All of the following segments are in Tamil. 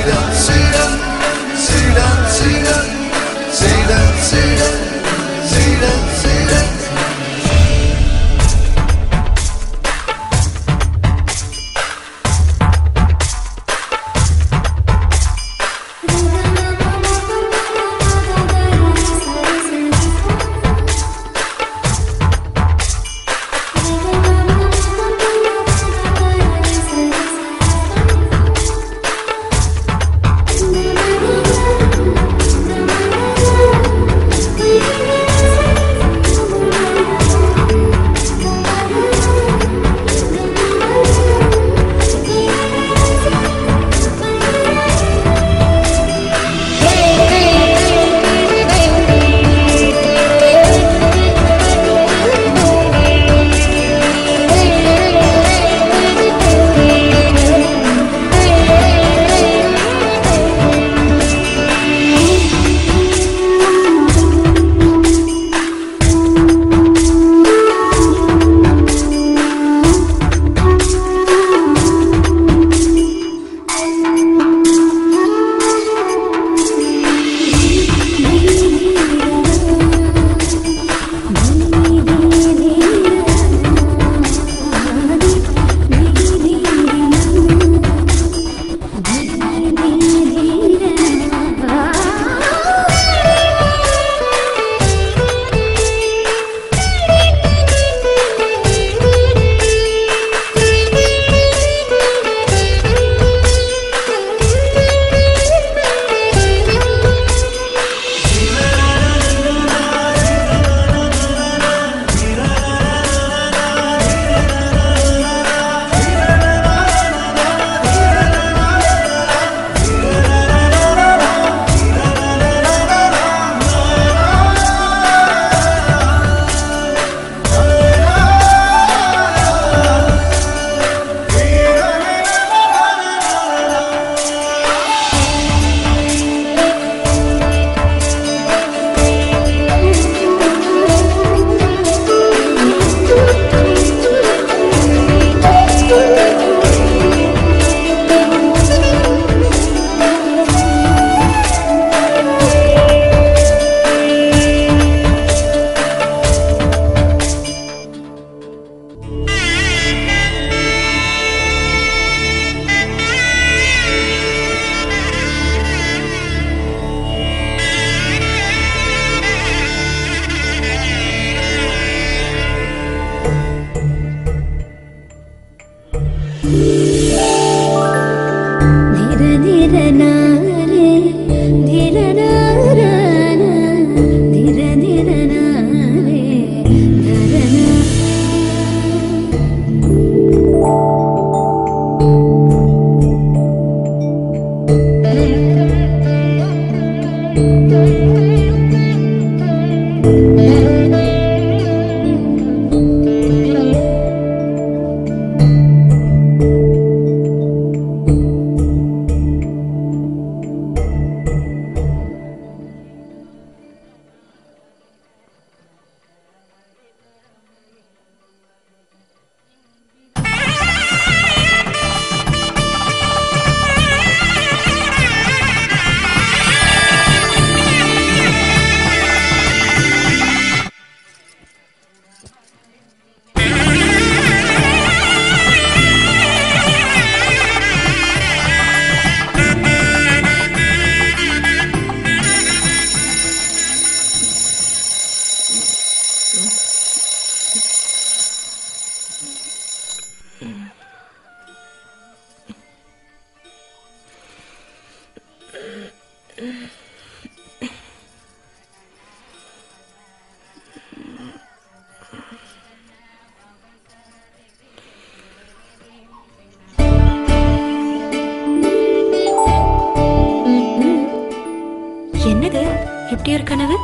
என்னது இப்படி ஒரு கனவு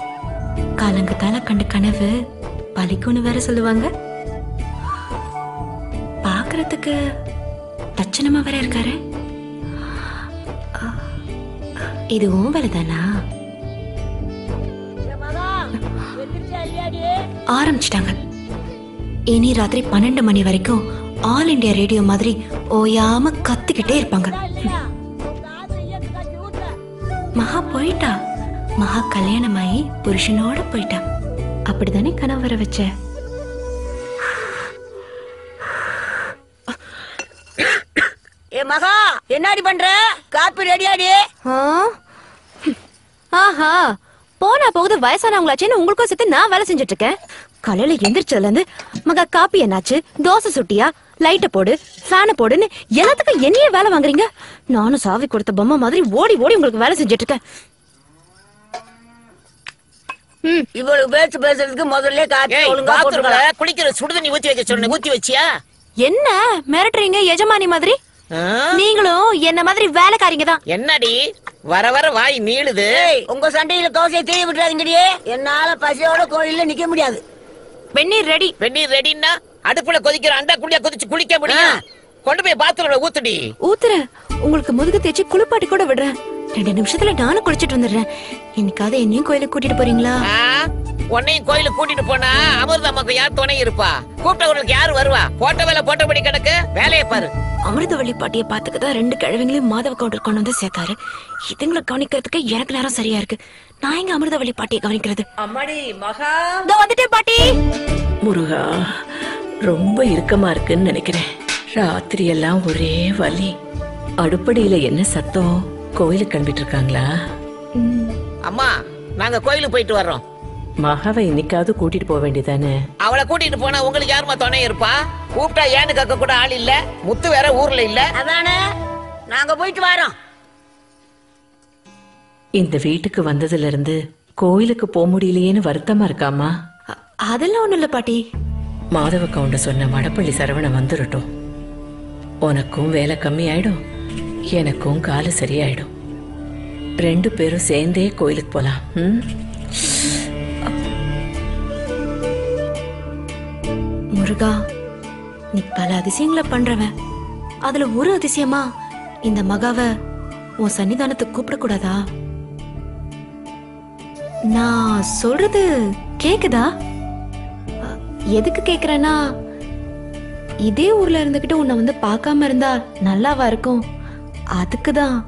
காலங்கத்தால கண்ட கனவு பலிக்கும்னு வேற சொல்லுவாங்க பார்க்கறதுக்கு லட்சணமா வேற இருக்காரு இதுவும் வேலைதானா ஆரம்பிச்சிட்டாங்க இனி ராத்திரி பன்னெண்டு மணி வரைக்கும் ஆல் இண்டியா ரேடியோ மாதிரி ஓயாம கத்திக்கிட்டே இருப்பாங்க மகா போயிட்டா மகா கல்யாணமாயி புருஷனோட போயிட்டா அப்படிதானே கனவு வர வச்ச ஏ மகா என்னடி பண்ற காப்பி ரெடியாடி ஆஹா போனா போகுது வயசானவங்களாச்சேன்னு உங்களுக்கும் சேர்த்து நான் வேலை செஞ்சுட்டு இருக்கேன் காலையில எந்திரிச்சதுல இருந்து மகா காப்பி என்னாச்சு தோசை சுட்டியா லைட்ட போடு ஃபேனை போடுன்னு எல்லாத்துக்கும் என்னையே வேலை வாங்குறீங்க நானும் சாவி கொடுத்த பொம்மை மாதிரி ஓடி ஓடி உங்களுக்கு வேலை செஞ்சுட்டு இருக்கேன் இவ்வளவு பேச்சு பேசுறதுக்கு முதல்ல காப்பி ஏய் ஒழுங்கா பாத்ரூம்ல போட்டுக்கலாம் குளிக்கிற சுடுதண்ணி ஊத்தி வைக்க சொன்ன ஊத்தி வச்சியா என்ன மிரட்டுறீங்க எஜமானி மாதிரி ஆ? நீங்களும் என்ன மாதிரி வேலைக்காரிங்க தான் என்னடி வர வர வாய் நீளுது ஏய் உங்க சண்டையில தோசையை தீய விட்டுறாதீங்கடியே என்னால பசியோட கோயில்ல நிக்க முடியாது வெந்நீர் ரெடி வெந்நீர் ரெடின்னா அடுப்புல கொதிக்கிற அண்டா குழியா கொதிச்சு குளிக்க முடியும் கொண்டு போய் பாத்ரூம்ல ஊத்துடி ஊத்துறேன் உங்களுக்கு முதுகு தேய்ச்சி குளிப்பாட்டி கூட விடுறேன் ரெண்டு நிமிஷத்துல நானும் குளிச்சிட்டு வந்துடுறேன் இன்னைக்காவது என்னையும் கோயிலுக்கு கூட்டிட்டு போறீங்களா ஆ? உன்னையும் கோயிலுக்கு கூட்டிட்டு போனா அமிர்தம்மாக்கு யார் துணை இருப்பா கூப்பிட்டவங்களுக்கு யாரு வருவா போட்ட வேலை போட்டபடி கிடக்கு வேலையை பாரு அமிர்தவள்ளி பாட்டிய பாத்துக்க தான் ரெண்டு கிழவிங்களையும் மாதவ கவுண்டர் கொண்டு வந்து சேர்த்தாரு இதுங்களை கவனிக்கிறதுக்கு எனக்கு நேரம் சரியா இருக்கு நான் எங்க அமிர்தவள்ளி பாட்டியை கவனிக்கிறது அம்மாடி மகா இதோ வந்துட்டேன் பாட்டி முருகா ரொம்ப இறுக்கமா இருக்குன்னு நினைக்கிறேன் ராத்திரி எல்லாம் ஒரே வலி அடுப்படியில என்ன சத்தம் கோயிலுக்கு கிளம்பிட்டு இருக்காங்களா அம்மா நாங்க கோயிலுக்கு போயிட்டு வர்றோம் மகாவை இன்னைக்காவது கூட்டிட்டு போக வேண்டியதானே அவளை கூட்டிட்டு போனா உங்களுக்கு யாரும்மா துணை இருப்பா கூப்பிட்டா ஏன்னு கேட்க கூட ஆள் இல்ல முத்து வேற ஊர்ல இல்ல அதானே நாங்க போயிட்டு வரோம் இந்த வீட்டுக்கு வந்ததுல இருந்து கோயிலுக்கு போக முடியலையேன்னு வருத்தமா இருக்காமா அ- அதெல்லாம் ஒண்ணும் இல்ல பாட்டி மாதவ கவுண்ட சொன்ன மடப்பள்ளி சரவணன் வந்துடட்டும் உனக்கும் வேலை கம்மி ஆயிடும் எனக்கும் காலு சரியாயிடும் ரெண்டு பேரும் சேர்ந்தே கோயிலுக்கு போலாம் ம்? முருகா நீ பல அதிசயங்களை பண்றவன் அதுல ஒரு அதிசயமா இந்த மகாவ உன் சன்னிதானத்துக்கு கூப்பிடக்கூடாதா நான் சொல்றது கேக்குதா அ, எதுக்கு கேக்குறேன்னா இதே ஊர்ல இருந்துகிட்டு உன்னை வந்து பார்க்காம இருந்தா நல்லாவா இருக்கும் அதுக்குதான்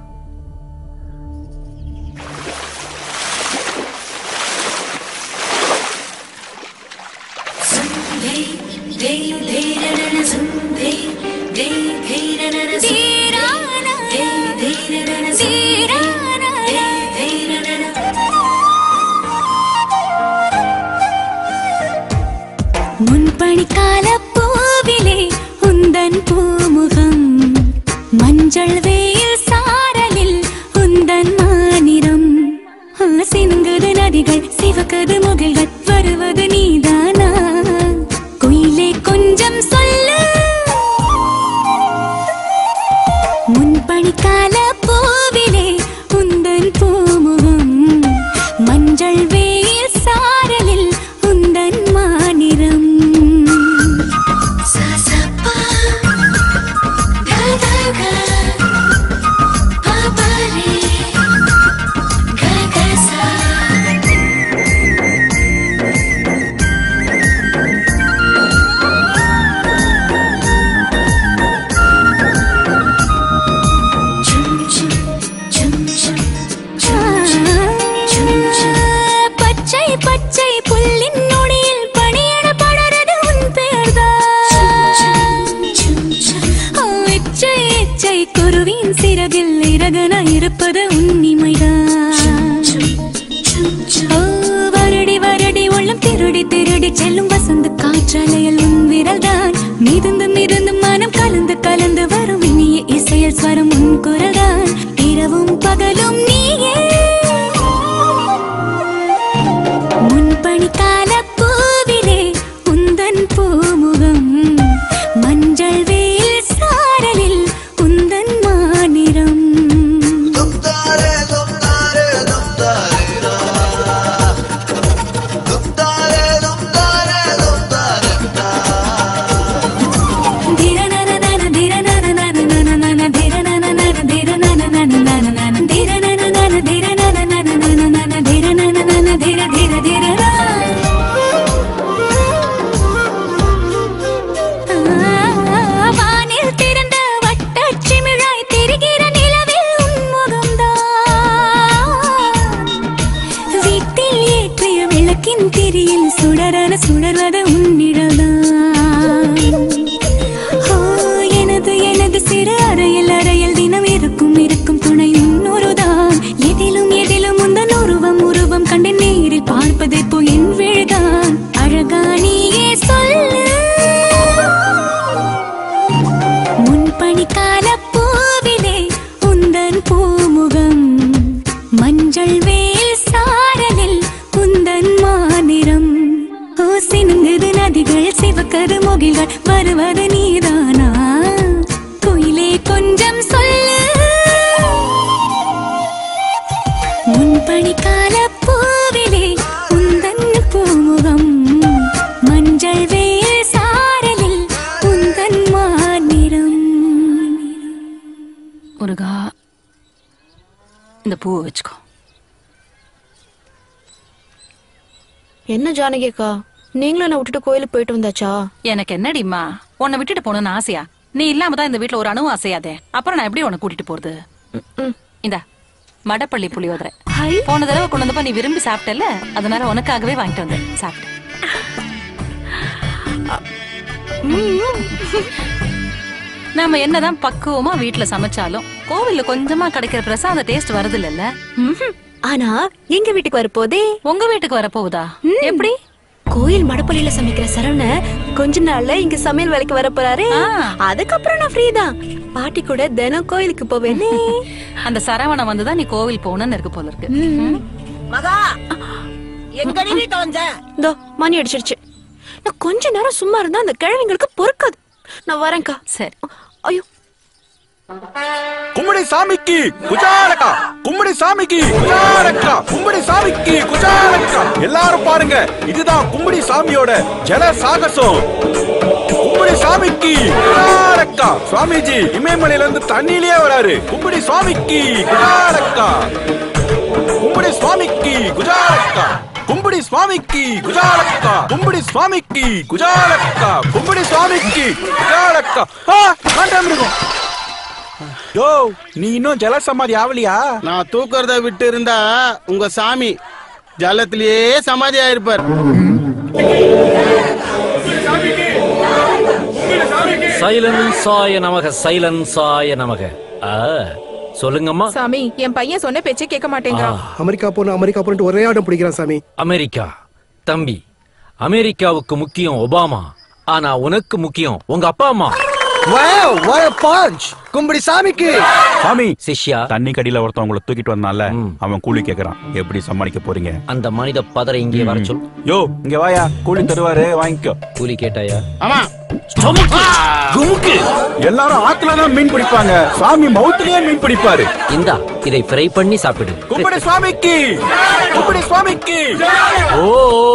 முன்பணிக்கால பூவிலே உந்தன் பூமுகம் மஞ்சள் வெயில் சாரலில் உந்தன் மாநிறம் ஆ, சிந்துது நதிகள் சிவக்குது முகில்கள் வருவது நீதானா குயிலே கொஞ்சம் சொல்லு முன்பணிக்கால பூவிலே உந்தன் பூமுகம் மஞ்சள் வெயில் சாரலில் உந்தன் மாநிறம் சசப்பா கதக பாபரே ககசா பச்சை பச்சை புல்லின் நுனியில் பணியட படரது உன் பேர்தான் இச்சை இச்சை குருவின் சிறகில் இறகன இருப்பது உன்னிமைதான் ஓ, வருடி வருடி உள்ளம் திருடி திருடி செல்லும் வசந்த காற்றலையில் உன் விரல்தான் மிதந்து மிதந்து மனம் கலந்து கலந்து வரும் இனிய இசையல் ஸ்வரம் உன் குரல்தான் இரவும் பகலும் நீயே முன்பணிக்கால பூவிலே உந்தன் பூமுகம் மஞ்சள் வெயில் சாரலில் உந்தன் மாநிறம் Dum-dare, dum-dare, dum-dare, da. Dum-dare, dum-dare, dum-dare, da. ಧಿರನನನನ ಧಿರನನನನನನನ ಧಿರನನನನ ಧಿರನನನನನನನ ಧಿರನನನನ ಧಿರನನನನನನನ ಧಿರನನನನ ಧಿರ ಧಿರ ಧಿರನ வீதியில் சுடரன சுடர்வது உன்னிடம்தான் ஓ, எனது எனது சிறு அறையில் அறையில் தினம் இருக்கும் இருக்கும் துணை உன்னொருதான் எதிலும் எதிலும் உந்தன் உருவம் உருவம் கண்டு நேரில் பார்ப்பது போ என் விழுதான் அழகா நீயே சொல்லு முன்பணிக்கால பூவிலே உந்தன் பூமுகம் மஞ்சள் வேல் சாரலில் உந்தன் மாநிறம் ஓ சினுங்குது நதிகள் சிவக்கரு முகில்கள் வருவது நீதானா குயிலே கொஞ்சம் சொல்லு முன்பணிக்கால பூவிலே உந்தன் பூமுகம் மஞ்சள் வேல் சாரலில் உந்தன் மாநிறம் முருகா இந்த பூவை வச்சுக்கோ என்ன ஜானகி அக்கா நீங்களும் என்ன விட்டுட்டு கோயிலுக்கு போயிட்டு வந்தாச்சா எனக்கு என்னடிம்மா உன்னை விட்டுட்டு போகணும்னு ஆசையா நீ இல்லாம தான் இந்த வீட்ல ஒரு அணுவும் அசையாதே அப்புறம் நான் எப்படி உன்னை கூட்டிட்டு போறது இந்த மடப்பள்ளி புளியோதரை போன தடவை கொண்டு வந்தப்ப நீ விரும்பி சாப்பிட்டல அதனால உனக்காகவே வாங்கிட்டு வந்தேன் சாப்பிட்டு நாம என்னதான் பக்குவமா வீட்ல சமைச்சாலும் கோவில்ல கொஞ்சமா கிடைக்கிற பிரசாத டேஸ்ட் வருது இல்லல்ல ஆனா எங்க வீட்டுக்கு வரப்போதே உங்க வீட்டுக்கு வரப்போகுதா எப்படி கோயில் மடப்பள்ளியில சமைக்கிற சரவண கொஞ்ச நாள்ல இங்க சமையல் வேலைக்கு வர போறாரு ஆ. அதுக்கப்புறம் நான் ஃப்ரீ தான் பாட்டி கூட தினம் கோயிலுக்கு போவேனே அந்த சரவணன் வந்துதான் நீ கோவில் போகணும்னு இருக்கு போல இருக்கு மகா எங்கடி நீ தொலைஞ்ச இதோ மணி அடிச்சிருச்சு நான் கொஞ்ச நேரம் சும்மா இருந்தா அந்த கிழவிங்களுக்கு பொறுக்காது நான் வரேன்க்கா சரி ஐயோ கும்படி சாமிக்கு குஜாலக்கா கும்படி சாமிக்கு குஜாலக்கா கும்படி சாமிக்கு குஜாலக்கா எல்லாரும் பாருங்க இதுதான் கும்படி சாமியோட ஜல சாகசம் கும்படி சாமிக்கு குஜாலக்கா சுவாமிஜி இமயமலையில இருந்து தண்ணியிலேயே வராரு கும்படி சுவாமிக்கு குஜாலக்கா கும்படி சுவாமிக்கு குஜாலக்கா கும்படி சுவாமிக்கு குஜாலக்கா கும்படி சுவாமிக்கு குஜாலக்கா கும்படி சுவாமிக்கு குஜாலக்கா ஆ, வேண்டாம் மிருகம் யோ நீ இன்னும் ஜலசமாதி ஆவலியா நான் தூக்கறத விட்டு இருந்தா உங்க சாமி ஜலத்திலேயே சமாதி ஆயிருப்பார் சைலன்சாய நமக சைலன்சாய நமக ஆ, சொல்லுங்கம்மா சாமி என் பையன் சொன்ன பேச்சே கேட்க மாட்டேங்கிறான் அமெரிக்கா போன அமெரிக்கா போன ஒரே ஆட்டம் பிடிக்கிறான் சாமி அமெரிக்கா தம்பி அமெரிக்காவுக்கு முக்கியம் ஒபாமா ஆனா உனக்கு முக்கியம் உங்க அப்பா அம்மா வாவ் வாட் a punch கும்படி சாமிக்கு சாமி சிஷ்யா தண்ணி கடியில ஒருத்தன் உங்களை தூக்கிட்டு வந்தான்ல ம். அவன் கூலி கேக்குறான் எப்படி சமாளிக்க போறீங்க அந்த மனித பதரை இங்கே வர சொல் யோ இங்க வாயா கூலி தருவாரு வாங்கிக்கோ கூலி கேட்டாயா ஆமா குமுக்கு எல்லாரும் ஆத்துல தான் மீன் பிடிப்பாங்க சாமி மவுத்துலயே மீன் பிடிப்பாரு இந்தா இதை ஃப்ரை பண்ணி சாப்பிடு கும்படி சுவாமிக்கு கும்படி சுவாமிக்கு ஓ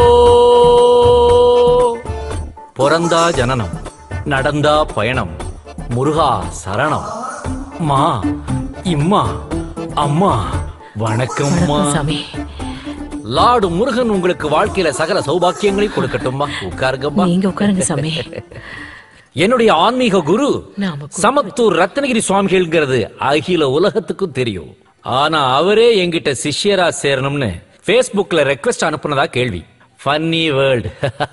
பிறந்தா ஜனனம் நடந்தா பயணம் முருகா சரணம் மா இம்மா அம்மா வணக்கம்மா சாமி லார்டு முருகன் உங்களுக்கு வாழ்க்கையில சகல சௌபாக்கியங்களையும் கொடுக்கட்டும்மா உட்காருங்கம்மா நீங்க உட்காருங்க சாமி என்னுடைய ஆன்மீக குரு நாம கூப்பிட்டு சமத்தூர் ரத்னகிரி சுவாமிகள்ங்கிறது அகில உலகத்துக்கும் தெரியும் ஆனா அவரே என்கிட்ட சிஷ்யரா சேரணும்னு Facebookல ரெக்வெஸ்ட் அனுப்புனதா கேள்வி ஃபன்னி வேர்ல்ட்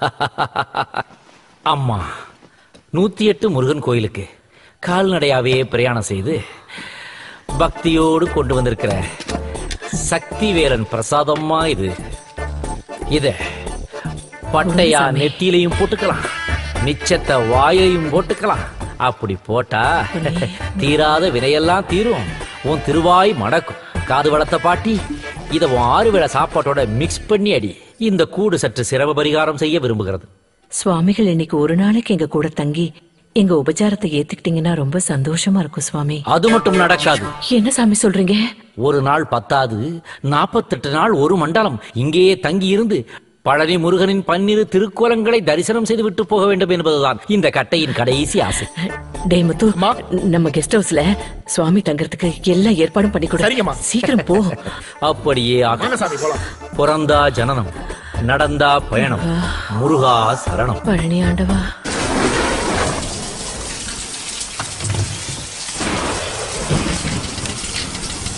அம்மா நூத்தி எட்டு முருகன் கோயிலுக்கு கால்நடையாவே பிரயாணம் செய்து பக்தியோடு கொண்டு வந்திருக்கிற சக்தி வேலன் பிரசாதம்மா இது இத பட்டையா நெத்தியிலையும் போட்டுக்கலாம் மிச்சத்தை வாயையும் போட்டுக்கலாம் அப்படி போட்டா தீராத வினையெல்லாம் தீரும் உன் திருவாய் மடக்கும் காது வளர்த்த பாட்டி இத உன் ஆறு வேளை சாப்பாட்டோட மிக்ஸ் பண்ணி அடி இந்த கூடு சற்று சிரம பரிகாரம் செய்ய விரும்புகிறது சுவாமிகள் இன்னைக்கு ஒரு நாளைக்கு எங்க கூட தங்கி எங்க உபச்சாரத்தை ஏத்துக்கிட்டீங்கன்னா ரொம்ப சந்தோஷமா இருக்கும் சுவாமி அது மட்டும் நடக்காது என்ன சாமி சொல்றீங்க ஒரு நாள் பத்தாது நாற்பத்தெட்டு நாள் ஒரு மண்டலம் இங்கேயே தங்கி இருந்து பழனி முருகனின் பன்னிரு திருக்கோலங்களை தரிசனம் செய்து விட்டு போக வேண்டும் என்பதுதான் இந்த கட்டையின் கடைசி ஆசை டேய் முத்து நம்ம கெஸ்ட் ஹவுஸ்ல சுவாமி தங்கறதுக்கு எல்லா ஏற்பாடும் பண்ணி கொடு சரிங்கம்மா. சீக்கிரம் போ அப்படியே ஆகும் பிறந்தா ஜனனம் நடந்தா பயணம் முருகா சரணம் பழனி ஆண்டவா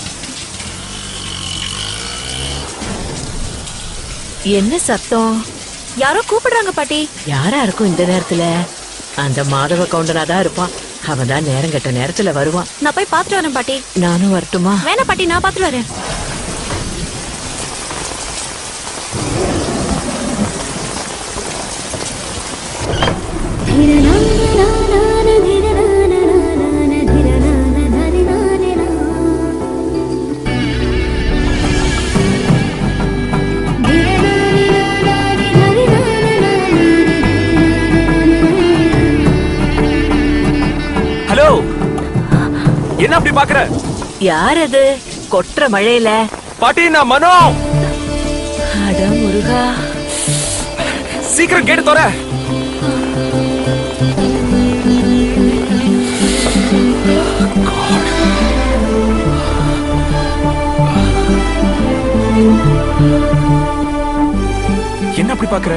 என்ன சத்தம் யாரோ கூப்பிடுறாங்க பாட்டி யாரா இருக்கும் இந்த நேரத்துல அந்த மாதவ கவுண்டனா தான் இருப்பான் அவன் தான் நேரம் கெட்ட நேரத்துல வருவான் நான் போய் பாத்துட்டு வரேன் பாட்டி நானும் வரட்டுமா வேணா பாட்டி நான் பாத்துட்டு வரேன் ஹலோ என்ன அப்படி பாக்குற யார் அது கொட்டுற மழையில பாட்டி நான் மனோ அட முருகா சீக்கிரம் கேட்டு தோற என்ன அப்படி பாக்குற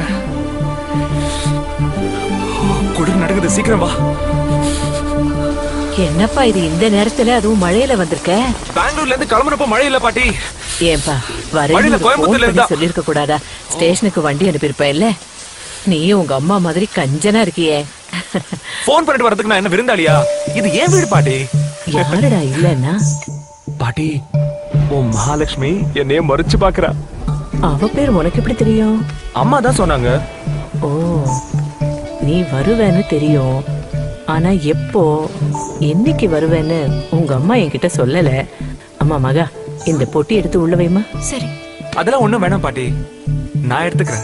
குளிர் நடக்குது சீக்கிரம் வா என்னப்பா இது இந்த நேரத்துல அதுவும் மழையில வந்திருக்க பெங்களூர்ல இருந்து கிளம்புறப்ப மழை இல்ல பாட்டி ஏன்பா மழையில கோயம்புத்தூர்ல இருந்தா. சொல்லிருக்க கூடாதா ஸ்டேஷனுக்கு வண்டி அனுப்பியிருப்ப இல்ல நீயும் உங்க அம்மா மாதிரி கஞ்சனா இருக்கியே போன் பண்ணிட்டு வரதுக்கு நான் என்ன விருந்தாளியா இது ஏன் வீடு பாட்டி யாருடா இல்லன்னா பாட்டி உன் மகாலட்சுமி என்னைய மறைச்சு பாக்குறா அவ பேர் உனக்கு எப்படி தெரியும் அம்மா தான் சொன்னாங்க ஓ நீ வருவேன்னு தெரியும் ஆனா எப்போ என்னைக்கு வருவேன்னு உங்க அம்மா என்கிட்ட சொல்லல அம்மா மகா இந்த பொட்டி எடுத்து உள்ள வைமா சரி அதெல்லாம் ஒண்ணும் வேணாம் பாட்டி நான் எடுத்துக்கிறேன்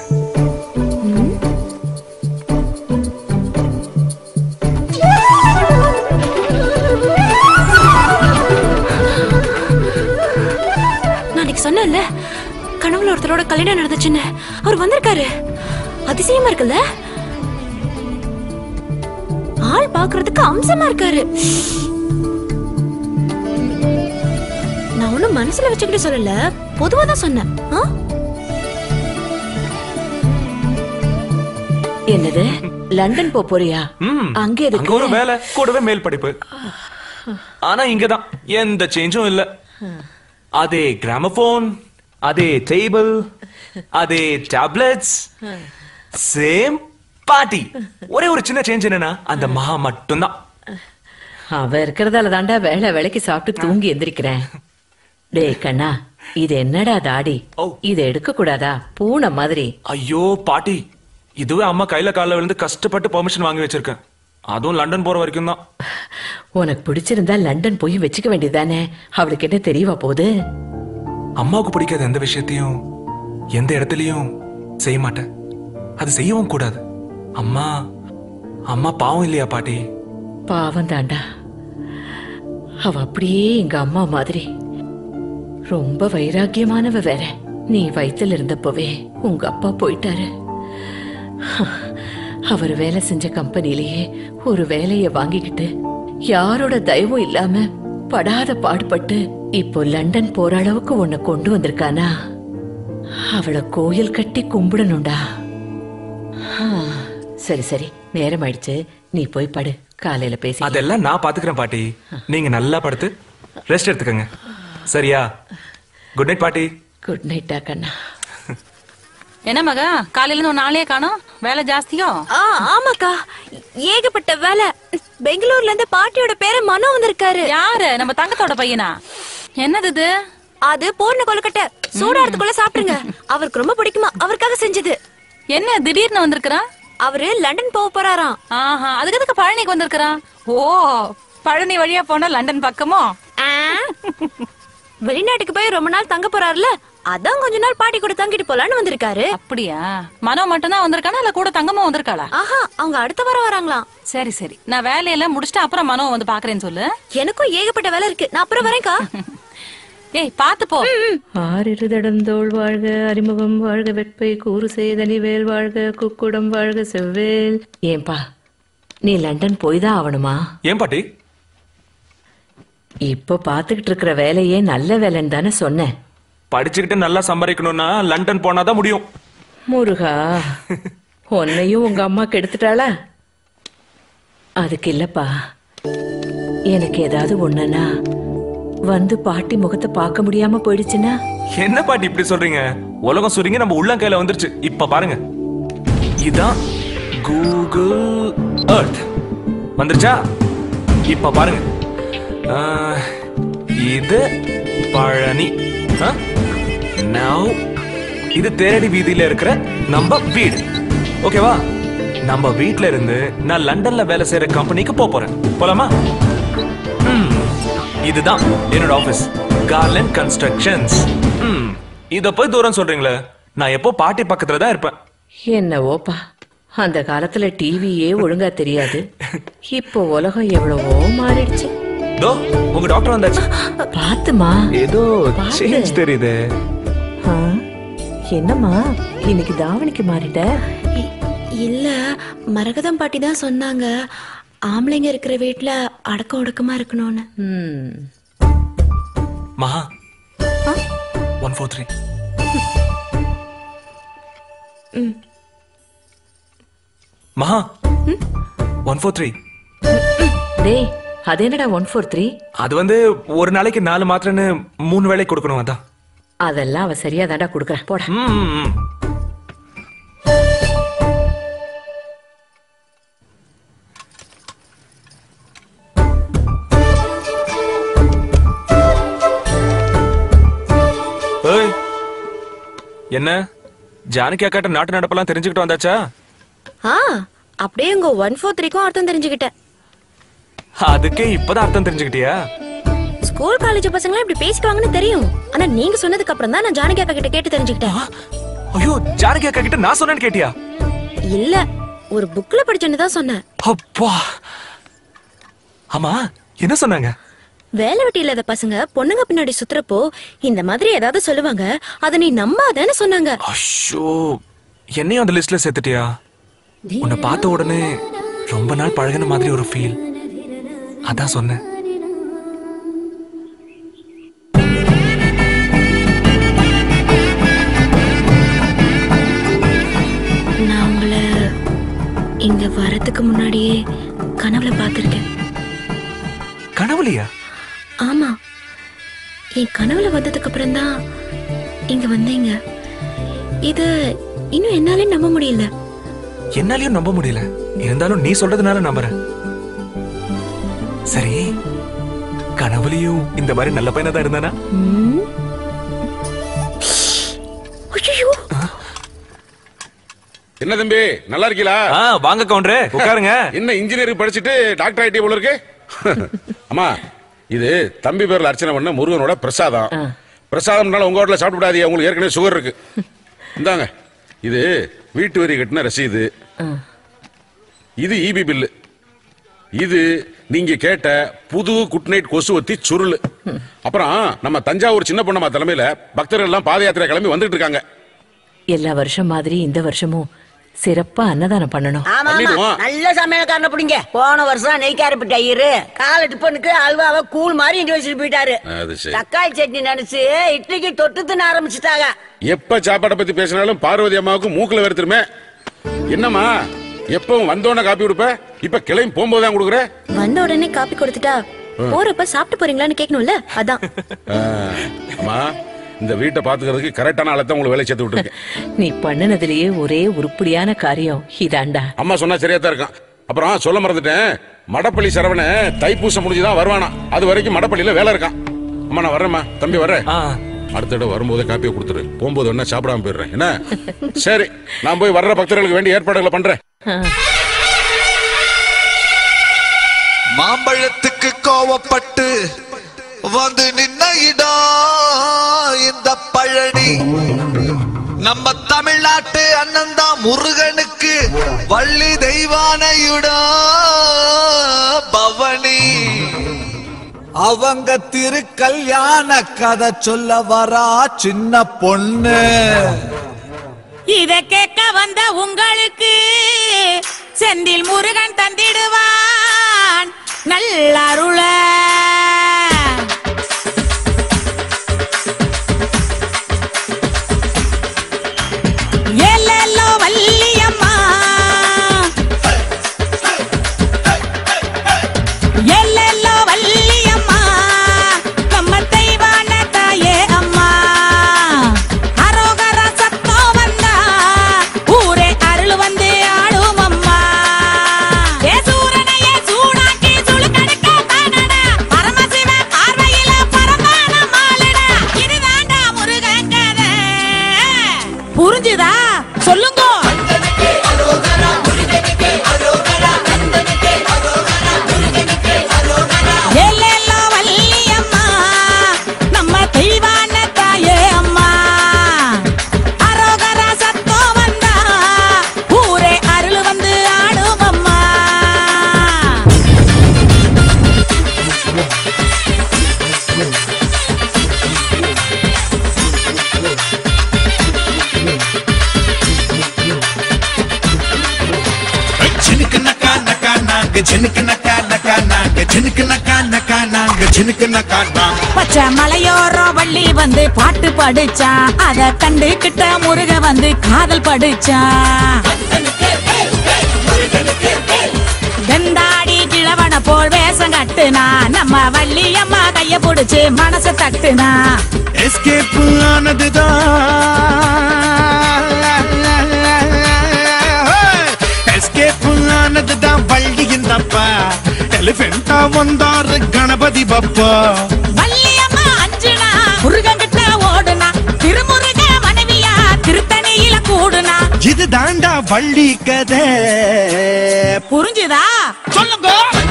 நான் அன்னைக்கு சொன்னேன்ல கனவுல ஒருத்தரோட கல்யாணம் நடந்துச்சுன்னு அவர் வந்திருக்காரு அதிசயமா இருக்குல்ல ஆள் பாக்குறதுக்கு அம்சமா இருக்காரு நான் ஒண்ணும் மனசுல வச்சுக்கிட்டு சொல்லல பொதுவா தான் சொன்னேன் ஆ? என்னது லண்டன் போப் போறியா ம், அங்க அங்க எதுக்கு ஒரு வேலை கூடவே மேல் படிப்பு ஆனா இங்கதான் எந்த சேஞ்சும் இல்ல அதே கிராமபோன் அதே டேபிள் அதே டேப்லெட்ஸ் சேம் பார்ட்டி ஒரே ஒரு சின்ன சேஞ்ச் என்னன்னா அந்த மகா மட்டும்தான் அவ இருக்கிறதால தாண்டா வேலை வேலைக்கு சாப்பிட்டு தூங்கி எந்திரிக்கிறேன் டேய் கண்ணா இது என்னடா தாடி இத எடுக்க கூடாதா பூனை மாதிரி ஐயோ பாட்டி இதுவே அம்மா கையில கால்ல விழுந்து கஷ்டப்பட்டு பெர்மிஷன் வாங்கி வச்சிருக்கேன் அதுவும் லண்டன் போற வரைக்கும் தான் உனக்கு பிடிச்சிருந்தா லண்டன் போய் வச்சுக்க வேண்டியதானே அவளுக்கு என்ன தெரியவா போகுது அம்மாவுக்கு பிடிக்காத எந்த விஷயத்தையும் எந்த இடத்துலயும் செய்ய மாட்டேன் அது செய்யவும் கூடாது அம்மா அம்மா பாவம் இல்லையா பாட்டி பாவம் தாண்டா அவ அப்படியே எங்க அம்மா மாதிரி ரொம்ப வைராக்கியமானவ வேற நீ வயித்துல இருந்தப்பவே உங்க அப்பா போயிட்டாரு அவர் வேலை செஞ்ச கம்பெனிலேயே ஒரு வேலைய வாங்கிக்கிட்டு யாரோட தயவும் இல்லாம படாத பாடுபட்டு இப்போ லண்டன் போற அளவுக்கு உன்னை கொண்டு வந்திருக்கானா அவளை கோயில் கட்டி கும்பிடணும்டா ஆ, சரி சரி நேரம் ஆயிடுச்சு நீ போய் படு காலையில பேசி அதெல்லாம் நான் பாத்துக்கிறேன் பாட்டி நீங்க நல்லா படுத்து ரெஸ்ட் எடுத்துக்கங்க சரியா குட் நைட் பாட்டி குட் நைட்டா கண்ணா என்ன மகா காலையில இருந்து ஒரு நாளே காணோம் வேலை ஜாஸ்தியோ ஆ ஆமாக்கா ஏகப்பட்ட வேலை பெங்களூர்ல இருந்து பாட்டியோட பேர மனோ வந்திருக்காரு யாரு நம்ம தங்கத்தோட பையனா என்னது இது அது பூர்ண கொழுக்கட்டை சூடாறதுக்குள்ள சாப்பிடுங்க அவருக்கு ரொம்ப பிடிக்குமா அவருக்காக செஞ்சது என்ன திடீர்னு வந்திருக்கிறான் அவரு லண்டன் போக போறாராம் ஆஹா அதுக்கு எதுக்கு பழனிக்கு வந்திருக்கிறான் ஓ பழனி வழியா போனா லண்டன் பக்கமோ ஆ, வெளிநாட்டுக்கு போய் ரொம்ப நாள் தங்க போறாருல அதான் கொஞ்ச நாள் பாட்டி கூட தங்கிட்டு போலான்னு வந்திருக்காரு அப்படியா மனோ மட்டும் தான் வந்திருக்கானா இல்ல கூட தங்கமும் வந்திருக்காளா ஆஹா அவங்க அடுத்த வாரம் வராங்களாம் சரி சரி நான் வேலையெல்லாம் முடிச்சுட்டு அப்புறம் மனோ வந்து பாக்குறேன்னு சொல்லு எனக்கும் ஏகப்பட்ட வேலை இருக்கு நான் அப்புறம் வரேன்க்கா ஏய் பாத்து போ ஆறிரு தடந்தோள் வாழ்க அறிமுகம் வாழ்க வெட்பை கூறு செய்தனி வேல் வாழ்க குக்குடம் வாழ்க செவ்வேல் ஏன்பா நீ லண்டன் போய் தான் ஆகணுமா ஏன் பாட்டி இப்போ பாத்துக்கிட்டு இருக்கிற வேலையே நல்ல வேலைன்னு தானே சொன்னேன் படிச்சுக்கிட்டு நல்லா சம்பாதிக்கணும்னா லண்டன் போனாதான் முடியும் முருகா உன்னையும் உங்க அம்மா கெடுத்துட்டாளா அதுக்கு இல்லப்பா எனக்கு ஏதாவது ஒண்ணுன்னா வந்து பாட்டி முகத்தை பார்க்க முடியாம போயிடுச்சுன்னா என்ன பாட்டி இப்படி சொல்றீங்க உலகம் சுருங்கி நம்ம உள்ளங்கையில வந்துருச்சு இப்ப பாருங்க இதான் கூகுள் எர்த் வந்துருச்சா இப்ப பாருங்க ஆ, இது பழனி நவ் இது தேரடி வீதியில இருக்கிற நம்ம வீடு ஓகேவா நம்ம வீட்ல இருந்து நான் லண்டன்ல வேலை செய்யற கம்பெனிக்கு போப் போறேன் போலாமா ம், இதுதான் என்னோட ஆபீஸ் கார்லன் கன்ஸ்ட்ரக்ஷன்ஸ் ம், இத போய் தூரம் சொல்றீங்களே நான் எப்போ பாட்டி பக்கத்துல தான் இருப்பேன் என்னவோப்பா அந்த காலத்துல டிவியே ஒழுங்கா தெரியாது இப்போ உலகம் எவ்வளவோ மாறிடுச்சு தோ உங்க டாக்டர் வந்தாச்சு பாத்துமா ஏதோ பாத்து. சேஞ்ச் தெரியுது ஆ, என்னம்மா இன்னைக்கு தாவணிக்கு மாறிட்ட இல்ல மரகதம் பாட்டி தான் சொன்னாங்க ஆம்பளைங்க இருக்கிற வீட்ல அடக்கம் ஒடுக்கமா இருக்கணும்னு மகா ஒன் ஃபோர் த்ரீ ம். மகா ஒன் ஃபோர் த்ரீ டேய் அது என்னடா ஒன் ஃபோர் த்ரீ அது வந்து ஒரு நாளைக்கு நாலு மாத்திரைன்னு மூணு வேளை கொடுக்கணும் அதான் அதெல்லாம் அவ சரியா தாண்டா குடுக்கறா போடா ஏய் என்ன ஜானகி அக்காட்ட நாட்டு நடப்பெல்லாம் தெரிஞ்சுக்கிட்டு வந்தாச்சா ஆ அப்படியே உங்க ஒன் ஃபோர் த்ரீக்கும் அர்த்தம் தெரிஞ்சுக்கிட்டேன் அதுக்கே இப்பதான் அர்த்தம் தெரிஞ்சுக்கிட்டியா ஸ்கூல் காலேஜ் பசங்க இப்படி பேசிக்குவாங்கன்னு தெரியும் ஆனா நீங்க சொன்னதுக்கு அப்புறம் தான் நான் ஜானகி அக்கா கிட்ட கேட்டு தெரிஞ்சுக்கிட்டேன் ஐயோ ஜானகி அக்கா கிட்ட நான் சொன்னேன்னு கேட்டியா இல்ல ஒரு புக்ல படிச்சேன்னு தான் சொன்னேன் அப்பா ஆமா என்ன சொன்னாங்க வேலை வெட்டி இல்லாத பசங்க பொண்ணுங்க பின்னாடி சுத்துறப்போ இந்த மாதிரி ஏதாவது சொல்லுவாங்க அதை நீ நம்பாதேன்னு சொன்னாங்க ஷோ என்னையும் அந்த லிஸ்ட்ல சேர்த்துட்டியா உன்னை பார்த்த உடனே ரொம்ப நாள் பழகின மாதிரி ஒரு ஃபீல் அதான் சொன்னேன் நான் உங்களை இங்க வரதுக்கு முன்னாடியே கனவுல பார்த்திருக்கேன் கனவுலையா ஆமா என் கனவுல வந்ததுக்கு அப்புறம் தான் இங்க வந்தீங்க இது இன்னும் என்னாலே நம்ப முடியல என்னாலயும் நம்ப முடியல இருந்தாலும் நீ சொல்றதுனால நம்புறேன் சரி கனவுலையும் இந்த மாதிரி நல்ல பையனா தான் இருந்தானா ஐயோ என்ன தம்பி நல்லா இருக்கீங்களா வாங்க கவுண்டரே உட்காருங்க என்ன இன்ஜினியரிங் படிச்சுட்டு டாக்டர் ஆயிட்டே போல இருக்கு அம்மா இது தம்பி பேர்ல அர்ச்சனை பண்ண முருகனோட பிரசாதம் பிரசாதம்னால உங்க வீட்டுல சாப்பிட்டு விடாதீங்க உங்களுக்கு ஏற்கனவே சுகர் இருக்கு இந்தாங்க இது வீட்டு வரி கட்டின ரசீது இது இபி பில்லு இது நீங்க கேட்ட புது குட் நைட் கொசுவத்தி சுருள் அப்புறம் நம்ம தஞ்சாவூர் சின்ன பொண்ணம்மா தலைமையில பக்தர்கள் எல்லாம் பாத யாத்திரை கிளம்பி வந்துட்டு இருக்காங்க எல்லா வருஷம் மாதிரி இந்த வருஷமும் சிறப்பா அன்னதானம் பண்ணணும் ஆமா ஆமா நல்ல சமையல்காரன பிடிங்க போன வருஷம் நெய்க்காரப்பட்ட ஐயரு காலை டிப்பனுக்கு அல்வாவை கூழ் மாதிரி இங்க வச்சுட்டு போயிட்டாரு அது சரி தக்காளி சட்னி நினைச்சு இட்லிக்கு தொட்டு தின்ன ஆரம்பிச்சுட்டாங்க எப்ப சாப்பாட்டை பத்தி பேசினாலும் பார்வதி அம்மாவுக்கு மூக்குல வருத்துருமே என்னம்மா எப்பவும் வந்தோடனே காப்பி கொடுப்ப இப்ப கிளையும் போகும்போது தான் கொடுக்குற வந்த உடனே காப்பி கொடுத்துட்டா போறப்ப சாப்பிட்டு போறீங்களான்னு கேட்கணும்ல அதான் ஆ, அம்மா இந்த வீட்டை பாத்துக்கிறதுக்கு கரெக்டான ஆளை தான் உங்களுக்கு வேலை சேர்த்து விட்டுருக்கேன் நீ பண்ணுனதுலயே ஒரே உருப்படியான காரியம் இதாண்டா அம்மா சொன்னா சரியா தான் இருக்கான் அப்புறம் சொல்ல மறந்துட்டேன் மடப்பள்ளி சரவண தைப்பூசம் முடிஞ்சுதான் வருவானா அது வரைக்கும் மடப்பள்ளியில வேலை இருக்கான் அம்மா நான் வர்றேம்மா தம்பி வர்றேன் அடுத்த தடவை வரும்போதே காப்பியை கொடுத்துரு போகும்போது என்ன சாப்பிடாம போயிடுறேன் என்ன சரி நான் போய் வர்ற பக்தர்களுக்கு வேண்டிய ஏற்பாடுகளை பண்றேன் மாம்பழத்துக்கு கோவப்பட்டு வந்து நின்ன இடம் இந்த பழனி நம்ம தமிழ்நாட்டு அண்ணன்தான் முருகனுக்கு வள்ளி தெய்வானையுடா பவனி அவங்க திரு கல்யாண கதை சொல்ல வரா சின்ன பொண்ணு இத கேட்க வந்த உங்களுக்கு செந்தில் முருகன் தந்திடுவான் நல்லருள ஏலெல்லோ வள்ளியம்மா ஏலெல்லோ வள்ளியம்மா நம்ம தெய்வான தாயே அம்மா அரோகர சத்தம் வந்தா ஊரே அருள் வந்து சொல்லுங்க ஏலேலோ வள்ளியம்மா நம்ம தெய்வான தாயே அம்மா அரோகரா சத்தம் வந்தா ஊரே அருள் வந்து ஆடும் அம்மா ஜினுக்கு நக்கா நக்கா நாங்க ஜினுக்கு நக்கா நக்கா நாங்க ஜினுக்கு நக்கா நக்கா நாங்க ஜினுக்கு நக்கா நாங்க பச்சை மலையோரம் வள்ளி வந்து பாட்டு படிச்சான் அத கண்டுகிட்ட முருக வந்து காதல் படிச்சான் வெந்தாடி கிழவன போல் வேஷம் கட்டுனா நம்ம வள்ளியம்மா கைய புடிச்சு மனச தட்டுனா எஸ்கேப் ஆனதுதான் எஸ்கேப் ஆனதுதான் வள்ளியின் தப்பா எலிபென்டா வந்தாரு கணபதி பப்பா வள்ளியம்மா அஞ்சுனா முருகன் கிட்ட ஓடுனா திருமுருக மனைவியா திருத்தணியில கூடுனா இது தாண்டா வள்ளி கதை புரிஞ்சுதா சொல்லுங்க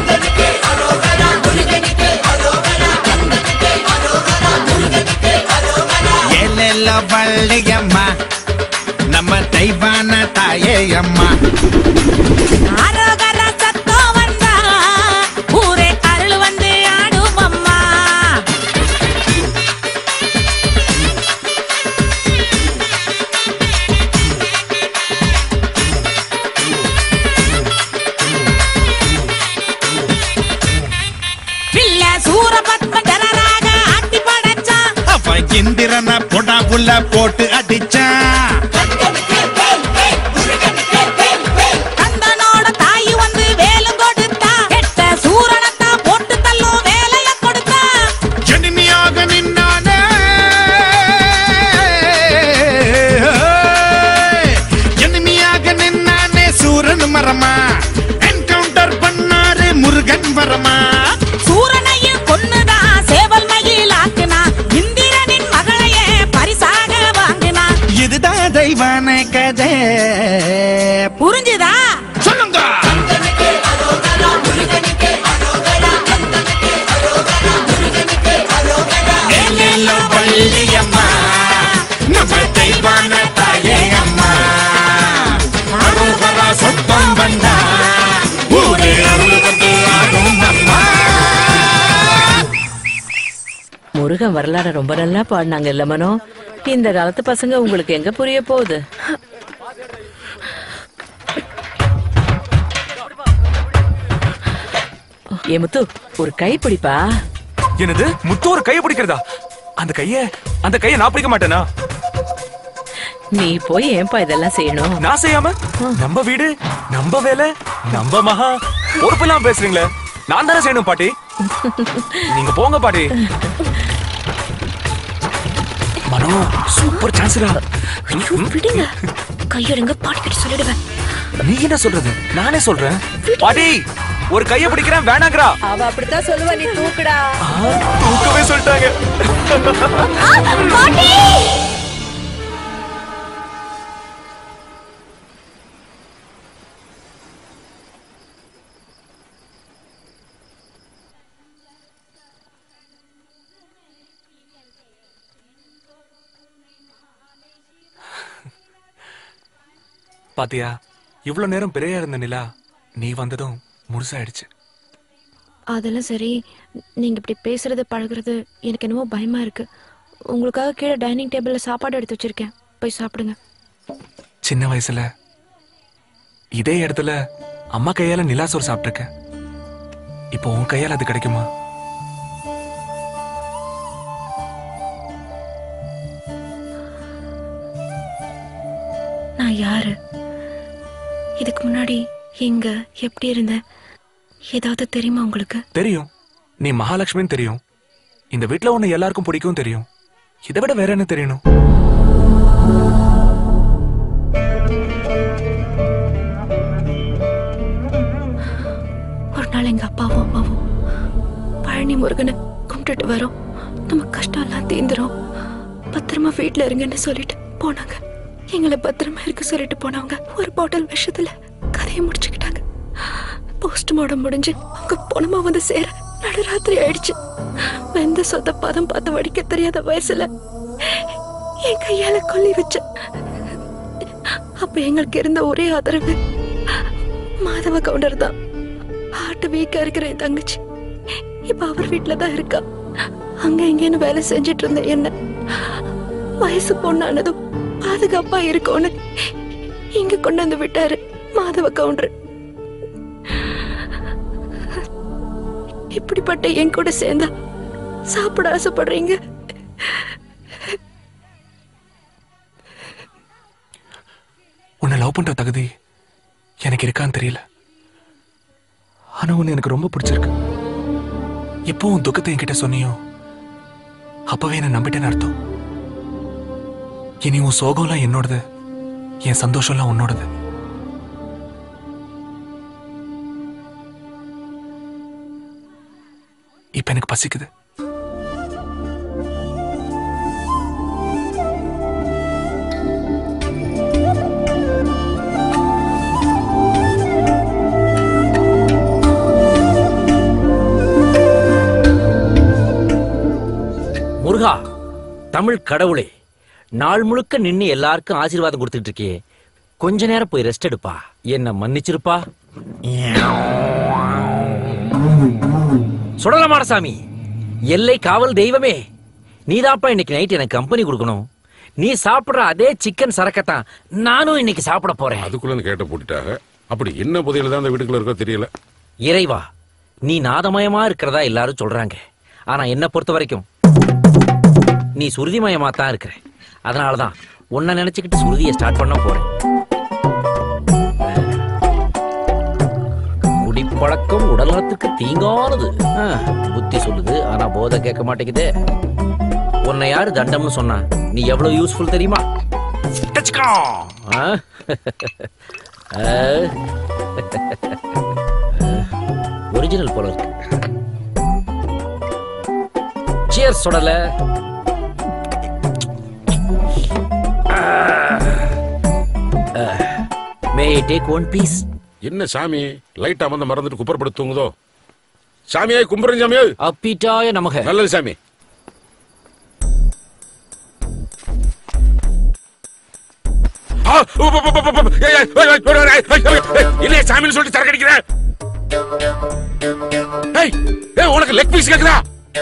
எல்ல வள்ளியம்மா நம்ம தெய்வான தாயே அம்மா ஆரோகர சத்தம் வந்தா ஊரே அருள் வந்து ஆடும் அம்மா பிள்ளை சூரபத்ம ஜனராக ஆட்டி படைச்சான் அப்ப இந்திரன பொடா புள்ள போட்டு அடிச்சான் கந்தனோட தாய் வந்து வேலும் கொடுத்தா கெட்ட சூரனத்தான் போட்டு தள்ளும் வேலைய கொடுத்தா ஜனிமியாக நின்னானே ஜனிமியாக நின்னானே சூரன் மரமா என்கவுண்டர் பண்ணாரு முருகன் வரமா சூரனையும் கொன்னுதான் சேவல் மயில் ஆக்குனா இந்திரனின் மகளையே பரிசாக வாங்கினா இதுதான் தெய்வான கதை புரிஞ்சுதா சொல்லுங்க எல்லெல்லோ வள்ளியம்மா நம்ம தெய்வான தாயே அம்மா அருகரா சொத்தம் வந்தா ஊரே அருள் வந்து ஆடும் அம்மா முருகன் வரலாற ரொம்ப நல்லா பாடினாங்க இல்ல மனோ இந்த காலத்து பசங்க உங்களுக்கு எங்க புரிய போகுது ஏ முத்து ஒரு கை பிடிப்பா என்னது முத்து ஒரு கையை பிடிக்கிறதா அந்த கைய அந்த கைய நான் பிடிக்க மாட்டேனா நீ போய் ஏன்பா இதெல்லாம் செய்யணும் நான் செய்யாம நம்ம வீடு நம்ம வேலை நம்ம மகா பொறுப்பெல்லாம் பேசுறீங்களே நான் தானே செய்யணும் பாட்டி நீங்க போங்க பாட்டி மனோ சூப்பர் சான்ஸ்டா விடுங்க கையெடுங்க பாட்டிக்கிட்ட சொல்லிடுவேன் நீ என்ன சொல்றது நானே சொல்றேன் பாட்டி ஒரு கைய பிடிக்கிறேன் வேணாங்கிறா அவ அப்படித்தான் சொல்லுவா நீ தூக்குடா தூக்கவே சொல்லிட்டாங்க பாத்தியா இவ்வளவு நேரம் பிறையா இருந்த நிலா நீ வந்ததும் முழுசாயிடுச்சு அதெல்லாம் சரி நீங்க இப்படி பேசுறது பழகுறது எனக்கு என்னமோ பயமா இருக்கு உங்களுக்காக கீழே டைனிங் டேபிள்ல சாப்பாடு எடுத்து வச்சிருக்கேன் போய் சாப்பிடுங்க சின்ன வயசுல இதே இடத்துல அம்மா கையால நிலா சோறு சாப்பிட்டிருக்கேன் இப்போ உன் கையால அது கிடைக்குமா நான் யாரு இதுக்கு முன்னாடி எங்க எப்படி இருந்தேன் ஏதாவது தெரியுமா உங்களுக்கு தெரியும் நீ மகாலட்சுமின்னு தெரியும் இந்த வீட்ல உன்னை எல்லாருக்கும் பிடிக்கும் தெரியும் இதை விட வேற என்ன தெரியணும் ஒரு நாள் எங்க அப்பாவும் அம்மாவும் பழனி முருகனை கும்பிட்டுட்டு வரோம் நம்ம கஷ்டம் எல்லாம் தீந்துரும் பத்திரமா வீட்டுல இருங்கன்னு சொல்லிட்டு போனாங்க எங்களை பத்திரமா இருக்க சொல்லிட்டு போனவங்க ஒரு பாட்டில் விஷத்துல கதையை முடிச்சுக்கிட்டாங்க போஸ்ட்மார்டம் முடிஞ்சு அவங்க பொணமா வந்து சேர நடுராத்திரி ஆயிடுச்சு வெந்த சொத்த பதம் பார்த்து வடிக்க தெரியாத வயசுல என் கையால கொல்லி வச்ச அப்ப எங்களுக்கு இருந்த ஒரே ஆதரவு மாதவ கவுண்டர் தான் ஹார்ட் வீக்கா இருக்கிற என் தங்கச்சி இப்ப அவர் வீட்டுல தான் இருக்கா அங்க இங்கேன்னு வேலை செஞ்சுட்டு இருந்த என்ன வயசு பொண்ணானதும் பாதுகாப்பா இருக்கும்னு இங்க கொண்டு வந்து விட்டாரு மாதவ கவுண்டர் இப்படிப்பட்ட என் கூட சேர்ந்தா சாப்பிட ஆசைப்படுறீங்க உன்னை லவ் பண்ற தகுதி எனக்கு இருக்கான்னு தெரியல ஆனா உன்னை எனக்கு ரொம்ப பிடிச்சிருக்கு எப்போ உன் துக்கத்தை என்கிட்ட சொன்னியோ அப்பவே என்ன நம்பிட்டேன்னு அர்த்தம் இனி உன் சோகம்லாம் என்னோடது என் சந்தோஷம்லாம் உன்னோடது இப்ப எனக்கு பசிக்குது முருகா தமிழ் கடவுளே நாள் முழுக்க நின்னு எல்லாருக்கும் ஆசீர்வாதம் கொடுத்துட்டு இருக்கியே கொஞ்ச நேரம் போய் ரெஸ்ட் எடுப்பா என்ன மன்னிச்சிருப்பா சுடலமாட சாமி எல்லை காவல் தெய்வமே நீதாப்பா இன்னைக்கு நைட் எனக்கு கம்பெனி கொடுக்கணும் நீ சாப்பிடுற அதே சிக்கன் சரக்கத்தான் நானும் இன்னைக்கு சாப்பிட போறேன் அதுக்குள்ள கேட்ட போட்டுட்டாங்க அப்படி என்ன புதையில தான் அந்த வீட்டுக்குள்ள இருக்கோ தெரியல இறைவா நீ நாதமயமா இருக்கிறதா எல்லாரும் சொல்றாங்க ஆனா என்ன பொறுத்த வரைக்கும் நீ சுருதிமயமா தான் இருக்கிற அதனாலதான் உன்னை நினைச்சுக்கிட்டு சுருதியை ஸ்டார்ட் பண்ண போறேன் குடிப்பழக்கம் உடல்நலத்துக்கு தீங்கானது ஆ, புத்தி சொல்லுது ஆனா போதை கேட்க மாட்டேங்குதே உன்னை யாரு தண்டம்னு சொன்னா நீ எவ்வளவு யூஸ்ஃபுல் தெரியுமா ஆ? ஆ. ஒரிஜினல் போல இருக்கு சியர்ஸ் சொல்லல மே டேக் ஒன் ப்ளீஸ் என்ன சாமி லைட் அமர்ந்த மறந்துட்டு குப்பரப்பட்டு தூங்குதோ சாமியாய் கும்புறேன் சாமியாய் அப்பிட்டாய நமக நல்லது சாமி ஆ, உ, உ, உ, உ, உ, உ, ஏய், ஏய், ஏய், ஏய், ஏய், ஏய், ஏய், ஏய், ஏய், இல்லையே சாமின்னு சொல்லிட்டு சரக்கு அடிக்கிறேன் ஏய் ஏய் உனக்கு லெக் பீஸ் கேக்குதா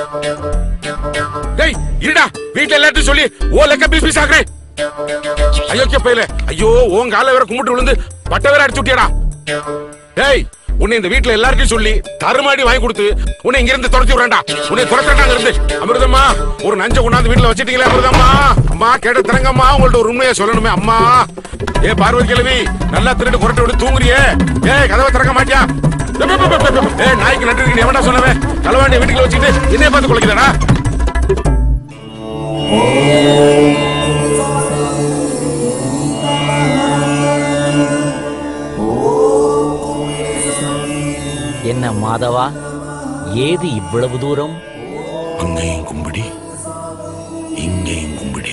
டேய் இருடா வீட்ல எல்லாத்தையும் சொல்லி ஓ லெக்க பீஸ் பீஸ் ஆக்குறேன் ஐயோக்கிய பையல ஐயோ உன் கால வேற கும்பிட்டு விழுந்து பட்டை வேற அடிச்சு விட்டியாடா டேய் உன்னை இந்த வீட்ல எல்லாருக்கும் சொல்லி தருமாடி வாங்கி கொடுத்து உன்னை இங்க இருந்து துரத்தி விடுறேன்டா உன்னை துரத்தா இருந்து அமிர்தம்மா ஒரு நஞ்ச கொண்டாந்து வீட்ல வச்சிட்டீங்களே அமிர்தம்மா அம்மா கேட்ட திறங்கம்மா உங்கள்ட்ட ஒரு உண்மையை சொல்லணுமே அம்மா ஏ பார்வதி கிழவி நல்லா திருட்டு குரட்டை விட்டு தூங்குறியே ஏய் கதவை திறக்க மாட்டியா ஏய் நாய்க்கு நட்டு இருக்கு எவன்டா சொன்னவன் களவாண்டிய வீட்டுக்குள்ள வச்சுட்டு என்னைய பார்த்து குலைக்கிறடா என்ன மாதவா ஏது இவ்வளவு தூரம் அங்கேயும் கும்பிடி இங்கேயும் கும்பிடி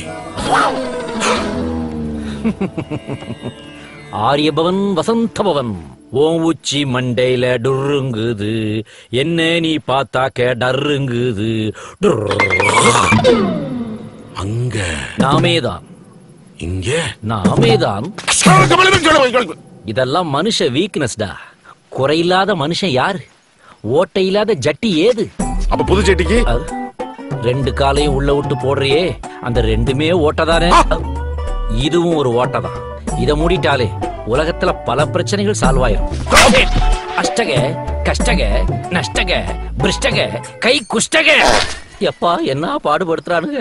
ஆரியபவன் வசந்தபவன் ஓம் உச்சி மண்டையில டுருங்குது என்ன நீ பார்த்தாக்க டர்ருங்குது அங்க நாமேதான் இங்க நாமேதான் இதெல்லாம் மனுஷ வீக்னஸ்டா குறையில்லாத மனுஷன் யாரு ஓட்டை இல்லாத ஜட்டி ஏது அப்ப புது ஜட்டிக்கு ரெண்டு காலையும் உள்ள விட்டு போடுறியே அந்த ரெண்டுமே ஓட்டதானே இதுவும் ஒரு ஓட்டதான் இத மூடிட்டாலே உலகத்துல பல பிரச்சனைகள் சால்வ் ஆயிரும் அஷ்டக கஷ்டக நஷ்டக பிருஷ்டக கை குஷ்டக எப்பா என்ன பாடுபடுத்துறானுங்க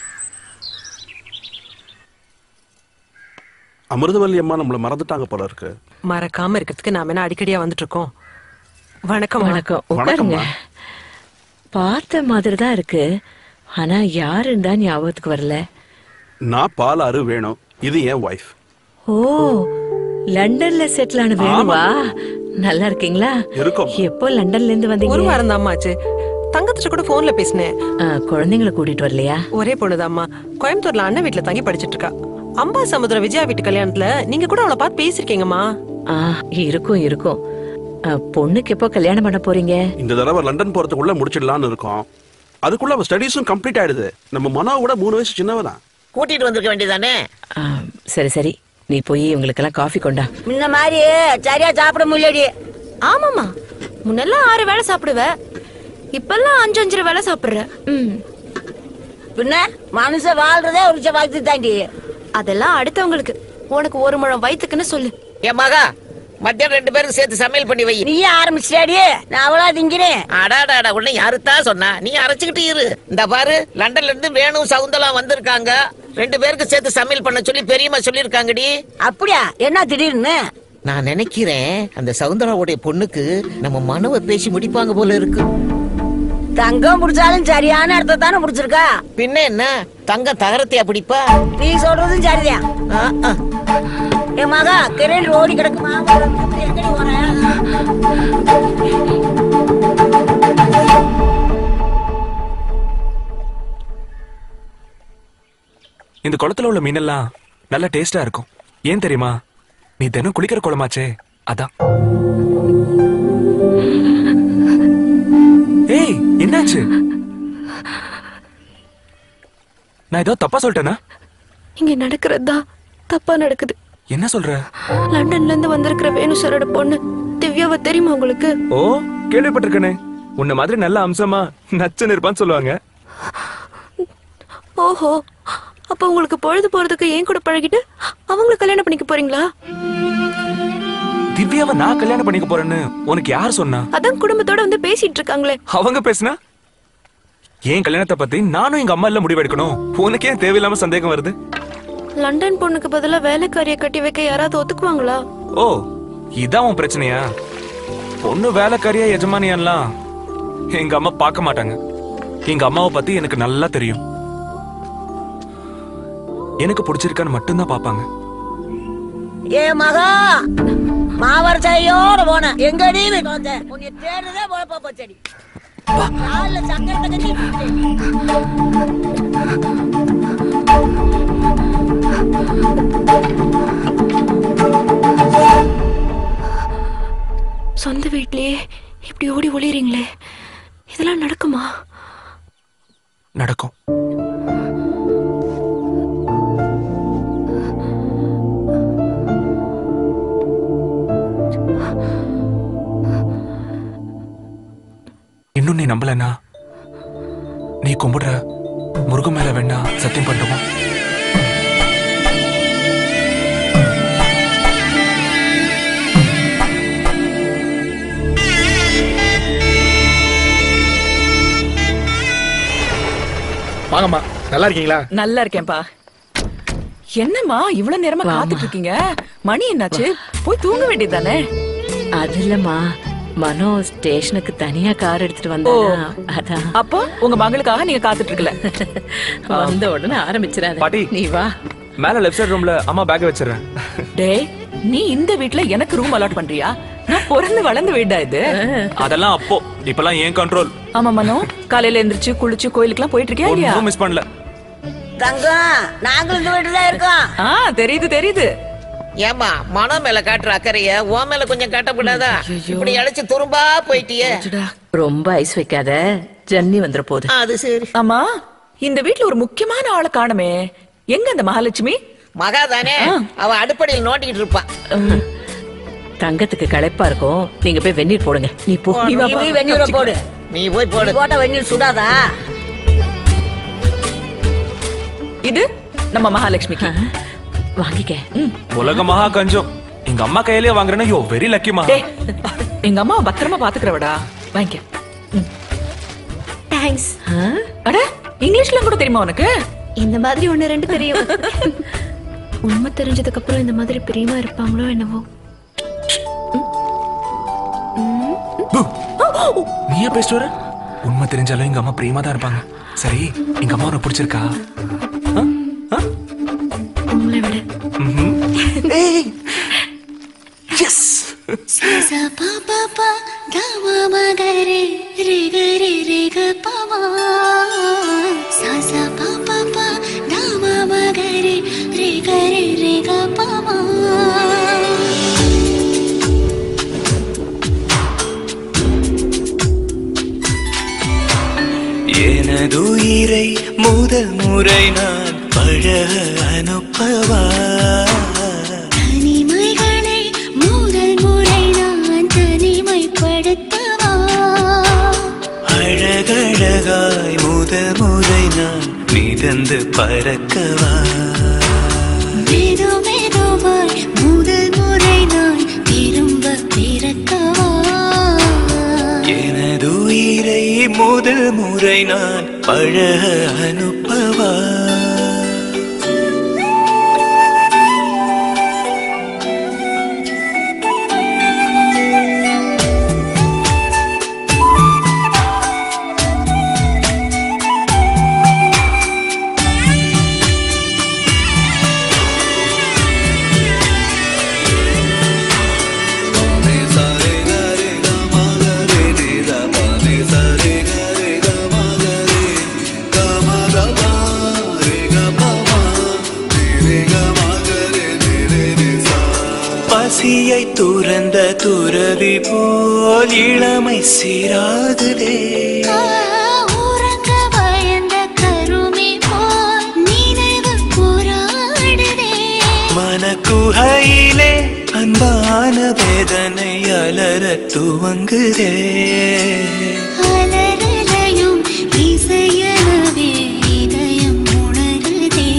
அமிர்தவல்லி அம்மா நம்மள மறந்துட்டாங்க போல இருக்கு மறக்காம இருக்கிறதுக்கு நாம என்ன அடிக்கடியா வந்துட்டு இருக்கோம் வணக்கம் வணக்கம் உட்காருங்க பார்த்த மாதிரி தான் இருக்கு ஆனா யாருன்னு தான் ஞாபகத்துக்கு வரல நான் பால் அரு வேணும் இது என் ஒய்ஃப் ஓ லண்டன்ல செட்டில் ஆன வேணுவா நல்லா இருக்கீங்களா இருக்கோம் எப்போ லண்டன்ல இருந்து வந்தீங்க ஒரு வாரம் தான் ஆச்சு தங்கத்திட்ட கூட போன்ல பேசினேன் ஆ, குழந்தைங்களை கூட்டிட்டு வரலையா ஒரே பொண்ணுதாம்மா கோயம்புத்தூர்ல அண்ணன் வீட்டுல தங்கி படிச்சிட்டு இருக்கா அம்பா சமுத்திரம் விஜயா வீட்டு கல்யாணத்துல நீங்க கூட அவளை பார்த்து பேசிருக்கீங்கம்மா ஆ இருக்கும் இருக்கும் ஆ, பொண்ணுக்கு எப்போ கல்யாணம் பண்ண போறீங்க இந்த தடவை லண்டன் போறதுக்குள்ள முடிச்சிடலாம்னு இருக்கோம் அதுக்குள்ள அவ ஸ்டடீஸும் கம்ப்ளீட் ஆயிடுது நம்ம மனோவை விட மூணு வயசு சின்னவதான் கூட்டிட்டு வந்திருக்க வேண்டியதானே ஆ, சரி சரி நீ போய் இவங்களுக்கெல்லாம் காஃபி கொண்டா முன்ன மாதிரி சரியா சாப்பிட முடியலடி ஆமாமா முன்னெல்லாம் ஆறு வேளை சாப்பிடுவ இப்பெல்லாம் அஞ்சு அஞ்சரை வேளை சாப்பிடுற ம் பின்ன மனுஷன் வாழ்றதே ஒரு வாழ்த்து தாண்டி அதெல்லாம் அடுத்தவங்களுக்கு உனக்கு ஒரு முழம் வயித்துக்குன்னு சொல்லு என் மகா மத்தியானம் ரெண்டு பேரும் சேர்த்து சமையல் பண்ணி வை நீயே ஆரம்பிச்சிட்டாடி நான் அவ்வளோ திங்கிறேன் அடாடாடா உன்னை யாருத்தான் சொன்னா நீ அரைச்சுக்கிட்டு இரு இந்த பாரு லண்டன்ல இருந்து வேணும் சவுந்தலாம் வந்திருக்காங்க ரெண்டு பேருக்கு சேர்த்து சமையல் பண்ண சொல்லி பெரியம்மா சொல்லிருக்காங்கடி அப்படியா என்ன திடீர்னு நான் நினைக்கிறேன் அந்த சவுந்தராவுடைய பொண்ணுக்கு நம்ம மனவை பேசி முடிப்பாங்க போல இருக்கு தங்கம் முடிச்சாலும் சரியான இடத்த தானே முடிச்சிருக்கா பின்ன என்ன தங்கம் தகரத்தையா பிடிப்பா நீ சொல்றதும் சரிதான் ஆ, ஆ. என் மகா கிரேன் ஓடி கிடக்குமா எங்கடி போற இந்த குளத்துல உள்ள மீனெல்லாம் நல்ல டேஸ்டா இருக்கும் ஏன் தெரியுமா நீ தினம் குளிக்கிற குளமாச்சே அதான் ஏய் என்னாச்சு நான் ஏதோ தப்பா சொல்லிட்டேனா இங்க நடக்கிறதா தப்பா நடக்குது என்ன சொல்ற லண்டன்ல இருந்து வந்திருக்கிற வேணுசரோட பொண்ணு திவ்யாவை தெரியுமா உங்களுக்கு ஓ கேள்விப்பட்டிருக்கனே உன்ன மாதிரி நல்ல அம்சமா நச்சுன்னு இருப்பான்னு சொல்லுவாங்க ஓஹோ அப்ப உங்களுக்கு பொழுது போறதுக்கு ஏன் கூட பழகிட்டு அவங்கள கல்யாணம் பண்ணிக்க போறீங்களா திவ்யாவை நான் கல்யாணம் பண்ணிக்க போறேன்னு உனக்கு யார் சொன்னா அதான் குடும்பத்தோட வந்து பேசிட்டு இருக்காங்களே அவங்க பேசுனா என் கல்யாணத்தை பத்தி நானும் எங்க அம்மா இல்ல முடிவெடுக்கணும் உனக்கு ஏன் தேவையில்லாம சந்தேகம் வருது லண்டன் பொண்ணுக்கு பதிலா வேலைக்காரிய கட்டி வைக்க யாராவது ஒத்துக்குவாங்களா ஓ இதான் உன் பிரச்சனையா பொண்ணு வேலைக்காரியா எஜமானியான்லாம் எங்க அம்மா பார்க்க மாட்டாங்க எங்க அம்மாவை பத்தி எனக்கு நல்லா தெரியும் எனக்கு பிடிச்சிருக்கான்னு மட்டும்தான் பாப்பாங்க ஏ மகா மாவரசையோட போன எங்கடி வீட்டு வந்த உன்னை தேடுறதே போலப்பா போச்சடி கால்ல சக்கரத்தை கட்டி சொந்த வீட்லயே இப்படி ஓடி ஒளியறீங்களே இதெல்லாம் நடக்குமா நடக்கும் இன்னும் நீ நம்பலனா நீ கும்பிடுற முருகன் மேல வேணா சத்தியம் பண்ணுமா வாங்கம்மா நல்லா இருக்கீங்களா நல்லா இருக்கேன்பா என்னம்மா இவ்வளவு நேரமா காத்துட்டு இருக்கீங்க மணி என்னாச்சு போய் தூங்க வேண்டியதானே அது இல்லம்மா மனோ ஸ்டேஷனுக்கு தனியா கார் எடுத்துட்டு வந்தானா அதான் அப்போ உங்க மகளுக்காக நீங்க காத்துட்டு இருக்கல வந்த உடனே ஆரம்பிச்சிடாத பாட்டி நீ வா மேல லெஃப்ட் சைடு ரூம்ல அம்மா பேக் வச்சிடுறேன் டேய் நீ இந்த வீட்ல எனக்கு ரூம் அலாட் பண்றியா நான் பிறந்து வளர்ந்த வீடா இது அதெல்லாம் அப்போ இப்பெல்லாம் ஏன் கண்ட்ரோல் ஆமா மனோ காலையில எந்திரிச்சு குளிச்சு கோயிலுக்குலாம் போயிட்டு இருக்கியா இல்லையா ஒன்றும் மிஸ் பண்ணல தங்கம் நாங்களும் இந்த வீட்டுல தான் இருக்கோம் ஆ தெரியுது தெரியுது ஏமா மனம் மேல காட்டுற அக்கறைய உன் மேல கொஞ்சம் காட்டக்கூடாதா இப்படி அழைச்சு துரும்பா போயிட்டியே ரொம்ப ஐஸ் வைக்காத ஜன்னி வந்துற போகுது அது சரி ஆமா இந்த வீட்ல ஒரு முக்கியமான ஆளை காணுமே எங்க அந்த மகாலட்சுமி மகா தானே அவ அடுப்படியில் நோண்டிக்கிட்டு இருப்பா தங்கத்துக்கு களைப்பா இருக்கும் நீங்க போய் வெந்நீர் போடுங்க நீ போ நீ போய் வெந்நீரை போடு நீ போய் நீ போடு போட்ட வெந்நீர் சுடாதா இது நம்ம மகாலட்சுமிக்கு வாங்கிக்க உலக மகா கஞ்சம் எங்க அம்மா கையிலேயே வாங்குறேன்னா யோ வெரி லக்கி மா டேய் எங்க அம்மா பத்திரமா பாத்துக்கிறவடா வாங்கிக்க தேங்க்ஸ் அட இங்கிலீஷ்ல கூட தெரியுமா உனக்கு இந்த மாதிரி ஒண்ணு ரெண்டு தெரியும் உண்மை தெரிஞ்சதுக்கு அப்புறம் இந்த மாதிரி பிரியமா இருப்பாங்களோ என்னவோ நீ ஏன் பேசிட்டு வர உண்மை தெரிஞ்சாலும் எங்க அம்மா பிரியமா தான் இருப்பாங்க சரி எங்க அம்மா உனக்கு பிடிச்சிருக்கா உங்களை விட Sa pa pa pa ga ma ma ga re re ga re re ga pa ma sa sa pa pa pa ga ma ma ga re re கரி ரேக பாமா எனதுயிரை முதல் முறை நான் பழக அனுப்பவா தனிமைகளை முதல் முறை நான் தனிமைப்படுத்தவா அழகழகாய் முதல் முறை நான் மிதந்து பறக்கவா மெது மெதுவாய் முதல் முறை நான் திரும்ப பிறக்கவா எனதுயிரை முதல் முறை நான் பழக அனுப்பவா பசியை துறந்த துறவி போல் இளமை சீராகுதே உறங்க பயந்த கருமி போல் நினைவு போராடுதே மனக்குகையிலே அன்பான வேதனை அலற துவங்குதே அலறலையும் இசையனவே இதயம் உணருதே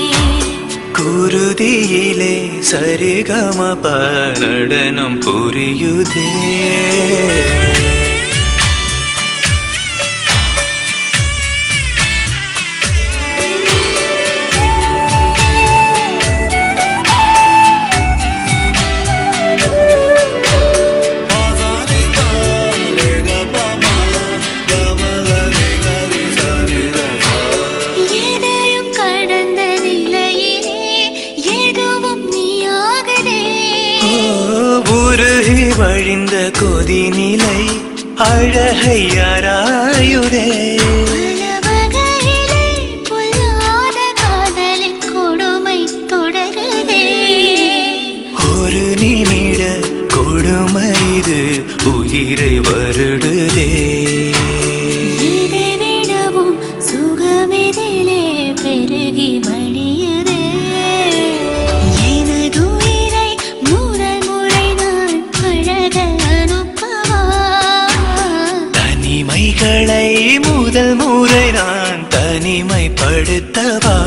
குருதியிலே சரிகம நடனம் புரியுதே எதையும் கடந்த நிலையிலே எதுவும் நீயாகதே உருகி வழிந்த கொதி நிலை அழகை யாராயுதே வகையிலே பொல்லாத காதலின் கொடுமை தொடருதே ஒரு நிமிட கொடுமை இது உயிரை வருடுதே இதை விடவும் சுகமிதிலே பெருகி வழியுதே எனது உயிரை முதல் முறை நான் பழக அனுப்பவா தனிமைகளை முதல் முறை நான் தனிமைப்படுத்தவா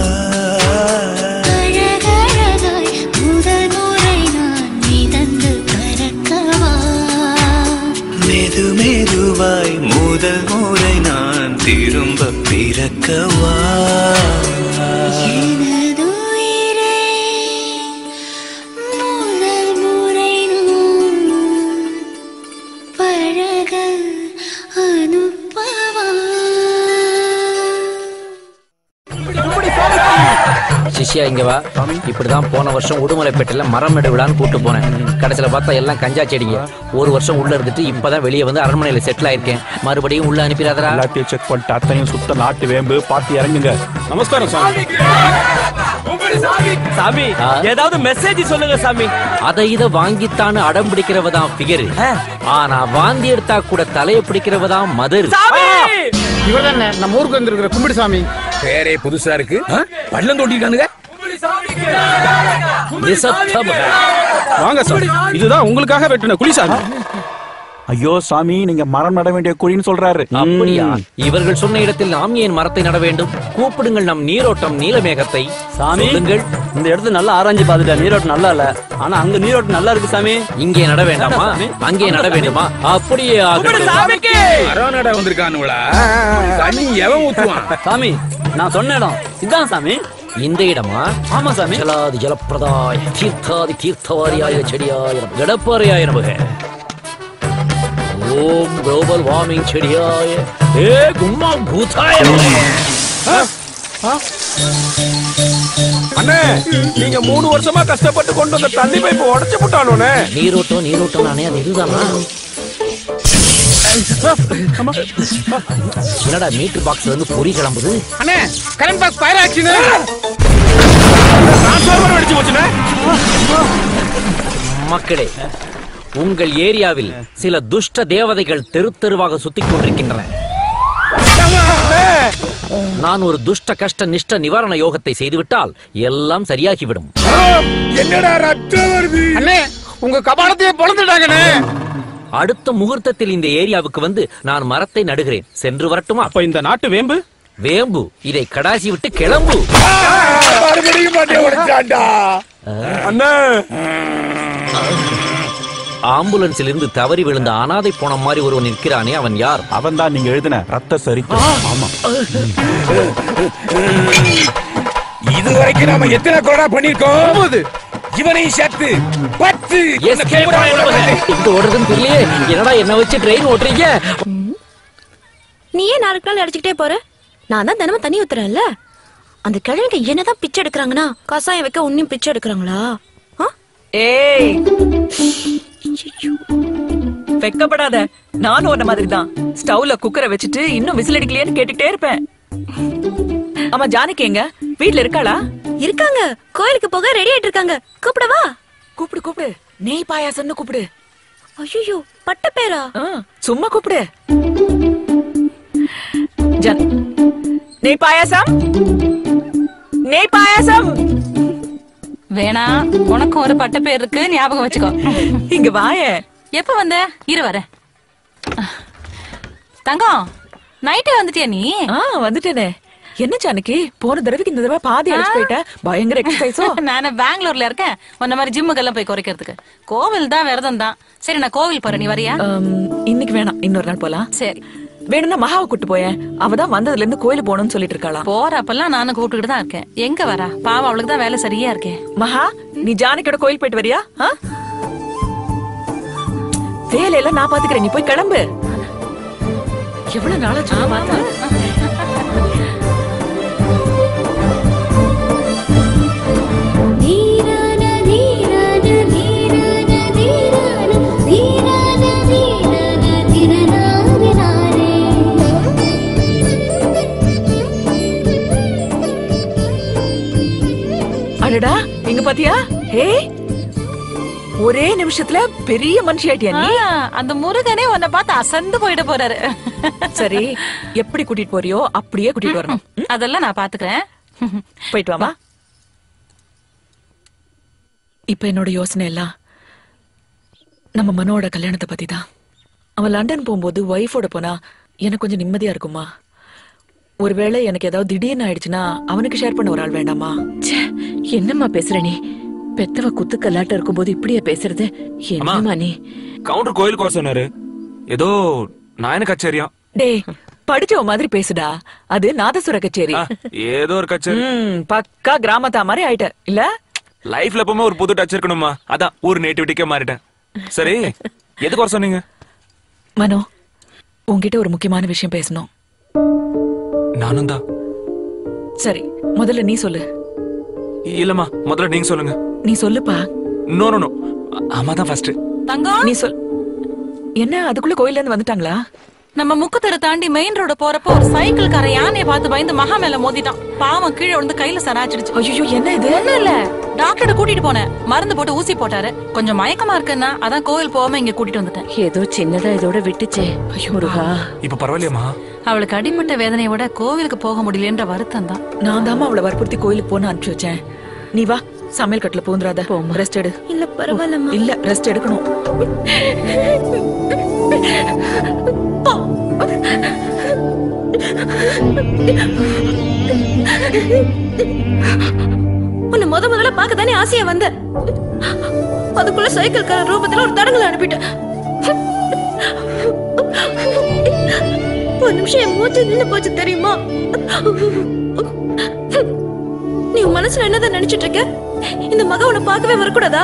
அழகழகாய் முதல் முறை நான் மிதந்து பறக்கவா மெது மெதுவாய் முதல் முறை நான் திரும்ப பிறக்கவா எனது உயிரை முதல் முறை நான் பழக அனுப்பவா சிஷ்யா இங்க வா இப்படிதான் போன வருஷம் உடுமலைப்பேட்டையில மரம் நடு விழான்னு கூட்டு போனேன் கடைசியில பார்த்தா எல்லாம் கஞ்சா செடிங்க ஒரு வருஷம் உள்ள இருந்துட்டு இப்பதான் வெளியே வந்து அரண்மனையில செட்டில் ஆயிருக்கேன் மறுபடியும் உள்ள அனுப்பிடாதரா எல்லாத்தையும் செக் பண்ணிட்டு அத்தனையும் சுத்த நாட்டு வேம்பு பார்த்து இறங்குங்க நமஸ்காரம் சாமி சாமி ஏதாவது மெசேஜ் சொல்லுங்க சாமி அதை இத வாங்கித்தான்னு அடம் பிடிக்கிறவ தான் ஃபிகர் ஆனா வாந்தி எடுத்தா கூட தலையை பிடிக்கிறவ தான் மதர் இவர் தானே நம்ம ஊருக்கு வந்திருக்கிற கும்பிடு சாமி பேரே புதுசா இருக்கு பள்ளம் தோண்டிருக்கானுங்க வாங்க சாமி இதுதான் உங்களுக்காக வெட்டின குழி சாமி ஐயோ சாமி நீங்க மரம் நட வேண்டிய குழின்னு சொல்றாரு அப்படியா இவர்கள் சொன்ன இடத்தில் நாம் ஏன் மரத்தை நட வேண்டும் கூப்பிடுங்கள் நம் நீரோட்டம் நீலமேகத்தை சாமி சொல்லுங்கள் இந்த இடத்துல நல்லா ஆராய்ஞ்சு பாத்துட்டேன் நீரோட்டம் நல்லா இல்ல ஆனா அங்க நீரோட்டம் நல்லா இருக்கு சாமி இங்கே நட வேண்டாமா அங்கே நட வேண்டுமா அப்படியே ஆகட்டும் அரோனடா வந்திருக்கானுங்களா தண்ணி எவன் ஊத்துவான் சாமி நான் சொன்ன இடம் இதான் சாமி இந்த இடமா ஆமா சாமி ஜலாதி ஜலப்பிரதாய தீர்த்தாதி தீர்த்தவாரியாய செடியாய கடப்பாறையாய நமக ஓம் குளோபல் வார்மிங் செடியாய ஏ கும்மா பூதாய அண்ணே நீங்க மூணு வருஷமா கஷ்டப்பட்டு கொண்டு வந்த தண்ணி பைப்பு உடைச்சு போட்டானோனே நீரோட்டம் நீரோட்டம் நானே அது இதுதானா என்னடா மீட்டர் பாக்ஸ்ல இருந்து பொறி கிளம்புது அண்ணே கரண்ட் பாக்ஸ் ஃபயர் ஆச்சுன்னு மக்களே உங்கள் ஏரியாவில் சில துஷ்ட தேவதைகள் தெரு தெருவாக சுத்திக் கொண்டிருக்கின்றன நான் ஒரு துஷ்ட கஷ்ட நிஷ்ட நிவாரண யோகத்தை செய்துவிட்டால் எல்லாம் சரியாகிவிடும் என்னடா ரத்தம் வருது அண்ணே உங்க கபாலத்தையே பொழந்துட்டாங்கண்ணே அடுத்த முகூர்த்தத்தில் இந்த ஏரியாவுக்கு வந்து நான் மரத்தை நடுகிறேன் சென்று வரட்டுமா அப்ப இந்த நாட்டு வேம்பு வேம்பு இதை கடாசி விட்டு கிளம்பு மறுபடியும் மாட்டே உடைச்சாண்டா அண்ணே ஆம்புலன்ஸில் இருந்து தவறி விழுந்த அனாதை போன மாதிரி ஒருவன் நிற்கிறானே அவன் யார் அவன் தான் நீங்க எழுதின ரத்த சரித்திரம் ஆமா இது வரைக்கும் நாம எத்தனை கொடா பண்ணிருக்கோம் இவனையும் சேர்த்து பத்து Escape ஆயிடுவாங்க. எங்க ஓடுறதுன்னு தெரியலையே என்னடா என்ன வச்சு ட்ரெயின் ஓட்டுறீங்க நீ ஏன் நாளுக்கு நாள் அடிச்சுக்கிட்டே போற நான் தான் தினமும் தண்ணி ஊத்துறேன்ல அந்த கிழவிங்க என்னதான் பிச்சை எடுக்கிறாங்கன்னா கசாயம் வைக்க உன்னையும் பிச்சை எடுக்கிறாங்களா ஆ? ஏய் வெக்கப்படாத நானும் உன்ன மாதிரி தான் ஸ்டவ்ல குக்கரை வச்சுட்டு இன்னும் விசில் அடிக்கலையேன்னு கேட்டுட்டே இருப்பேன் ஆமா ஜானகி எங்க வீட்ல இருக்காளா இருக்காங்க கோயிலுக்கு போக ரெடி ஆயிட்டு இருக்காங்க கூப்பிடவா கூப்பிடு கூப்பிடு நெய் பாயாசம்னு கூப்பிடு ஐயோ பட்ட பேரா ஆ, சும்மா கூப்பிடு ஜன் நெய் பாயாசம் நெய் பாயாசம் வேணாம் உனக்கும் ஒரு பட்ட பேர் இருக்கு ஞாபகம் வச்சுக்கோ இங்க வாயே எப்ப வந்த இரு வரேன் தங்கம் நைட்டே வந்துட்டியா நீ ஆ வந்துட்டேனே என்ன ஜானகி போன தடவைக்கு இந்த தடவை பாதி அடிச்சு போயிட்ட பயங்கர எக்ஸசைஸோ நான் பெங்களூர்ல இருக்கேன் உன்ன மாதிரி ஜிம்முக்கெல்லாம் போய் குறைக்கிறதுக்கு கோவில் தான் விரதம் தான் சரி நான் கோவில் போறேன் நீ வரியா இன்னைக்கு வேணாம் இன்னொரு நாள் போலாம் சரி வேணும்னா மகாவை கூட்டு போயேன் அவ தான் வந்ததுல இருந்து கோயிலுக்கு போகணும்னு சொல்லிட்டு இருக்காளா போறப்பெல்லாம் நானும் கூப்பிட்டுக்கிட்டு தான் இருக்கேன் எங்க வரா பாவம் அவளுக்கு தான் வேலை சரியா இருக்கே மகா நீ ஜானகியோட கோயில் போயிட்டு வரியா ஆ? வேலையெல்லாம் நான் பாத்துக்கிறேன் நீ போய் கிளம்பு எவ்வளவு நாளாச்சு உன்னை பார்த்தா அடடா இங்க பாத்தியா ஹே ஒரே நிமிஷத்துல பெரிய மனுஷி ஆயிட்டியா நீ ஆ, அந்த முருகனே உன்னை பார்த்து அசந்து போயிட போறாரு சரி எப்படி கூட்டிட்டு போறியோ அப்படியே கூட்டிட்டு வரணும் அதெல்லாம் நான் பாத்துக்கிறேன் போயிட்டு வாமா இப்ப என்னோட யோசனை எல்லாம் நம்ம மனோட கல்யாணத்தை பத்தி தான் அவன் லண்டன் போகும்போது ஒய்ஃபோட போனா எனக்கு கொஞ்சம் நிம்மதியா இருக்குமா ஒருவேளை எனக்கு ஏதாவது திடீர்னு ஆயிடுச்சுன்னா அவனுக்கு ஷேர் பண்ண ஒரு ஆள் வேண்டாமா என்னம்மா பேசுற நீ பெத்தவ குத்து கல்லாட்டம் இருக்கும்போது இப்படியா பேசுறது என்னம்மா நீ கவுண்டர் கோயிலுக்கு வர சொன்னாரு ஏதோ நாயன கச்சேரியாம் டேய் படிச்சவ மாதிரி பேசுடா அது நாதசுர கச்சேரி ஏதோ ஒரு கச்சேரி ம், பக்கா கிராமத்தா மாதிரி ஆயிட்ட இல்ல லைஃப்ல எப்பவுமே ஒரு புது டச் இருக்கணுமா அதான் ஊர் நேட்டிவிட்டிக்கே மாறிட்டேன் சரி எதுக்கு வர சொன்னீங்க மனோ உன்கிட்ட ஒரு முக்கியமான விஷயம் பேசணும் நானும் தான் சரி முதல்ல நீ சொல்லு இல்லம்மா முதல்ல நீங்க சொல்லுங்க நீ சொல்லுப்பா நோ நோ நோ ஆமா தான் ஃபர்ஸ்ட் தங்கம் நீ சொல் என்ன அதுக்குள்ள கோயில்ல இருந்து வந்துட்டாங்களா நம்ம முக்குத்தரை தாண்டி மெயின் ரோட போறப்போ ஒரு சைக்கிள் கார யானையை பார்த்து பயந்து மகா மேல மோதிட்டான் பாவம் கீழே விழுந்து கையில சராச்சிடுச்சு ஐயோ என்ன இது ஒண்ணும் இல்ல டாக்டர் கூட்டிட்டு போனேன் மருந்து போட்டு ஊசி போட்டாரு கொஞ்சம் மயக்கமா இருக்குன்னா அதான் கோவில் போகாம இங்க கூட்டிட்டு வந்துட்டேன் ஏதோ சின்னதா இதோட விட்டுச்சே முருகா இப்ப பரவாயில்லையம்மா அவளுக்கு அடிமட்ட வேதனையை விட கோவிலுக்கு போக முடியலன்ற வருத்தம் தான் நான் தாமா அவளை வற்புறுத்தி கோயிலுக்கு போன அனுப்பிச்சு வச்சேன் நீ வா சமையல் கட்டுல பூந்துராத ரெஸ்ட் எடு இல்ல பரவாயில்லம்மா இல்ல ரெஸ்ட் எடுக்கணும் உன்னை முத முதல்ல பார்க்க தானே ஆசையா வந்த அதுக்குள்ள சைக்கிள் கார ரூபத்துல ஒரு தடங்களை அனுப்பிட்டேன் ஒரு நிமிஷம் என் மூச்சு நின்னு போச்சு தெரியுமா நீ உன் மனசுல என்னதான் நினைச்சிட்டு இருக்க இந்த மக உன்னை பார்க்கவே வரக்கூடாதா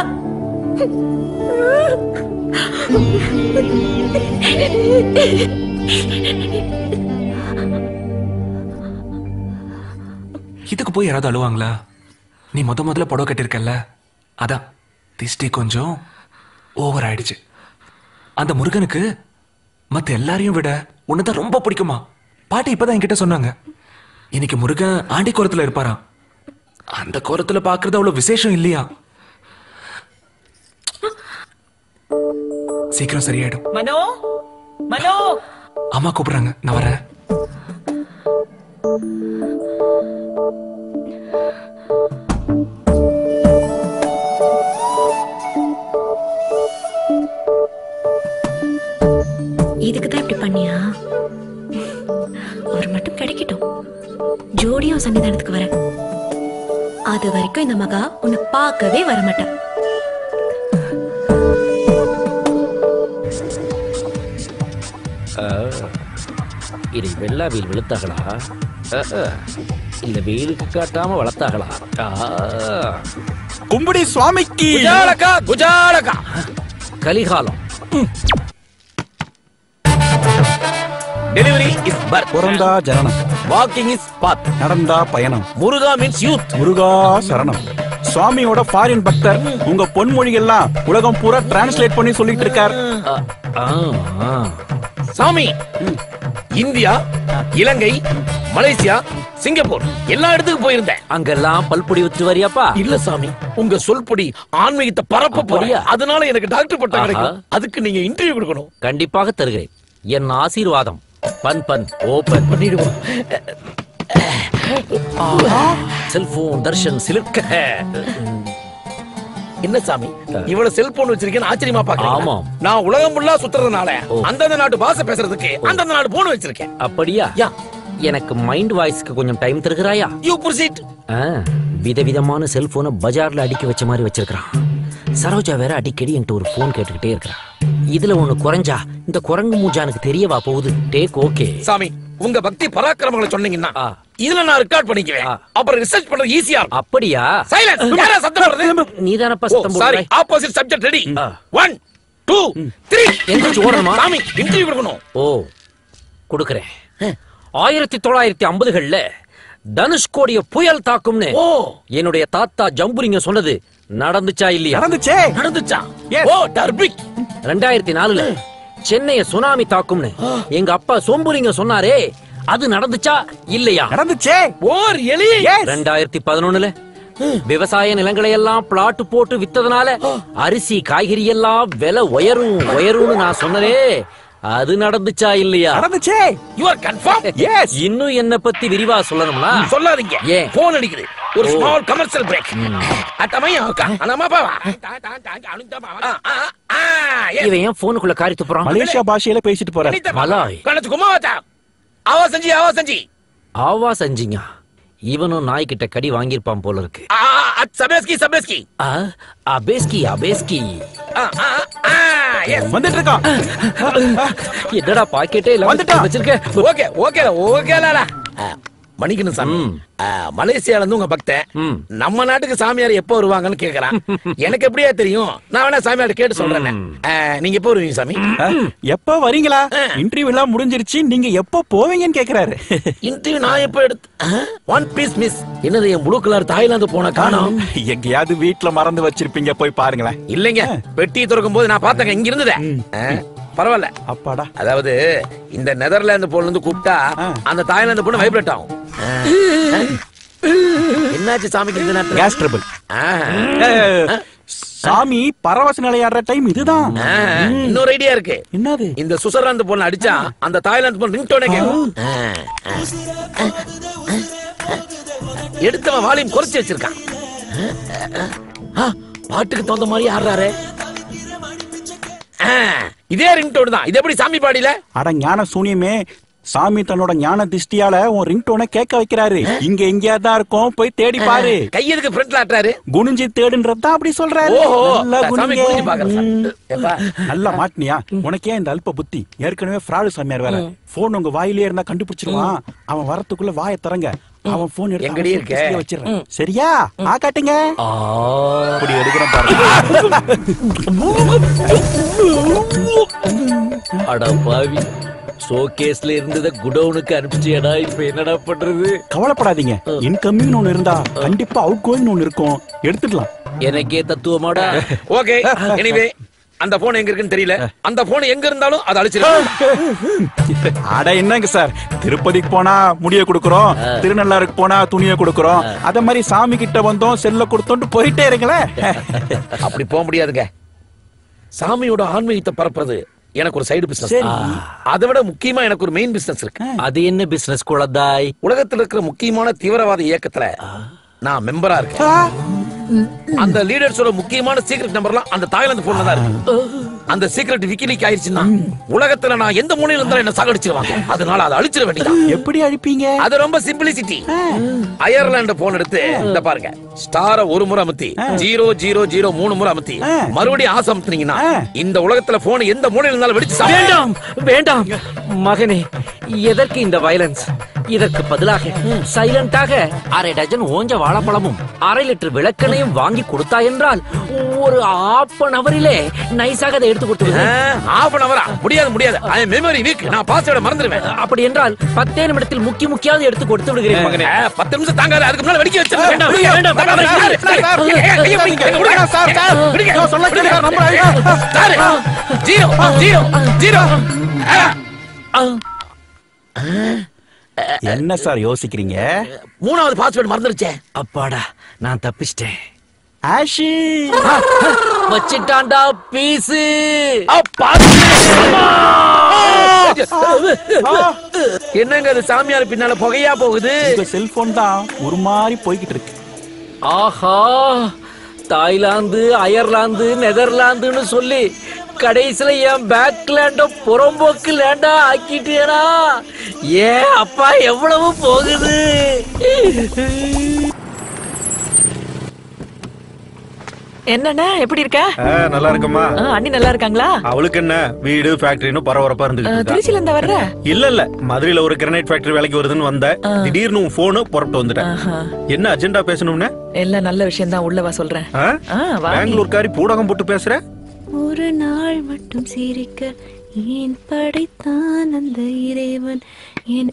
இதுக்கு போய் யாராவது அழுவாங்களா நீ முத முதல்ல புடவை கட்டியிருக்கல்ல அதான் திஷ்டி கொஞ்சம் ஓவர் ஆயிடுச்சு அந்த முருகனுக்கு மத்த எல்லாரையும் விட உன்னதான் ரொம்ப பிடிக்குமா பாட்டி இப்பதான் என்கிட்ட சொன்னாங்க இன்னைக்கு முருகன் ஆண்டி கோலத்துல இருப்பாராம் அந்த கோலத்துல பாக்குறது அவ்வளவு விசேஷம் இல்லையா சீக்கிரம் சரியாயிடும் மனோ மனோ அம்மா கூப்பிடுறாங்க நான் வரேன் இதுக்கு தான் இப்படி பண்ணியா அவர் மட்டும் கிடைக்கட்டும் ஜோடியும் சன்னிதானத்துக்கு வரேன் அது வரைக்கும் இந்த மகா உன்னை பார்க்கவே வரமாட்டா ஆ, இதை வெள்ளாவில் வெளுத்தாங்களா ஆ, ஆ. இல்ல வெயிலுக்கு காட்டாம வளர்த்தாங்களா ஆ. கும்படி சுவாமிக்கு குஜாலகா குஜாலகா கலிகாலம் டெலிவரி இஸ் பர்த் பிறந்தா ஜனனம் வாக்கிங் இஸ் பாத் நடந்தா பயணம் முருகா மீன்ஸ் யூத் முருகா சரணம் சுவாமியோட ஃபாரின் பக்தர் உங்க பொன்மொழிகள்லாம் உலகம் பூரா டிரான்ஸ்லேட் பண்ணி சொல்லிட்டு இருக்கார் சாமி இந்தியா இலங்கை மலேசியா சிங்கப்பூர் எல்லா இடத்துக்கும் போயிருந்தேன் அங்கெல்லாம் பல்பொடி வச்சு வரியாப்பா இல்ல சாமி உங்க சொல்பொடி ஆன்மீகத்தை பரப்ப போறியா அதனால எனக்கு டாக்டர் பட்டம் கிடைக்கும் அதுக்கு நீங்க இன்டர்வியூ கொடுக்கணும் கண்டிப்பாக தருகிறேன் என் ஆசீர்வாதம் பன் பன் ஓபன் பண்ணிடுவோம் செல்போன் தர்ஷன் சிலிர்க்க என்ன சாமி இவ்வளவு செல்போன் வச்சிருக்கேன்னு ஆச்சரியமா பாக்குறீங்க ஆமாம். நான் உலகம் ஃபுல்லா சுத்துறதுனால அந்தந்த நாட்டு பாஷை பேசுறதுக்கு அந்தந்த நாட்டு போன் வச்சிருக்கேன் அப்படியா எனக்கு மைண்ட் வாய்ஸ்க்கு கொஞ்சம் டைம் தருகிறாயா யூ புரிசிட் விதவிதமான செல்போனை பஜார்ல அடுக்கி வச்ச மாதிரி வச்சிருக்கான் சரோஜா வேற அடிக்கடி என்கிட்ட ஒரு போன் கேட்டுக்கிட்டே இருக்கிறான் இதுல ஒண்ணு குறைஞ்சா இந்த குரங்கு மூஜானுக்கு தெரியவா போகுது டேக் ஓகே சாமி உங்க பக்தி பராக்கிரமங்களை சொன்னீங்கன்னா இதுல நான் ரெக்கார்ட் பண்ணிக்குவேன் அப்புறம் ரிசர்ச் பண்றது ஈஸியா இருக்கும் அப்படியா சைலன்ஸ் யாரா சத்தம் வருது நீதானப்பா சத்தம் சாரி போடுறாய். Opposite subject ready one two three எந்திரிச்சு ஓடணுமா? சாமி இன்டர்வியூ கொடுக்கணும் ஓ கொடுக்கறேன் ஆயிரத்தி தொள்ளாயிரத்தி ஐம்பதுகள்ல தனுஷ்கோடிய புயல் தாக்கும்னு என்னுடைய தாத்தா ஜம்புரிங்க சொன்னது நடந்துச்சா இல்லையா நடந்துச்சே நடந்துச்சா ஓ டர்பிக் ரெண்டாயிரத்தி நாலுல சென்னைய சுனாமி தாக்கும்னு எங்க அப்பா சொம்புரிங்க சொன்னாரே அது நடந்துச்சா இல்லையா நடந்துச்சே ஓர் எலி ரெண்டாயிரத்தி பதினொன்னுல விவசாய நிலங்களை எல்லாம் பிளாட் போட்டு வித்ததுனால அரிசி காய்கறி எல்லாம் விலை உயரும் உயரும்னு நான் சொன்னதே அது நடந்துச்சா இல்லையா நடந்துச்சே யூ ஆர் கன்ஃபார்ம் எஸ் இன்னும் என்ன பத்தி விரிவா சொல்லணும்னா சொல்லாதீங்க ஏன் போன் அடிக்குது ஒரு ஓ. ஸ்மால் கமர்ஷியல் பிரேக் அட்டமையா அனமா பாவா இவன் ஏன் போனுக்குள்ள காரி துப்புறான் மலேசியா பாஷையில பேசிட்டு போறாரு மலாய் கணச்சு குமாவத்தா ஆவா செஞ்சி ஆவா செஞ்சி ஆவா செஞ்சீங்க இவனும் நாய்கிட்ட கடி வாங்கியிருப்பான் போல இருக்கு சபேஸ்கி சபேஸ்கி ஆ, அபேஸ்கி அபேஸ்கி வந்துட்டு இருக்கான் என்னடா பாக்கெட்டே இல்ல வந்துட்டான். வச்சிருக்க ஓகே ஓகே ஓகேலா மணிக்கணும் சாமி ஆ, மலேசியால இருந்து உங்க பக்தன் நம்ம நாட்டுக்கு சாமியார் எப்போ வருவாங்கன்னு கேக்குறான் எனக்கு எப்படியா தெரியும் நான் வேணா சாமியார் கேட்டு சொல்றேன் ஆ, நீங்க எப்போ வருவீங்க சாமி எப்ப வரீங்களா இன்டர்வியூ எல்லாம் முடிஞ்சிருச்சு நீங்க எப்ப போவீங்கன்னு கேக்குறாரு இன்டர்வியூ நான் எப்போ எடுத்து ஒன் பீஸ் மிஸ் என்னது என் ப்ளூ கலர் தாய்லாந்து போன காணோம் எங்கேயாவது வீட்ல மறந்து வச்சிருப்பீங்க போய் பாருங்களேன் இல்லைங்க பெட்டி திறக்கும் போது நான் பார்த்தேங்க இங்க இருந்ததே ஆ, பரவாயில்ல அப்பாடா அதாவது இந்த நெதர்லாந்து போன்ல இருந்து கூப்பிட்டா அந்த தாய்லாந்து பொண்ணு வைப்ரேட் ஆகும் ஆ. என்னாச்சு சாமிக்கு இந்த நேரத்துல கேஸ் ட்ரபிள் சாமி பரவச நிலையாடுற டைம் இதுதான் ஆ, இன்னொரு ஐடியா இருக்கு என்னது இந்த சுசர்லாந்து பொண்ணு அடிச்சா அந்த தாய்லாந்து பொண்ணு ரிங்டோனே கேட்கும் ஆ, ஆ. எடுத்தவன் வால்யூம் குறைச்சு வச்சிருக்கான் ஆ, பாட்டுக்கு தகுந்த மாதிரி ஆடுறாரு ஆ, இதே ரிங்டோன் தான் இது எப்படி சாமி பாடியில அட ஞான சூனியமே சாமி தன்னோட ஞான திஷ்டியால உன் ரிங்டோனை கேட்க வைக்கிறாரு இங்க எங்கேயா தான் இருக்கும் போய் தேடி பாரு கையெதுக்கு ஃப்ரண்ட்ல ஆட்டுறாரு குனிஞ்சி தேடுன்றதுதான் அப்படி சொல்றாரு ஓஹோ, நல்லா சாமி குனிங்க. குனிஞ்சு பார்க்கறேன் சாமி. ம். எப்பா? நல்லா மாட்டினியா உனக்கே இந்த அல்ப புத்தி ஏற்கனவே ஃப்ராடு சாமியார் வேற போன் உங்க வாயிலே இருந்தா கண்டுபிடிச்சிருவான் அவன் வரத்துக்குள்ள வாயை திறங்க அவன் போன் எடுத்து எங்கடி அவன் இருக்க? சுவிட்ச்லயே வச்சிடுறேன் சரியா ஆ காட்டுங்க அப்படி எடுக்கிறேன் பாருங்க அட பாவி ஷோகேஸ்ல இருந்தத குடவுனுக்கு அனுப்பிச்சியடா இப்ப என்னடா பண்றது கவலைப்படாதீங்க இன்கமிங் ஒன்னு இருந்தா கண்டிப்பா அவுட் கோயிங் ஒன்னு இருக்கும் எடுத்துக்கலாம் எனக்கே தத்துவமாடா ஓகே எனிவே அந்த போன் எங்க இருக்குன்னு தெரியல அந்த போன் எங்க இருந்தாலும் அதை அழிச்சிருக்கோம் அட என்னங்க சார் திருப்பதிக்கு போனா முடிய கொடுக்கறோம் திருநள்ளாருக்கு போனா துணிய கொடுக்கறோம் அத மாதிரி சாமி கிட்ட வந்தோம் செல்ல கொடுத்தோம்னு போயிட்டே இருங்களேன் அப்படி போக முடியாதுங்க சாமியோட ஆன்மீகத்தை பரப்புறது எனக்கு ஒரு சைடு பிசினஸ் சரி. அதை விட முக்கியமா எனக்கு ஒரு மெயின் பிசினஸ் இருக்கு அது என்ன பிசினஸ் குழந்தாய் உலகத்துல இருக்கிற முக்கியமான தீவிரவாத இயக்கத்துல நான் மெம்பரா இருக்கேன் அந்த லீடர்ஸோட முக்கியமான சீக்ரெட் நம்பர்லாம் அந்த தாய்லாந்து போன்ல தான் இருக்கு அந்த சீக்ரெட் விக்கிலீக் ஆயிருச்சுன்னா உலகத்துல நான் எந்த மூலையில இருந்தாலும் என்ன சாகடிச்சிருவாங்க அதனால அதை அழிச்சிட வேண்டியதான் எப்படி அழிப்பீங்க அது ரொம்ப சிம்பிளிசிட்டி அயர்லாந்து போன் எடுத்து இந்த பாருங்க ஸ்டார ஒரு முறை அமுத்தி ஜீரோ ஜீரோ ஜீரோ மூணு முறை அமுத்தி மறுபடியும் ஆசை அமுத்துனீங்கன்னா இந்த உலகத்துல போன் எந்த மூலையில இருந்தாலும் வெடிச்சு சாகும். வேண்டாம் வேண்டாம் மகனே எதற்கு இந்த வயலன்ஸ் இதற்கு பதிலாக சைலண்டாக அரை டஜன் ஓஞ்ச வாழைப்பழமும் அரை லிட்டர் விளக்கெண்ணையும் வாங்கி கொடுத்தா என்றால் ஒரு ஆஃப் அன் அவரிலே நைஸாக அதை எடுத்து கொடுத்து ஹாஃப் அன் அவரா முடியாது முடியாது ஐ மெமரி வீக் நான் பாஸ்வேர்டை மறந்துடுவேன் அப்படி என்றால் பத்தே நிமிடத்தில் முக்கி முக்கியாவது எடுத்து கொடுத்து விடுகிறேன் மகனே ஆ, பத்து நிமிஷம் தாங்காது அதுக்கு முன்னால வெடிக்க வச்சிருங்க வேண்டாம், விடுங்க. வேண்டாம், சார், வேண்டாம், சார், சார், சார், சார், ஏய், கையை பிடிங்க, சார், விடுங்க, சார், சார், விடுங்க, நான் சொல்ல விடுங்க, கேளுங்க, நம்புறேன். சார், ஜீரோ ஜீரோ ஜீரோ என்ன சார் யோசிக்கிறீங்க மூணாவது பாஸ்வேர்டு மறந்துருச்சே அப்பாடா நான் தப்பிச்சிட்டேன் ஆஷி வச்சிட்டான்டா பீஸு என்னங்க அது சாமியார் பின்னால புகையா போகுது உங்க செல்போன் தான் ஒரு மாதிரி போய்கிட்டு இருக்கு ஆஹா தாய்லாந்து அயர்லாந்து நெதர்லாந்துன்னு சொல்லி கடைசியில என் பேக் லேண்ட புறம்போக்கு லேண்டா ஆக்கிட்டியடா ஏன் அப்பா எவ்வளவு போகுது என்னண்ணா எப்படி இருக்க ஆ, நல்லா இருக்கம்மா ஆ, அண்ணி நல்லா இருக்காங்களா அவளுக்கு என்ன வீடு ஃபேக்டரின்னு பரபரப்பா ஆ, இருந்துகிட்டு இருக்கா. திருச்சியில இருந்தா வர்ற இல்ல இல்ல மதுரையில ஒரு கிரானைட் ஃபேக்டரி வேலைக்கு வருதுன்னு வந்த திடீர்னு உன் போனு புறப்பட்டு வந்துட்டேன் ஆஹா. என்ன அஜெண்டா பேசணும்னு எல்லாம் நல்ல விஷயம் தான் உள்ளவா சொல்றேன் ஆ? ஆ, வா நீ. பெங்களூர்காரி பூடகம் போட்டு பேசுற ஒரு நாள் மட்டும் சிரிக்க ஏன் படைத்தான் அந்த இறைவன் என்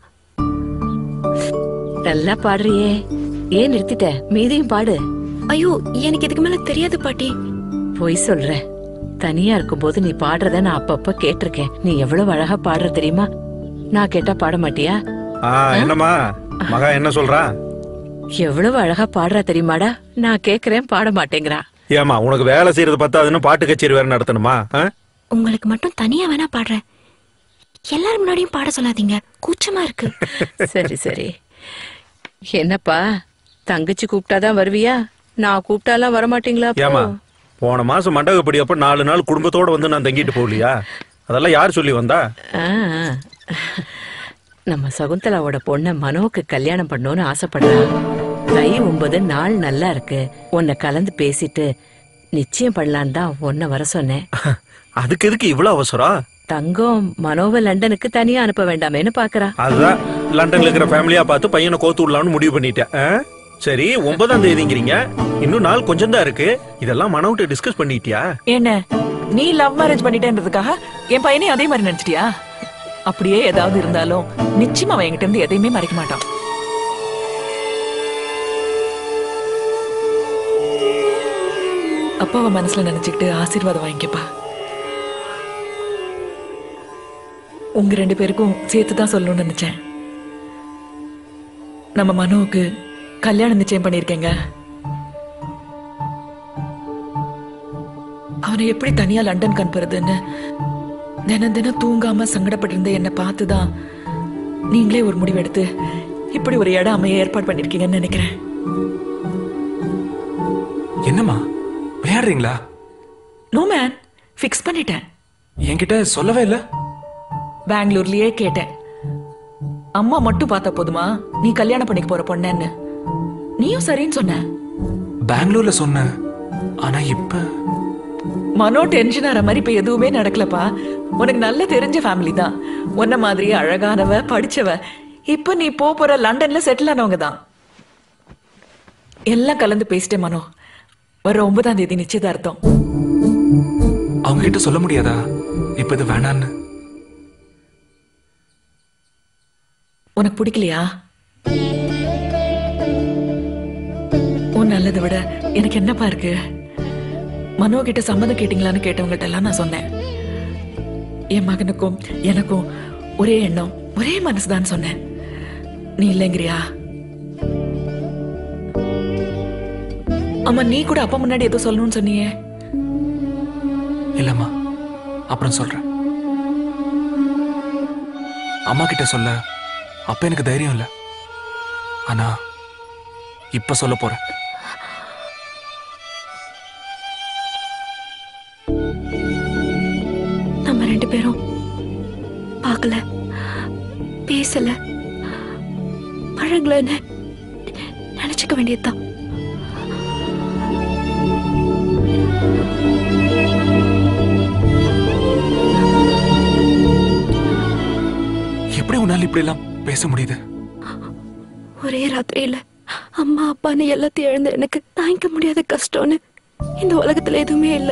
நல்லா பாடுறியே ஏன் நிறுத்திட்ட மீதியும் பாடு ஐயோ எனக்கு இதுக்கு மேல தெரியாது பாட்டி பொய் சொல்ற தனியா இருக்கும்போது நீ பாடுறத நான் அப்பப்ப கேட்டிருக்கேன் நீ எவ்வளவு அழகா பாடுற தெரியுமா நான் கேட்டா பாட மாட்டியா ஆ, என்னம்மா மகா என்ன சொல்றா எவ்வளவு அழகா பாடுறா தெரியுமாடா நான் கேக்குறேன் பாட மாட்டேங்கிறா ஏமா உனக்கு வேலை செய்யறது பத்தாதுன்னு பாட்டு கச்சேரி வேற நடத்தணுமா ஆ? உங்களுக்கு மட்டும் தனியா வேணா பாடுறேன் எல்லாரும் முன்னாடியும் பாட சொல்லாதீங்க கூச்சமா இருக்கு சரி சரி என்னப்பா தங்கச்சி கூப்பிட்டாதான் வருவியா நான் கூப்பிட்டாலாம் வரமாட்டீங்களா அப்போ? ஏமா போன மாசம் மண்டகப்படி அப்ப நாலு நாள் குடும்பத்தோட வந்து நான் தங்கிட்டு போகலையா அதெல்லாம் யார் சொல்லி வந்தா ஆ, ஆ. நம்ம சகுந்தலாவோட பொண்ண மனோக்கு கல்யாணம் பண்ணணும்னு ஆசைப்படுறா தை ஒன்பது நாள் நல்லா இருக்கு உன்னை கலந்து பேசிட்டு நிச்சயம் பண்ணலான்னு தான் உன்னை வர சொன்னேன் அதுக்கு எதுக்கு இவ்வளவு அவசரம் தங்கம் மனோவை லண்டனுக்கு தனியா அனுப்ப வேண்டாமேன்னு பாக்குறா அதுதான் லண்டன்ல இருக்கிற ஃபேமிலியா பார்த்து பையனை கோத்து விடலாம்னு முடிவு பண்ணிட்டேன் ஆ? சரி ஒன்பதாம் தேதிங்கிறீங்க இன்னும் நாள் கொஞ்சம் தான் இருக்கு இதெல்லாம் மனவிட்டு டிஸ்கஸ் பண்ணிட்டியா என்ன நீ லவ் மேரேஜ் பண்ணிட்டேன்றதுக்காக என் பையனையும் அதே மாதிரி நினைச்சிட்டியா அப்படியே ஏதாவது இருந்தாலும் நிச்சயமா அவன் என்கிட்ட இருந்து எதையுமே மறைக்க மாட்டான் அப்பாவை மனசுல நினைச்சுக்கிட்டு ஆசீர்வாதம் வாங்கிக்கப்பா உங்க ரெண்டு பேருக்கும் சேர்த்து தான் சொல்லணும்னு நினைச்சேன் நம்ம மனோவுக்கு கல்யாணம் நிச்சயம் பண்ணிருக்கேங்க அவனை எப்படி தனியா லண்டன் அனுப்புறதுன்னு தினம் தினம் தூங்காம சங்கடப்பட்டு இருந்த என்னை பார்த்துதான் நீங்களே ஒரு முடிவெடுத்து இப்படி ஒரு இடம் அமைய ஏற்பாடு பண்ணிருக்கீங்கன்னு நினைக்கிறேன் என்னம்மா விளையாடுறீங்களா நோ மேன் ஃபிக்ஸ் பண்ணிட்டேன் என்கிட்ட சொல்லவே இல்ல பெங்களூர்லயே கேட்டேன் அம்மா மட்டும் பார்த்தா போதுமா நீ கல்யாணம் பண்ணிக்க போற பொண்ணன்னு நீயும் சரின்னு சொன்ன பெங்களூர்ல சொன்னேன் ஆனா இப்ப மனோ டென்ஷன் ஆற மாதிரி இப்ப எதுவுமே நடக்கலப்பா உனக்கு நல்ல தெரிஞ்ச ஃபேமிலி தான் உன்ன மாதிரி அழகானவ படிச்சவ இப்ப நீ போ போற லண்டன்ல செட்டில் ஆனவங்க தான் எல்லாம் கலந்து பேசிட்டேன் மனோ வர ஒன்பதாம் தேதி நிச்சயதார்த்தம் அவங்க கிட்ட சொல்ல முடியாதா இப்ப இது வேணான்னு உனக்கு பிடிக்கலையா உன் நல்லதை விட எனக்கு என்னப்பா இருக்கு மனோ கிட்ட சம்மதம் கேட்டீங்களான்னு கேட்டவங்ககிட்ட எல்லாம் நான் சொன்னேன் என் மகனுக்கும் எனக்கும் ஒரே எண்ணம் ஒரே மனசுதான் சொன்னேன் நீ இல்லைங்கிறியா ஆமா நீ கூட அப்பா முன்னாடி ஏதோ சொல்லணும்னு சொன்னியே இல்லம்மா அப்புறம் சொல்றேன் அம்மா கிட்ட சொல்ல அப்ப எனக்கு தைரியம் இல்ல ஆனா இப்ப சொல்ல போறேன் நம்ம ரெண்டு பேரும் பார்க்கல பேசல பழகலன்னு நினைச்சுக்க வேண்டியதுதான் எப்படி உன்னால இப்படி எல்லாம் பேச முடியுது ஒரே ராத்திரியில அம்மா அப்பான்னு எல்லாத்தையும் இழந்த எனக்கு தாங்கிக்க முடியாத கஷ்டம்னு இந்த உலகத்துல எதுவுமே இல்ல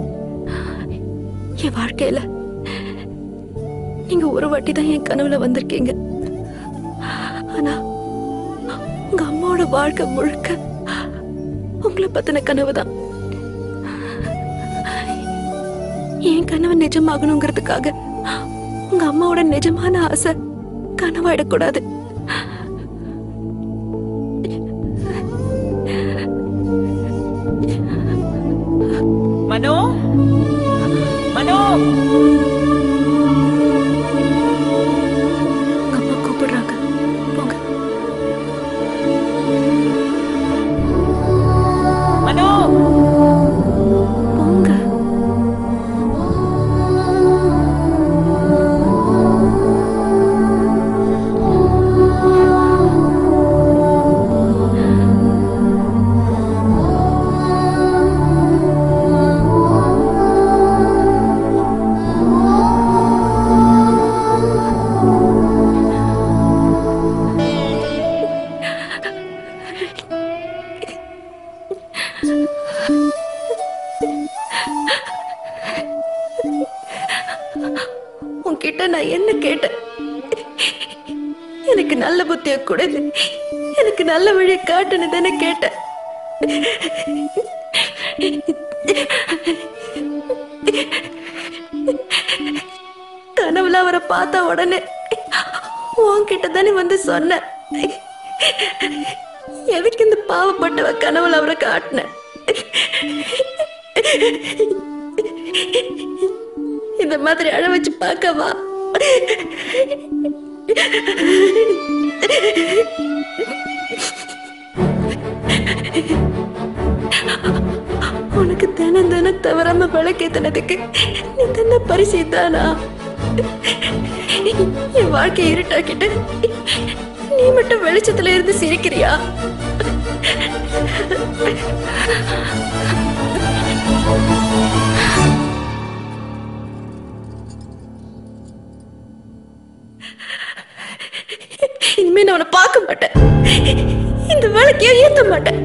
என் வாழ்க்கையில நீங்க ஒரு வாட்டி தான் என் கனவுல வந்திருக்கீங்க ஆனா உங்க அம்மாவோட வாழ்க்கை முழுக்க உங்களை பத்தின கனவு தான் என் கனவு நிஜமாகணுங்கிறதுக்காக உங்க அம்மாவோட நிஜமான ஆசை கனவாயிடக்கூடாது மனோ மனோ அம்மா கூப்பிடுறாங்க போங்க மனோ போங்க உன்கிட்ட நான் என்ன கேட்டேன் எனக்கு நல்ல புத்திய கொடு எனக்கு நல்ல வழியை காட்டுன்னு தானே கேட்டேன் கனவுல அவரை பார்த்த உடனே உன்கிட்ட தானே வந்து சொன்னேன் எதுக்கு இந்த பாவப்பட்டவ கனவுல அவரை காட்டினேன் இந்த மாதிரி அழ வச்சு பார்க்கவா உனக்கு தினம் தினம் தவறாம விளக்கேத்தினதுக்கு நீ தன்ன பரிசு தானா என் வாழ்க்கையை இருட்டாக்கிட்டு நீ மட்டும் வெளிச்சத்துல இருந்து சிரிக்கிறியா இனிமே நான் உன்னை பார்க்க மாட்டேன் இந்த வேலைக்கையே ஏத்த மாட்டேன்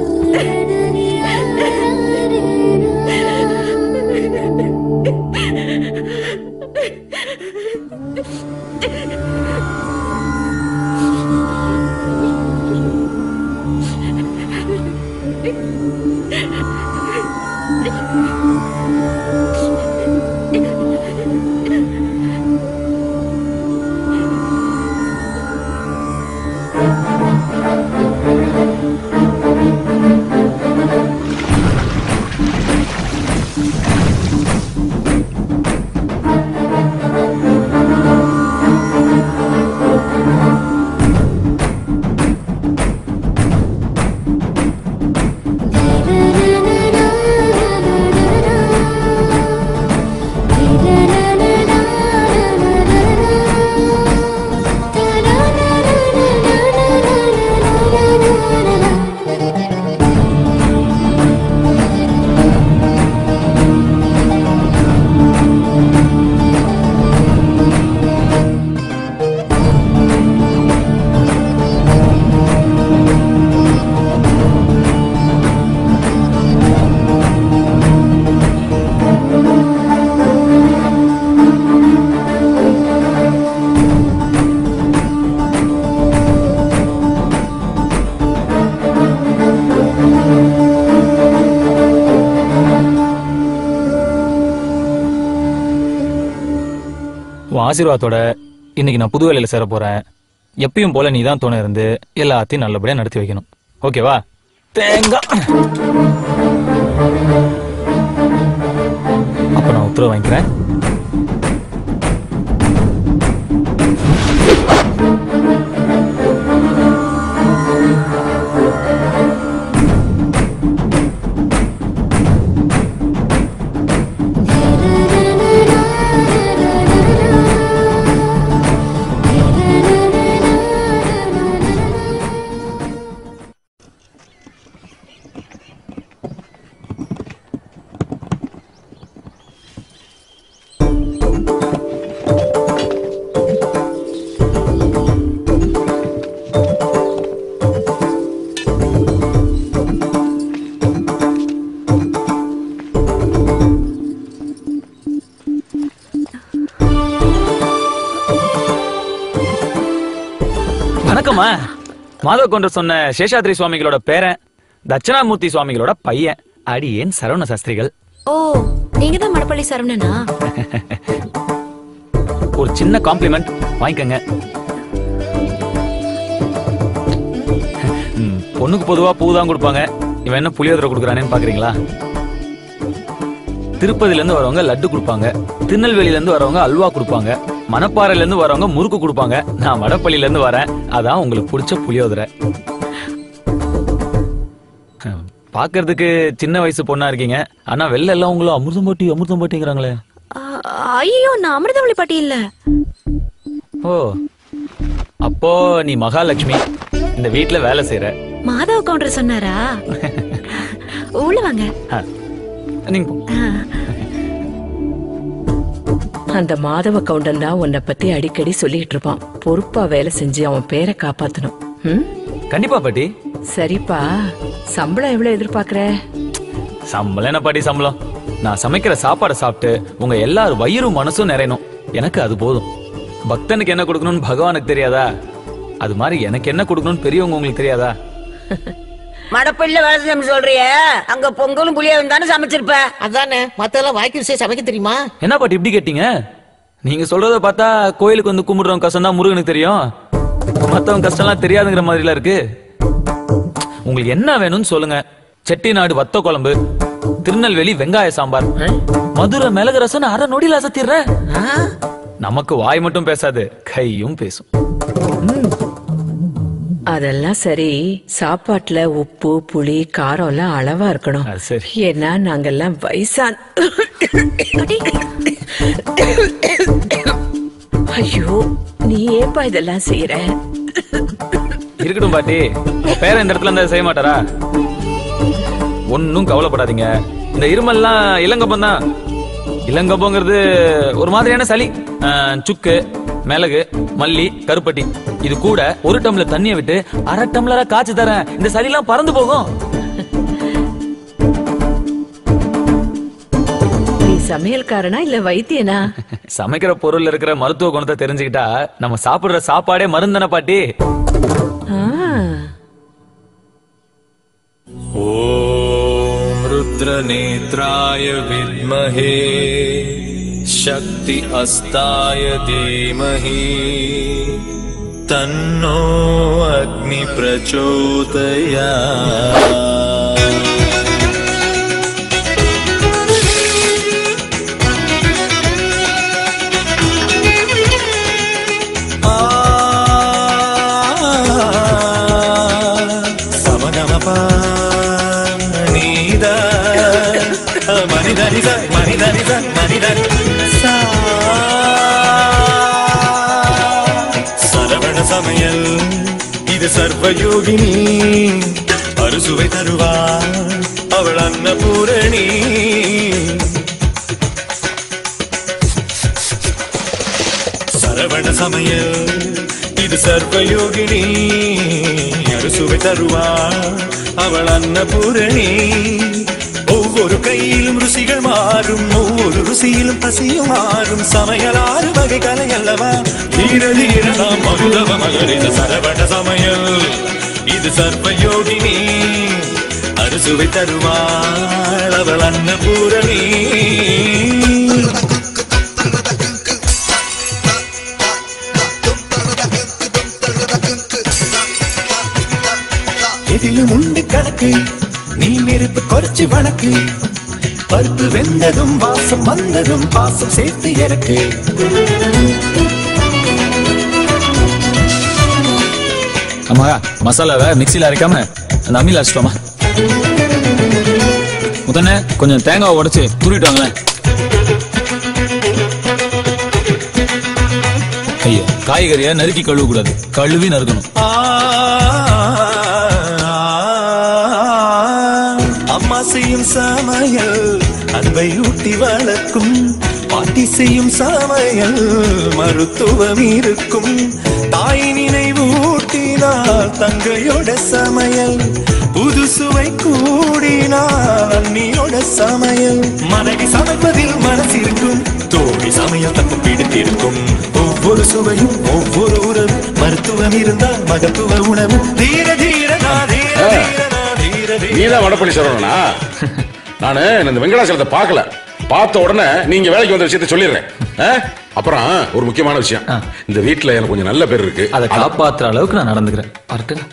உன் ஆசீர்வாதத்தோட இன்னைக்கு நான் புது வேலையில சேர போறேன் எப்பயும் போல நீ தான் துணை இருந்து எல்லாத்தையும் நல்லபடியா நடத்தி வைக்கணும் ஓகேவா தேங்காய் அப்ப உத்தரவு வாங்கிக்கிறேன் வணக்கம்மா மாதவ கொண்டர் சொன்ன சேஷாத்ரி சுவாமிகளோட பேரன் தட்சணாமூர்த்தி சுவாமிகளோட பையன் அடியேன் சரவண சாஸ்திரிகள் ஓ நீங்க தான் மடப்பள்ளி சரவணனா ஒரு சின்ன காம்ப்ளிமெண்ட் வாங்கிக்கங்க ம், பொண்ணுக்கு பொதுவா பூ தான் கொடுப்பாங்க இவன் என்ன புளியோதரை கொடுக்குறானேன்னு பாக்குறீங்களா திருப்பதில இருந்து வரவங்க லட்டு கொடுப்பாங்க திருநெல்வேலியில இருந்து வரவங்க அல்வா கொடுப்பாங்க மணப்பாறையில இருந்து வரவங்க முறுக்கு கொடுப்பாங்க நான் வடப்பள்ளியில இருந்து வரேன் அதான் உங்களுக்கு பிடிச்ச புளியோதரை பாக்குறதுக்கு சின்ன வயசு பொண்ணா இருக்கீங்க ஆனா வெளில எல்லாம் உங்களும் அமிர்தம் பாட்டி அமிர்தம் பாட்டிங்கிறாங்களே ஐயோ நான் அமிர்தவள்ளி பாட்டி இல்ல ஓ அப்போ நீ மகாலட்சுமி இந்த வீட்ல வேலை செய்யற மாதவ கவுண்டர் சொன்னாரா உள்ள வாங்க ஆ, நீங்க போ. அந்த மாதவ கவுண்டன் தான் உன்னை பத்தி அடிக்கடி சொல்லிட்டு இருப்பான் பொறுப்பா வேலை செஞ்சு அவன் பேரை காப்பாத்தணும் ம்? கண்டிப்பா பாட்டி சரிப்பா சம்பளம் எவ்வளவு எதிர்பார்க்கற சம்பளம் என்ன பாட்டி சம்பளம் நான் சமைக்கிற சாப்பாடை சாப்பிட்டு உங்க எல்லார் வயிறும் மனசும் நிறையணும் எனக்கு அது போதும் பக்தனுக்கு என்ன கொடுக்கணும்னு பகவானுக்கு தெரியாதா அது மாதிரி எனக்கு என்ன கொடுக்கணும்னு பெரியவங்க உங்களுக்கு தெரியாதா மடப்பள்ளியில வேலை செஞ்சு சொல்றிய அங்க பொங்கலும் புளியாவும் தானே சமைச்சிருப்ப அதானே மத்தெல்லாம் வாய்க்கு ருசியா சமைக்க தெரியுமா என்ன பாட்டி இப்படி கேட்டீங்க நீங்க சொல்றத பார்த்தா கோயிலுக்கு வந்து கும்பிடுறவங்க கஷ்டம் தான் முருகனுக்கு தெரியும் மத்தவங்க கஷ்டம்லாம் தெரியாதுங்கிற மாதிரிலாம் இருக்கு உங்களுக்கு என்ன வேணும்னு சொல்லுங்க செட்டிநாடு வத்த குழம்பு திருநெல்வேலி வெங்காய சாம்பார் மதுரை மிளகு ரசம் அரை நொடியில் அசத்திடுறேன் நமக்கு வாய் மட்டும் பேசாது கையும் பேசும் அதெல்லாம் சரி சாப்பாட்டுல உப்பு புளி காரம் எல்லாம் அளவா இருக்கணும் சரி ஏன்னா நாங்கெல்லாம் வயசான் ஐயோ நீ ஏப்பா இதெல்லாம் செய்யற இருக்கட்டும் பாட்டி உங்க பேர இந்த இடத்துல இருந்தா செய்ய மாட்டாரா ஒன்னும் கவலைப்படாதீங்க இந்த இருமல்லாம் இளங்கப்பம் தான் இளங்கப்பங்கிறது ஒரு மாதிரியான சளி ஆஹ், சுக்கு மிளகு மல்லி கருப்பட்டி இது கூட ஒரு டம்ளர் தண்ணியை விட்டு அரை டம்ளரா காய்ச்சி தரேன் இந்த சளிலாம் பறந்து போகும் நீ சமையல்காரனா இல்ல வைத்தியனா சமைக்கிற பொருள்ல இருக்கிற மருத்துவ குணத்தை தெரிஞ்சுக்கிட்டா நம்ம சாப்பிடுற சாப்பாடே மருந்தன பாட்டி ॐ रुद्रनेत्राय विद्महे शक्ति अस्ताय धीमहि तन्नो अग्नि प्रचोदयात् సమగమప నీద మనిదని మనిదని మనిదని சரவண சமையல் இது சர்வயோகினி அறுசுவை தருவார் அவள் அன்னபூரணி சரவண சமையல் இது சர்வயோகினி அறுசுவை தருவார் அவள் அன்னபூரணி ஒவ்வொரு கையிலும் ருசிகள் மாறும் ஒவ்வொரு ருசியிலும் பசியும் மாறும் சமையல் ஆறு வகை கலை அல்லவா தீர தீர நாம் அமுதவ மகரித சரவண சமையல் இது சர்வயோகினி அறுசுவை தருவாள் அவள் அன்னபூரணி எதிலும் உண்டு கணக்கு நீ நெருப்பு குறைச்சு வணக்கு பருப்பு வெந்ததும் வாசம் வந்ததும் பாசம் சேர்த்து எனக்கு ஆமா மசாலாவை மிக்ஸில அரைக்காம அந்த அம்மியில அரைச்சிட்டோமா முதல்ல கொஞ்சம் தேங்காவை உடைச்சு துருவிட்டு வாங்களேன் ஐயோ காய்கறியை நறுக்கி கழுவ கூடாது கழுவி நறுக்கணும் அம்மா செய்யும் சமையல் அன்பை ஊட்டி வளர்க்கும் பாட்டி செய்யும் சமையல் மருத்துவம் இருக்கும் தாய் நினைவு ஊட்டினால் தங்கையோட சமையல் புது சுவை கூடினால் அண்ணியோட சமையல் மனைவி சமைப்பதில் மனசிருக்கும் தோழி சமையல் தப்பு பிடித்திருக்கும் ஒவ்வொரு சுவையும் ஒவ்வொரு உறவு மருத்துவம் இருந்தால் மகத்துவ உணவு தீர தீர நான் தீர தீர நான் தீர தீர நீதான் வடப்பள்ளி சரவணனா நானு இந்த வெங்கடாசலத்தை பார்க்கல பார்த்த உடனே நீங்க வேலைக்கு வந்த விஷயத்தை சொல்லிடுறேன் ஆ? அப்புறம் ஒரு முக்கியமான விஷயம் இந்த வீட்ல எனக்கு கொஞ்சம் நல்ல பேர் இருக்கு அதை காப்பாத்துற அளவுக்கு நான் நடந்துக்கிறேன் வரட்டுங்க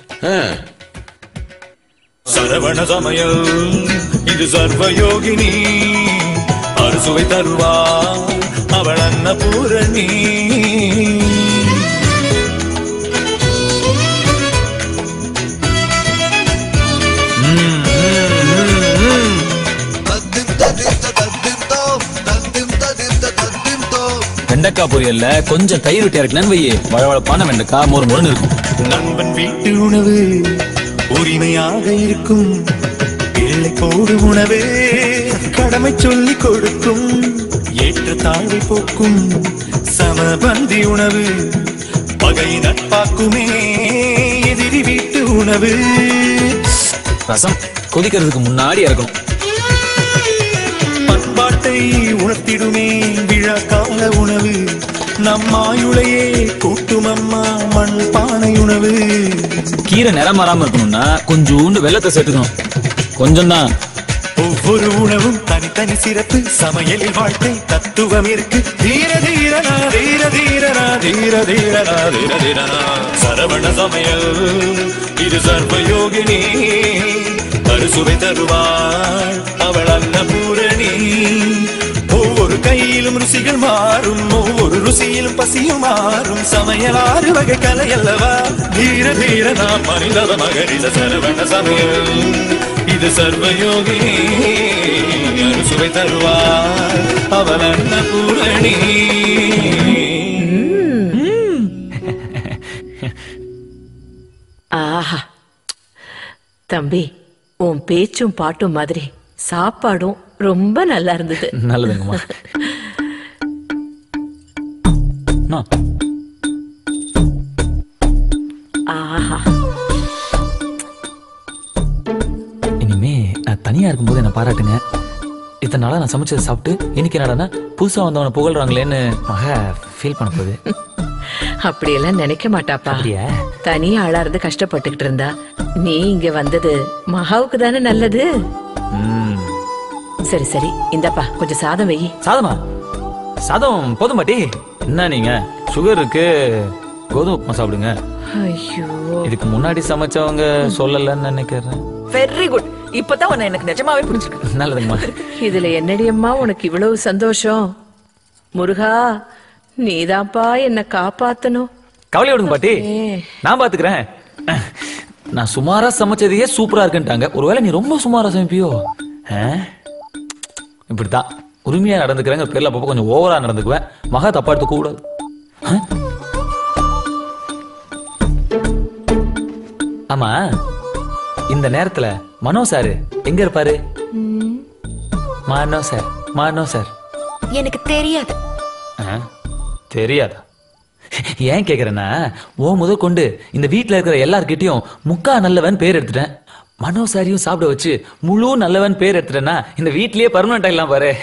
சரவண சமயல் இது சர்வயோகினி அறுசுவை தருவா அவள் அன்னபூரணி வெண்டைக்காய் பொரியல்ல கொஞ்சம் தயிர் விட்டு இறக்கலன்னு வையே வளவளப்பான வெண்டைக்காய் மொறு மொறுன்னு இருக்கும் நண்பன் வீட்டு உணவு உரிமையாக இருக்கும் பிள்ளை போடு உணவு கடமை சொல்லி கொடுக்கும் ஏற்ற தாழ்வை போக்கும் சமபந்தி உணவு பகை நட்பாக்குமே எதிரி வீட்டு உணவு ரசம் கொதிக்கிறதுக்கு முன்னாடி இறக்கணும் பண்பாட்டை உணர்த்திடுமே விழா கால உணவு நம்மாயுளையே கூட்டும் அம்மா மண் பானை உணவு கீரை நிறம் மாறாம இருக்கணும்னா கொஞ்சோண்டு வெள்ளத்தை சேர்த்துக்கணும் கொஞ்சம் தான் ஒவ்வொரு உணவும் தனித்தனி சிறப்பு சமையலில் வாழ்க்கை தத்துவம் இருக்கு தீர தீரனா தீர தீரனா தீர தீரனா தீர தீரனா சரவண சமையல் இது சர்வயோகினி அறுசுவை தருவாள் அவள் அன்னபூரணி ஒவ்வொரு கையிலும் ருசிகள் மாறும் ஒவ்வொரு ருசியிலும் பசியும் மாறும் சமையல் ஆறு வகை கலை அல்லவா தீர தீர நாம் மனிதவ மகரித சரவண சமையல் இது சர்வயோகி அறுசுவை தருவாள் அவள் அன்னபூரணி ஆஹா தம்பி உன் பேச்சும் பாட்டும் மாதிரி சாப்பாடும் ரொம்ப நல்லா இருந்தது நல்லதுங்கம்மா அண்ணா, ஆஹா இனிமே நான் தனியா இருக்கும்போது என்ன பாராட்டுங்க இத்தனை நாளா நான் சமைச்சதை சாப்பிட்டு இன்னைக்கு என்னடான்னா புதுசா வந்தவனை புகழ்றாங்களேன்னு மக ஃபீல் பண்ண போகுது அப்படியெல்லாம் நினைக்க மாட்டாப்பா தனி ஆளா இருந்து கஷ்டப்பட்டுக்கிட்டு இருந்தா நீ இங்க வந்தது மகாவுக்கு தானே நல்லது ம். சரி சரி இந்தாப்பா கொஞ்சம் சாதம் வெயி சாதமா சாதம் போதும் பாட்டி என்ன நீங்க சுகர் இருக்கு கோதுமை உப்புமா சாப்பிடுங்க ஐயோ இதுக்கு முன்னாடி சமைச்சவங்க சொல்லலன்னு நினைக்கிறேன் வெரி குட் இப்பதான் உன்னை எனக்கு நிஜமாவே புரிஞ்சிருக்கு நல்லதுங்கம்மா இதுல என்னடி அம்மா உனக்கு இவ்வளவு சந்தோஷம் முருகா நீதான்ப்பா என்ன காப்பாத்தணும் கவலை விடுங்க பாட்டி நான் பாத்துக்கிறேன் நான் சுமாரா சமைச்சதையே சூப்பரா இருக்குன்ட்டாங்க ஒருவேளை நீ ரொம்ப சுமாரா சமைப்பியோ ஆ? இப்படித்தான் உரிமையா நடந்துக்கிறேங்க பேர்ல அப்பப்போ கொஞ்சம் ஓவரா நடந்துக்குவேன் மகா தப்பா எடுத்துக்க கூடாது ஆ? ஆமா இந்த நேரத்துல மனோ சாரு எங்க இருப்பாரு மனோ சார் மனோ சார் எனக்கு தெரியாது ஆ? தெரியாதா ஏன் கேக்குறேன்னா ஓ முதல் கொண்டு இந்த வீட்ல இருக்கிற எல்லார்கிட்டயும் முக்கா நல்லவன் பேர் எடுத்துட்டேன் மனோ சாரியும் சாப்பிட வச்சு முழு நல்லவன் பேர் எடுத்துட்டேன்னா இந்த வீட்லயே பர்மனண்ட் ஆயிடலாம் பாரு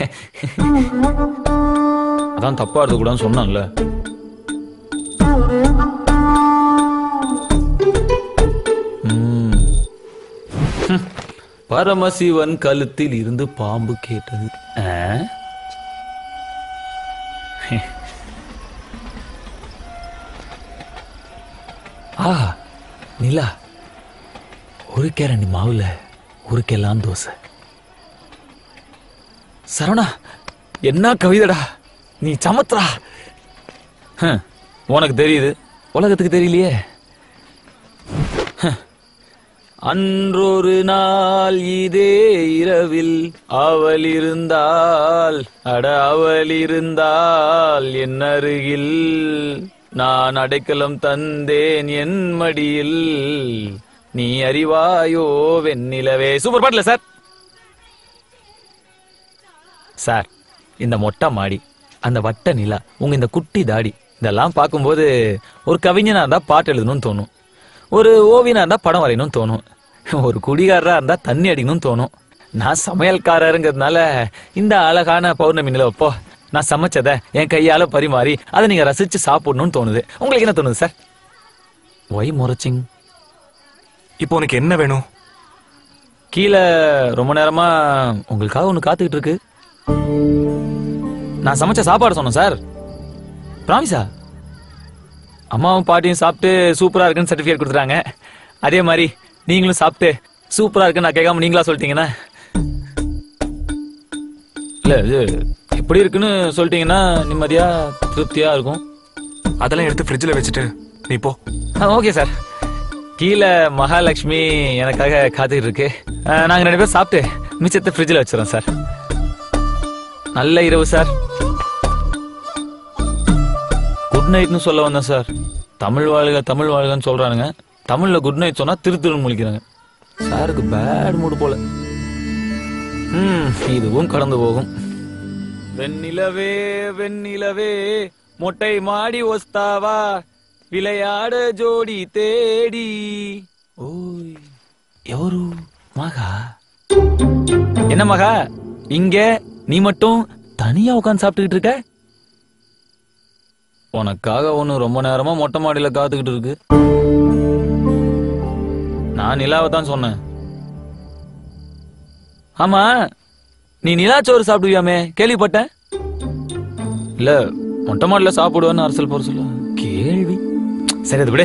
அதான் தப்பா எடுத்து கூடாதுன்னு சொன்னேன்ல ம். ஹம். பரமசிவன் கழுத்தில் இருந்து பாம்பு கேட்டது ஆ? ஆ நிலா ஒரு கேரண்டி மாவுல ஒரு கெல்லாம் தோசை சரவணா என்ன கவிதடா நீ சமத்ரா ஹம், உனக்கு தெரியுது உலகத்துக்கு தெரியலையே ஹம். அன்றொரு நாள் இதே இரவில் அவள் இருந்தால் அட அவள் இருந்தால் என் அருகில் நான் அடைக்கலம் தந்தேன் என் மடியில் நீ அறிவாயோ வெண்ணிலவே சூப்பர் பாட்டுல சார் சார் இந்த மொட்டை மாடி அந்த வட்ட நிலா உங்க இந்த குட்டி தாடி இதெல்லாம் பார்க்கும்போது ஒரு கவிஞனா இருந்தா பாட்டு எழுதணும்னு தோணும் ஒரு ஓவியனா இருந்தா படம் வரையணும்னு தோணும் ஒரு குடிகாரரா இருந்தா தண்ணி அடிக்கணும்னு தோணும் நான் சமையல்காரருங்கிறதுனால இந்த அழகான பௌர்ணமி நிலவப்போ நான் சமைச்சதை என் கையால பரிமாறி அதை நீங்க ரசிச்சு சாப்பிடணும்னு தோணுது உங்களுக்கு என்ன தோணுது சார் ஒய் முறைச்சிங் இப்போ உனக்கு என்ன வேணும் கீழே ரொம்ப நேரமா உங்களுக்காக ஒண்ணு காத்துக்கிட்டு இருக்கு நான் சமைச்ச சாப்பாடு சொன்னேன் சார் ப்ராமிஸா அம்மாவும் பாட்டியும் சாப்பிட்டு சூப்பரா இருக்குன்னு சர்டிஃபிகேட் கொடுத்துட்டாங்க அதே மாதிரி நீங்களும் சாப்பிட்டு சூப்பரா இருக்குன்னு நான் கேட்காம நீங்களா சொல்லிட்டீங்கன்னா இல்ல இது எப்படி இருக்குன்னு சொல்லிட்டீங்கன்னா நிம்மதியா திருப்தியா இருக்கும் அதெல்லாம் எடுத்து ஃப்ரிட்ஜில் வச்சுட்டு நீ போ ஓகே சார் கீழே மகாலட்சுமி எனக்காக காத்துக்கிட்டு இருக்கு அஹ், நாங்க ரெண்டு பேரும் சாப்பிட்டு மிச்சத்தை ஃப்ரிட்ஜில் வச்சிடறோம் சார் நல்ல இரவு சார் குட் நைட்னு சொல்ல வந்தேன் சார் தமிழ் வாழ்க தமிழ் வாழ்கன்னு சொல்றானுங்க தமிழ்ல குட் நைட் சொன்னா திரு திருன்னு முழிக்கிறாங்க சாருக்கு பேட் மூடு போல ம் இதுவும் கடந்து போகும் வெண்ணிலவே வெண்ணிலவே மொட்டை மாடி ஒஸ்தாவா விளையாட ஜோடி தேடி ஓய் ఎవరు மகா என்ன மகா இங்க நீ மட்டும் தனியா உட்கார்ந்து சாப்பிட்டுக்கிட்டு இருக்க உனக்காக ஒண்ணு ரொம்ப நேரமா மொட்டை மாடியில காத்துக்கிட்டு இருக்கு நான் நிலாவை தான் சொன்னேன் ஆமா நீ நிலாச்சோறு சாப்பிடுவியாமே கேள்விப்பட்டேன் இல்ல மொட்டை மாடியில சாப்பிடுவேன்னு அரசல் போற சொல்ல கேள்வி சரி அது விடு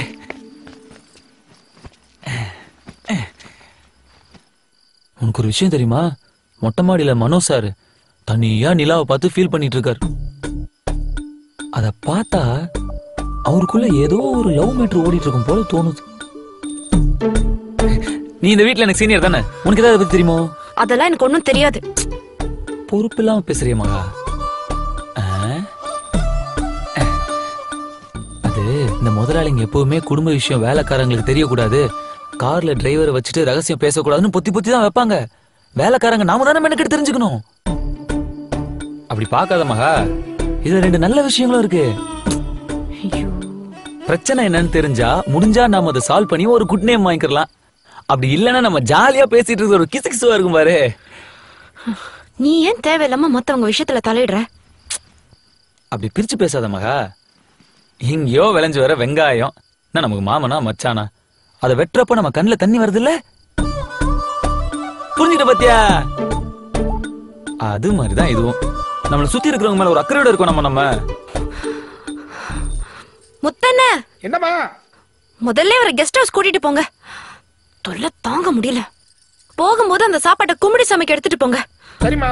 உனக்கு ஒரு விஷயம் தெரியுமா மொட்டை மாடியில மனோ சார் தனியா நிலாவை பார்த்து ஃபீல் பண்ணிட்டு இருக்காரு அத பார்த்தா அவருக்குள்ள ஏதோ ஒரு லவ் மேட்ரு ஓடிட்டு இருக்கும் போல தோணுது நீ இந்த வீட்ல எனக்கு சீனியர் தானே உனக்கு ஏதாவது பத்தி தெரியுமோ அதெல்லாம் எனக்கு ஒண்ணும் தெரியாது பொறுப்பு இல்லாம பேசுறிய மகா ஆ? அது இந்த முதலாளிங்க எப்பவுமே குடும்ப விஷயம் வேலைக்காரங்களுக்கு தெரியக்கூடாது கார்ல டிரைவரை வச்சுட்டு ரகசியம் பேசக்கூடாதுன்னு பொத்தி பொத்தி தான் வைப்பாங்க வேலைக்காரங்க நாம தானே மெனக்கெட்டு தெரிஞ்சுக்கணும் அப்படி பார்க்காத மகா இதுல ரெண்டு நல்ல விஷயங்களும் இருக்கு பிரச்சனை என்னன்னு தெரிஞ்சா முடிஞ்சா நாம அதை சால்வ் பண்ணி ஒரு குட் நேம் வாங்கிக்கலாம் அப்படி இல்லைன்னா நம்ம ஜாலியா பேசிட்டு இருக்கிற ஒரு கிசுகிசுவா இருக்கும் பாரு நீ ஏன் தேவையில்லாம மத்தவங்க விஷயத்துல தலையிடுற அப்படி பிரிச்சு பேசாத மகா எங்கேயோ விளைஞ்சு வர வெங்காயம் என்ன நமக்கு மாமனா மச்சானா அதை வெட்டுறப்ப நம்ம கண்ணுல தண்ணி வருது இல்ல புரிஞ்சுட்ட பாத்தியா அது மாதிரிதான் இதுவும் நம்மள சுத்தி இருக்கிறவங்க மேல ஒரு அக்கறையோட இருக்கோம் நம்ம நம்ம முத்தண்ண என்னம்மா முதல்ல ஒரு கெஸ்ட் ஹவுஸ் கூட்டிட்டு போங்க தொல்லை தாங்க முடியல போகும்போது அந்த சாப்பாட்டை கும்பிடி சமைக்க எடுத்துட்டு போங்க சரிம்மா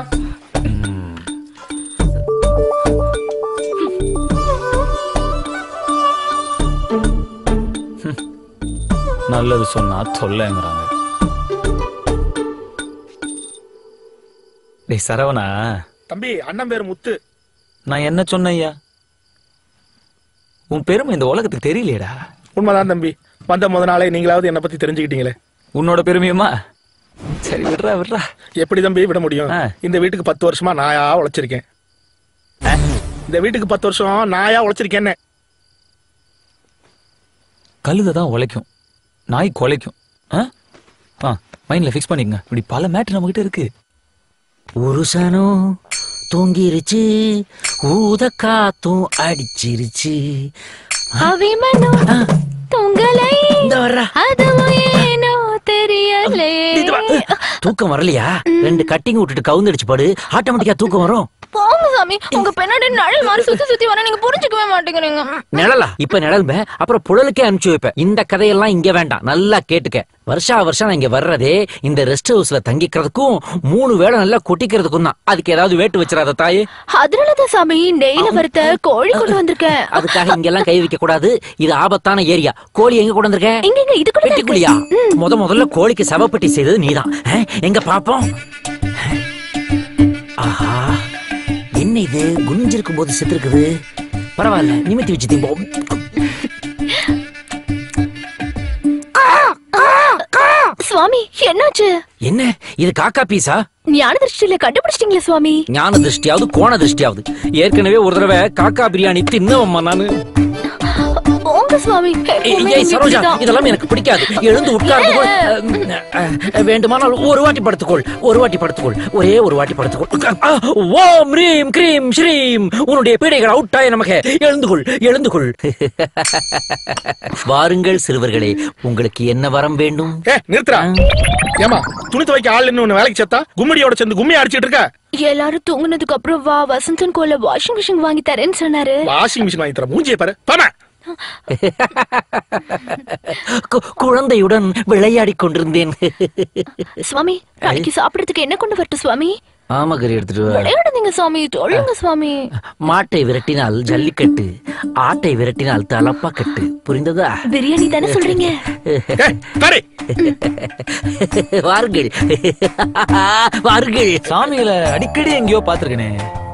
நல்லது சொன்னா தொல்லைங்கிறாங்க டேய் சரவணா தம்பி அண்ணன் பேர் முத்து நான் என்ன சொன்னேன் ஐயா உன் பெருமை இந்த உலகத்துக்கு தெரியலையேடா உண்மைதான் தம்பி வந்த முத நாளே நீங்களாவது என்ன பத்தி தெரிஞ்சுக்கிட்டீங்களே உன்னோட பெருமையுமா சரி விடுறா விடுறா எப்படி தம்பி விட முடியும் இந்த வீட்டுக்கு பத்து வருஷமா நாயா உழைச்சிருக்கேன் இந்த வீட்டுக்கு பத்து வருஷம் நாயா உழைச்சிருக்கேன்னு கழுதை தான் உழைக்கும் நாய் குலைக்கும் ஆ ஆ மைண்ட்ல ஃபிக்ஸ் பண்ணிக்கங்க இப்படி பல மேட்ரு நம்ம கிட்ட இருக்கு புருஷனும் தூங்கிருச்சு ஊத காத்தும் அடிச்சிருச்சு அவிமனோ தொங்கலை அதுவும் ஏனோ தெரியலே தூக்கம் வரலையா ரெண்டு கட்டிங் விட்டுட்டு கவுந்தடிச்சு படு ஆட்டோமேட்டிக்கா தூக்கம் வரும் போங்க சாமி உங்க பின்னாடி நிழல் மாதிரி சுத்தி சுத்தி வர நீங்க புரிஞ்சுக்கவே மாட்டேங்கிறீங்க நிழலா இப்ப நிழல்ப அப்புறம் புழலுக்கே அனுப்பிச்சு வைப்பேன் இந்த கதையெல்லாம் இங்க வேண்டாம் நல்லா கேட்டுக்க வருஷா வருஷம் நான் இங்க வர்றதே இந்த ரெஸ்ட் ஹவுஸ்ல தங்கிக்கிறதுக்கும் மூணு வேளை நல்லா கொட்டிக்கிறதுக்கும் தான் அதுக்கு ஏதாவது வேட்டு வச்சிடாத தாயே அதனாலதான் சாமி நெய்ல வறுத்த கோழி கொண்டு வந்திருக்கேன் அதுக்காக இங்க எல்லாம் கை வைக்க கூடாது இது ஆபத்தான ஏரியா கோழி எங்க கொண்டு வந்திருக்க இங்க இங்க இதுக்குள்ள தான் இருக்கு. பெட்டிக்குழியா முத முதல்ல கோழிக்கு சவப்பெட்டி செய்தது நீதான் அஹ், எங்க பாப்போம் ஆஹா என்ன இது குனிஞ்சிருக்கும் போது செத்து இருக்குது பரவாயில்ல நிமித்தி வச்சு திம்போம் சுவாமி என்னாச்சு என்ன இது காக்கா பீஸா ஞான திருஷ்டியில கண்டுபிடிச்சிட்டீங்களா சுவாமி ஞான திருஷ்டியாவது கோண திருஷ்டியாவது ஏற்கனவே ஒரு தடவை காக்கா பிரியாணி தின்னவம்மா நானு போங்க சுவாமி ஏய், எப்பவுமே ஏய் சரோஜா இப்படிதான். இதெல்லாம் எனக்கு பிடிக்காது எழுந்து உட்கார்ந்து வேண்டுமானால் ஒரு வாட்டி படுத்துக்கொள் ஒரு வாட்டி படுத்துக்கொள் ஒரே ஒரு வாட்டி படுத்துக்கொள் ஆ, ஓம் ரீம் கிரீம் ஸ்ரீம் உன்னுடைய பீடைகள் அவுட்டாய நமக்கு எழுந்துகொள் எழுந்துகொள் வாருங்கள் சிறுவர்களே உங்களுக்கு என்ன வரம் வேண்டும் ஏ நிறுத்துறா ஏமா துணி துவைக்க ஆள் இன்னும் வேலைக்கு சேர்த்தா கும்மிடியோட சேர்ந்து கும்மி அடிச்சிட்டு இருக்க எல்லாரும் தூங்குனதுக்கு அப்புறம் வா வசந்தன் கோல வாஷிங் மிஷின் வாங்கி தரேன்னு சொன்னாரு வாஷிங் மிஷின் வாங்கி தர மூஞ்சியை பாரு பாமா கு- குழந்தையுடன் விளையாடிக் கொண்டிருந்தேன் சுவாமி நாளைக்கு சாப்பிடறதுக்கு என்ன கொண்டு வரட்டும் சுவாமி ஆமகரி எடுத்துட்டு வா விளையாடுங்க சுவாமி தொழுங்க சுவாமி மாட்டை விரட்டினால் ஜல்லிக்கட்டு ஆட்டை விரட்டினால் தலப்பா கட்டு புரிந்ததா பிரியாணி தானே சொல்றீங்க வாருங்கள் வாருங்கள் சாமிகளை அடிக்கடி எங்கேயோ பாத்திருக்கனே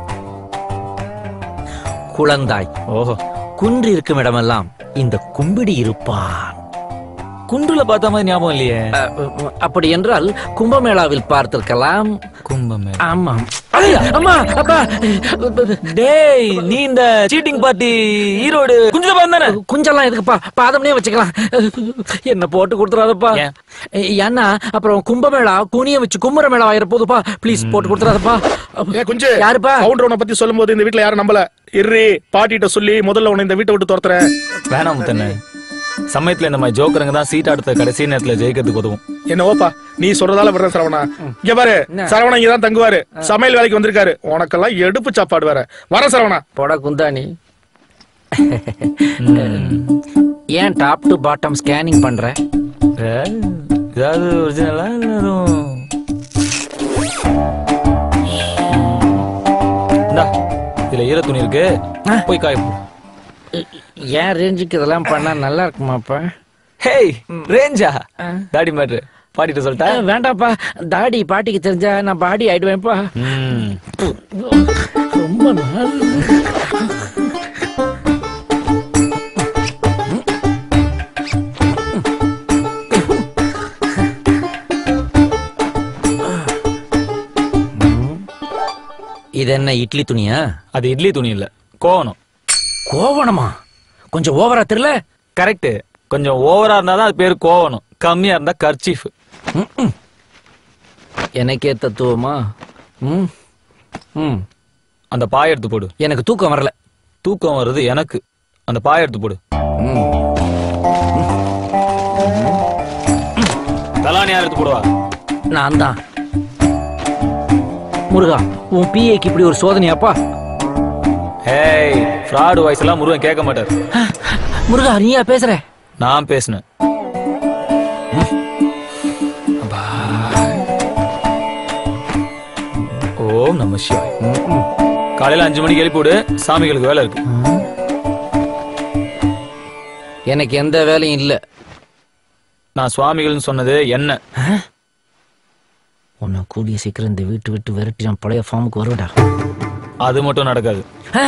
குழந்தாய் ஓஹோ குன்று இருக்கும் இடமெல்லாம் இந்த கும்பிடி இருப்பான் குன்றுல பார்த்த மாதிரி ஞாபகம் இல்லையே அப்படி என்றால் கும்பமேளாவில் பார்த்திருக்கலாம் கும்பமேளா ஆமாம் அம்மா அப்பா டேய் நீ இந்த சீட்டிங் பார்ட்டி ஈரோடு குஞ்சுல பாந்தானே குஞ்செல்லாம் எதுக்குப்பா பாதம்னே வச்சுக்கலாம் என்ன போட்டு கொடுத்துறாதப்பா ஏன்னா அப்புறம் கும்பமேளா குனிய வச்சு கும்பர மேளா ஆயிர போதுப்பா ப்ளீஸ் போட்டு கொடுத்துறாதப்பா ஏ குஞ்சு யாருப்பா கவுண்டர் உன்னை பத்தி சொல்லும்போது இந்த வீட்ல யாரும் நம்பல இர்ரி பாட்டிட்ட சொல்லி முதல்ல உன்னை இந்த வீட்டை விட்டு துரத்துறேன் வேணாம் முத்தண்ணே சமயத்துல இந்த மாதிரி ஜோக்கருங்க தான் சீட் அடுத்த கடைசி நேரத்துல ஜெயிக்கிறதுக்கு உதவும் என்னவோப்பா நீ சொல்றதால விடுறேன் சரவணா இங்க பாரு சரவணா இங்க தான் தங்குவாரு சமையல் வேலைக்கு வந்திருக்காரு உனக்கெல்லாம் எடுப்பு சாப்பாடு வேற வர சரவணா போடா குந்தாணி ஏன் டாப் டு பாட்டம் ஸ்கேனிங் பண்ற ஏதாவது ஒரிஜினலா இல்ல எதுவும் இந்தா, இதுல ஈர துணி இருக்கு போய் காய போ. ஏன் ரேஞ்சுக்கு இதெல்லாம் பண்ணா நல்லா இருக்குமாப்பா ஹேய் ரேஞ்சா தாடி மாட்டு பாடிட்டு சொல்லிட்டா வேண்டாப்பா தாடி பாட்டிக்கு தெரிஞ்சா நான் பாடி ஆயிடுவேன்ப்பா ம். ரொம்ப நாள் இது என்ன இட்லி துணியா அது இட்லி துணி இல்ல கோவணம் கோவணமா கொஞ்சம் ஓவரா தெரியல கரெக்ட் கொஞ்சம் ஓவரா இருந்தா தான் அது பேரு கோவணம் கம்மியா இருந்தா கர்ச்சீஃப் எனக்கே தத்துவமா ம் ம் அந்த பாய எடுத்து போடு எனக்கு தூக்கம் வரல தூக்கம் வருது எனக்கு அந்த பாய எடுத்து போடு தலானி யார் எடுத்து போடுவா நான் தான் முருகா உன் பிஏக்கு இப்படி ஒரு சோதனையாப்பா ஏய் ஃப்ராடு வாய்ஸ் எல்லாம் முருகன் கேட்க மாட்டார் முருகா நீயா பேசுற நான் பேசினேன் ஓம் நம சிவாய் காலையில அஞ்சு மணிக்கு எழுப்பி விடு சாமிகளுக்கு வேலை இருக்கு எனக்கு எந்த வேலையும் இல்ல நான் சுவாமிகள்னு சொன்னது என்ன உன்னை கூடிய சீக்கிரம் இந்த வீட்டு விட்டு விரட்டி நான் பழைய ஃபார்முக்கு வருவேடா அது மட்டும் நடக்காது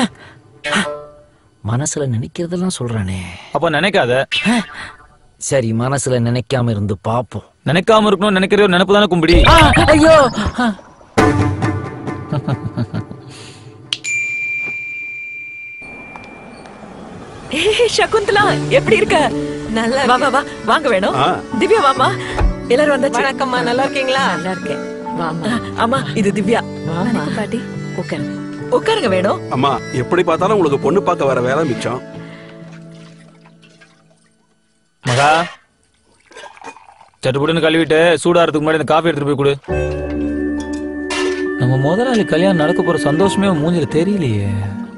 மனசுல நினைக்கிறதெல்லாம் சொல்றானே அப்ப நினைக்காத சரி மனசுல நினைக்காம இருந்து பாப்போம் நினைக்காம இருக்கணும் நினைக்கிற ஒரு நினைப்பு தானே கும்பிடி ஐயோ ஏய், சகுந்தலா எப்படி இருக்க நல்லா வா வா வா வாங்க வேணும் ஆ. திவ்யா வாமா எல்லாரும் வந்தாச்சு வணக்கம்மா நல்லா இருக்கீங்களா நல்லா இருக்கேன் வாமா ஆமா இது திவ்யா வாமா பாட்டி உட்காருங்க உட்காருங்க வேணும் அம்மா எப்படி பார்த்தாலும் உங்களுக்கு பொண்ணு பார்க்க வர வேலை மிச்சம் மகா சட்டுப்புட்டுன்னு கழுவிட்டு சூடாறதுக்கு முன்னாடி இந்த காஃபி எடுத்துட்டு போய் கொடு நம்ம நம்ம முதலாளி கல்யாணம் நடக்க போற சந்தோஷமே அவன் மூஞ்சில தெரியலையே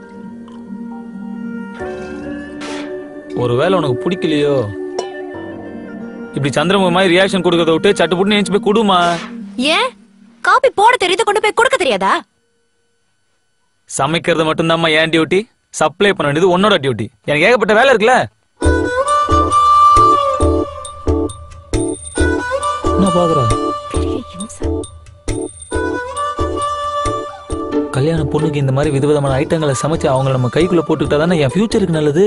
ஒருவேளை உனக்கு பிடிக்கலையோ இப்படி சந்திரமுக மாதிரி ரியாக்ஷன் கொடுக்கறத விட்டு சட்டு புட்டு நினைச்சு போய் குடுமா ஏன் காபி போட தெரியுது கொண்டு போய் கொடுக்க தெரியாதா சமைக்கிறது மட்டும்தாம்மா ஏன் டியூட்டி சப்ளை பண்ண வேண்டியது உன்னோட டியூட்டி எனக்கு ஏகப்பட்ட வேலை இருக்குல்ல என்ன பாக்குற கல்யாண பொண்ணுக்கு இந்த மாதிரி விதவிதமான ஐட்டங்களை சமைச்சு அவங்கள நம்ம கைக்குள்ள போட்டுக்கிட்டா தானே என் ஃபியூச்சருக்கு நல்லது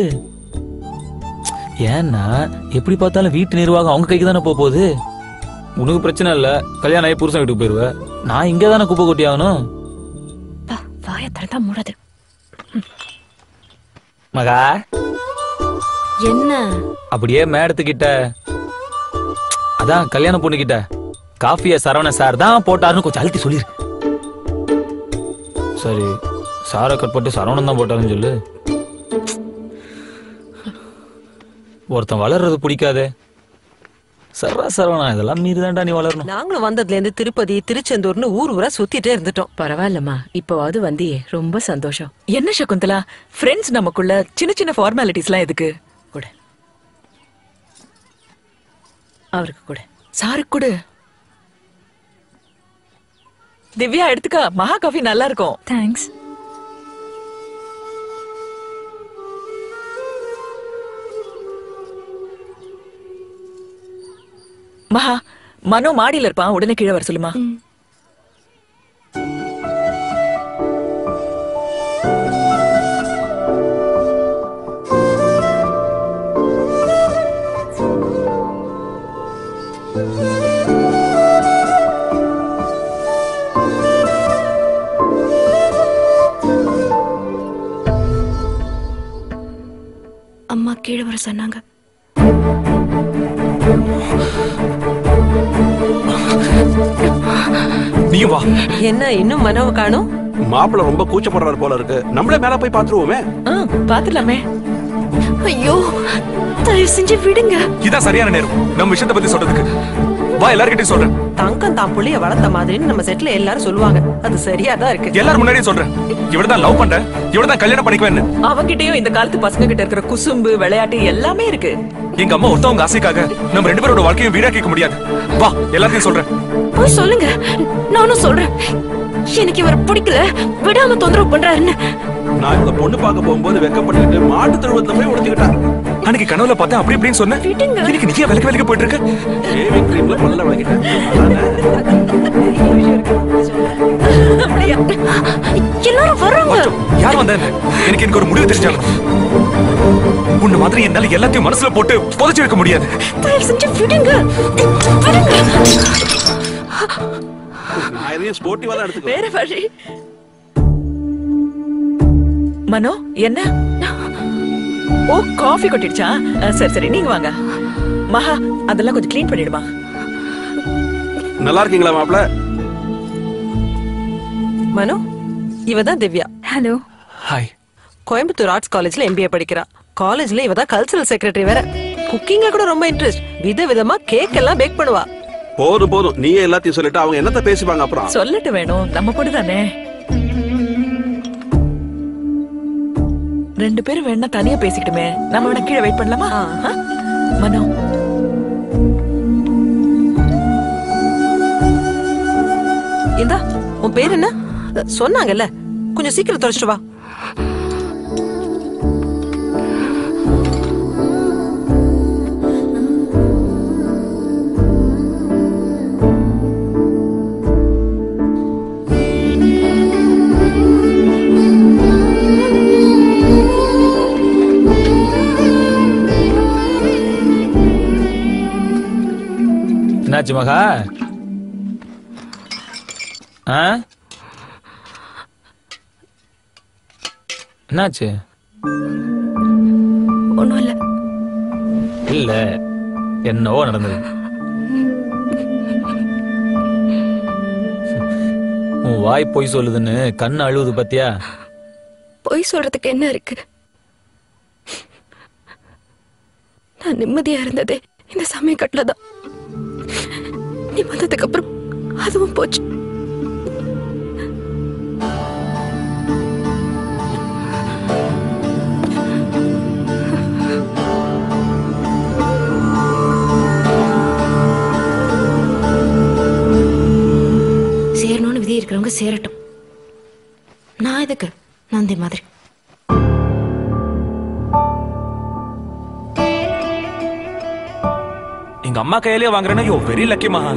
ஏன்னா எப்படி பார்த்தாலும் வீட்டு நிர்வாகம் அவங்க கைக்கு தானே போக போகுது உனக்கு பிரச்சனை இல்ல கல்யாணம் ஆகி புருஷன் வீட்டுக்கு போயிருவ நான் இங்க தானே குப்பை கொட்டி ஆகணும் வாய திறந்தா மூடாது மகா என்ன அப்படியே மேடத்துக்கிட்ட அதான் கல்யாண பொண்ணு கிட்ட காஃபிய சரவண சார் தான் போட்டாருன்னு கொஞ்சம் அழுத்தி சொல்லிரு சரி சாரை கட் போட்டு சரவணன் தான் போட்டாருன்னு சொல்லு ஒருத்தன் வளர்றது பிடிக்காதே சர்வா சரவணா இதெல்லாம் மீறி தான்டா நீ வளரணும் நாங்களும் வந்ததுல இருந்து திருப்பதி திருச்செந்தூர்னு ஊர் ஊரா சுத்திட்டே இருந்துட்டோம் பரவாயில்லம்மா இப்பவாவது வந்தியே ரொம்ப சந்தோஷம் என்ன சகுந்தலா ஃப்ரெண்ட்ஸ் நமக்குள்ள சின்ன சின்ன ஃபார்மாலிட்டிஸ்லாம் எதுக்கு கூட அவருக்கு கூட சாருக்கு கொடு திவ்யா எடுத்துக்கா மகா காஃபி நல்லா இருக்கும் தேங்க்ஸ் மகா மனோ மாடியில இருப்பான் உடனே கீழே வர சொல்லுமா அம்மா கீழே வர சொன்னாங்க நீயும் வா என்ன இன்னும் மனோவை காணும் மாப்பிள்ள ரொம்ப கூச்சப்படுறாரு போல இருக்கு நம்மளே மேல போய் பாத்துருவோமே பாத்துலாமே ஐயோ தயவு செஞ்சு விடுங்க இதான் சரியான நேரம் நம்ம விஷயத்தை பத்தி சொல்றதுக்கு வா எல்லார்கிட்டயும் சொல்றேன் தங்கம் தான் புள்ளைய வளர்த்த மாதிரின்னு நம்ம செட்ல எல்லாரும் சொல்லுவாங்க அது சரியா தான் இருக்கு எல்லாரும் முன்னாடியே சொல்றேன் இவட தான் லவ் பண்றேன் இவட தான் கல்யாணம் பண்ணிக்குவேன்னு அவங்கிட்டயும் இந்த காலத்து பசங்க கிட்ட இருக்கிற குசும்பு விளையாட்டு எல்லாமே இருக்கு எங்க அம்மா ஒருத்தவங்க ஆசைக்காக நம்ம ரெண்டு பேரோட வாழ்க்கையும் வீடாக்கிக்க முடியாது வா எல்லாத்தையும் சொல்றேன் போய் சொல்லுங்க நானும் சொல்றேன் எனக்கு இவரை பிடிக்கல விடாம தொந்தரவு பண்றாருன்னு நான் இந்த பொண்ணு பார்க்க போகும்போது வெக்கப்பட்டுக்கிட்டு மாட்டு தருவத்துல போய் உடைச்சுக்கிட்டான் அன்னைக்கு கனவுல பார்த்தேன் அப்படி இப்படின்னு சொன்னேன் இன்னைக்கு நீ ஏன் விலக்கு விலக்கு போயிட்டு இருக்க ஷேவிங் கிரீம்ல பல்ல விளக்கிட்டேன் எல்லாரும் வர்றாங்க யார் வந்தா என்ன? எனக்கு எனக்கு ஒரு முடிவு தெரிஞ்சாலும் உன்ன மாதிரி என்னால எல்லாத்தையும் மனசுல போட்டு புதைச்சு வைக்க முடியாது தயவு செஞ்சு விடுங்க நான் எதையும் ஸ்போர்ட்டிவா தான் எடுத்துக்கோ வேற வழி மனோ என்ன ஓ காஃபி கொட்டிடுச்சா அஹ், சரி சரி நீங்க வாங்க மகா அதெல்லாம் கொஞ்சம் க்ளீன் பண்ணிடுமா நல்லா இருக்கீங்களா மாப்பிள்ள மனோ இவ தான் Divya hello hi Coimbatore arts காலேஜ்ல எம்பிஏ படிக்கிறா காலேஜ்ல இவ தான் கல்ச்சரல் செக்ரட்டரி வேற குக்கிங்ல கூட ரொம்ப இன்ட்ரெஸ்ட் வித விதமா கேக் எல்லாம் பேக் பண்ணுவா போதும் போதும் நீயே எல்லாத்தையும் சொல்லிட்டு அவங்க என்னத்த பேசிப்பாங்க அப்புறம் சொல்லட்டு வேணும் நம்ம பொண்ணு தானே ரெண்டு பேரும் வேணா தனியா பேசிக்கிட்டுமே நம்ம வேணா கீழே வெயிட் பண்ணலாமா ஆ? மனோ இந்தா உன் பேர் என்ன சொன்னாங்கல்ல கொஞ்சம் சீக்கிரம் தொலைச்சிட்டு வா என்னாச்சு மகா ஆ என்னாச்சு ஒண்ணும் இல்ல இல்ல என்னவோ நடந்தது உன் வாய் பொய் சொல்லுதுன்னு கண்ணு அழுவுது பாத்தியா பொய் சொல்றதுக்கு என்ன இருக்கு நான் நிம்மதியா இருந்ததே இந்த சமயக்கட்டுல தான் நீ வந்ததுக்கு அப்புறம் அதுவும் போச்சு இருக்கிறவங்க சேரட்டும் நான் எதுக்கு நந்தி மாதிரி எங்க அம்மா கையிலே வாங்குறேன்னா யோ வெரி லக்கி மகா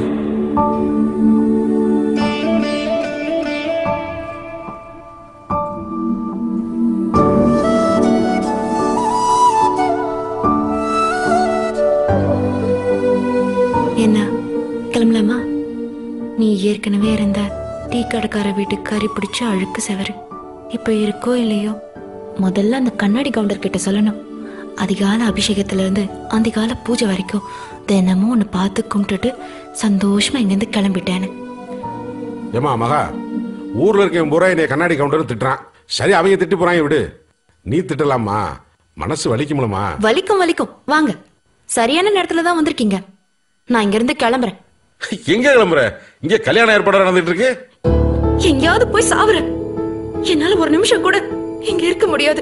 என்ன கிளம்பலாமா நீ ஏற்கனவே இருந்த டீ கடைக்கார வீட்டுக்கு கறி பிடிச்ச அழுக்கு செவரு இப்ப இருக்கோ இல்லையோ முதல்ல அந்த கண்ணாடி கவுண்டர் கிட்ட சொல்லணும் அதிகால அபிஷேகத்துல இருந்து அதிகால பூஜை வரைக்கும் தினமும் உன்னை பார்த்து கும்பிட்டுட்டு சந்தோஷமா இங்கிருந்து கிளம்பிட்டேன்னு ஏமா மகா ஊர்ல இருக்க பூரா என்னை கண்ணாடி கவுண்டர் திட்டுறான் சரி அவங்க திட்டு போறாங்க விடு நீ திட்டலாமா மனசு வலிக்கும்லமா வலிக்கும் வலிக்கும் வாங்க சரியான நேரத்துல தான் வந்திருக்கீங்க நான் இங்க இருந்து கிளம்புறேன் எங்க கிளம்புற இங்க கல்யாண ஏற்பாடு நடந்துட்டு இருக்கு எங்கேயாவது போய் சாவுறேன் என்னால ஒரு நிமிஷம் கூட இங்க இருக்க முடியாது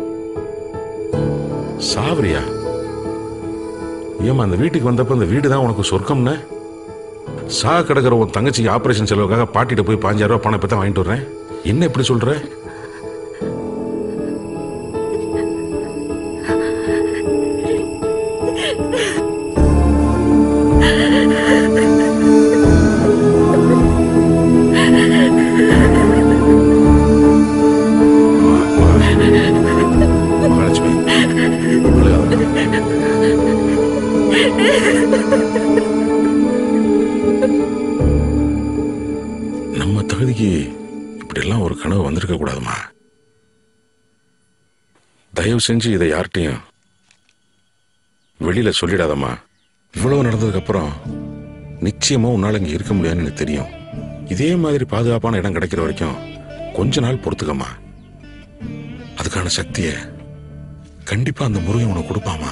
சாவரியா ஏமா அந்த வீட்டுக்கு வந்தப்ப இந்த வீடு தான் உனக்கு சொர்க்கம்னு சா கிடக்கிற உன் தங்கச்சிக்கு ஆபரேஷன் செலவுக்காக பாட்டிட்ட போய் பாஞ்சாயிரம் ரூபாய் பணம் இப்ப தான் வாங்கிட்டு வர்றேன் என்ன இப்படி சொல்ற மகாலட்சுமி நம்ம தகுதிக்கு இப்படியெல்லாம் ஒரு கனவு வந்திருக்க கூடாதுமா தயவு செஞ்சு இதை யார்கிட்டையும் வெளியில சொல்லிடாதம்மா இவ்வளவு நடந்ததுக்கு அப்புறம் நிச்சயமா உன்னால இங்க இருக்க முடியாதுன்னு எனக்கு தெரியும் இதே மாதிரி பாதுகாப்பான இடம் கிடைக்கிற வரைக்கும் கொஞ்ச நாள் பொறுத்துக்கம்மா அதுக்கான சக்தியை கண்டிப்பா அந்த முருகன் உனக்கு கொடுப்பாமா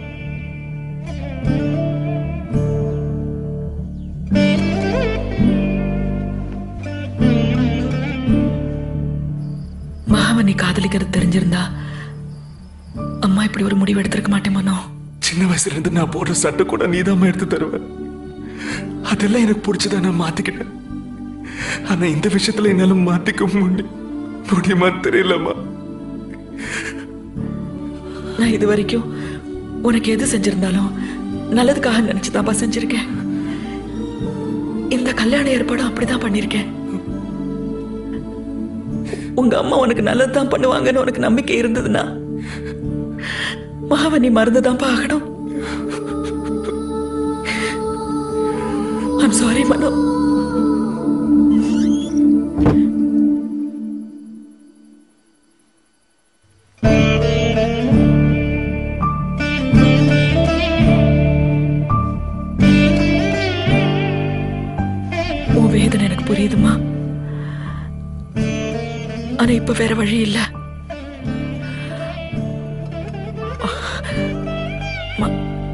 மகாவை நீ காதலிக்கிறது தெரிஞ்சிருந்தா அம்மா இப்படி ஒரு முடிவு எடுத்திருக்க மாட்டேமானோ சின்ன வயசுல இருந்து நான் போடுற சட்டை கூட நீதாம்மா எடுத்து தருவ அதெல்லாம் எனக்கு பிடிச்சதா நான் மாத்திக்கிட்டேன் ஆனா இந்த விஷயத்துல என்னால மாத்திக்க முடியும் முடியுமா தெரியலம்மா நான் இது வரைக்கும் உனக்கு எது செஞ்சிருந்தாலும் நல்லதுக்காக நினைச்சுதான்ப்பா செஞ்சிருக்கேன் இந்த கல்யாண ஏற்பாடும் அப்படிதான் பண்ணிருக்கேன் உங்க அம்மா உனக்கு நல்லதுதான் பண்ணுவாங்கன்னு உனக்கு நம்பிக்கை இருந்ததுன்னா மகாவை நீ மறந்துதான் ஆகணும் ஐம் சாரி மனோ உன் வேதனை எனக்கு புரியுதுமா ஆனா இப்ப வேற வழி இல்ல ம-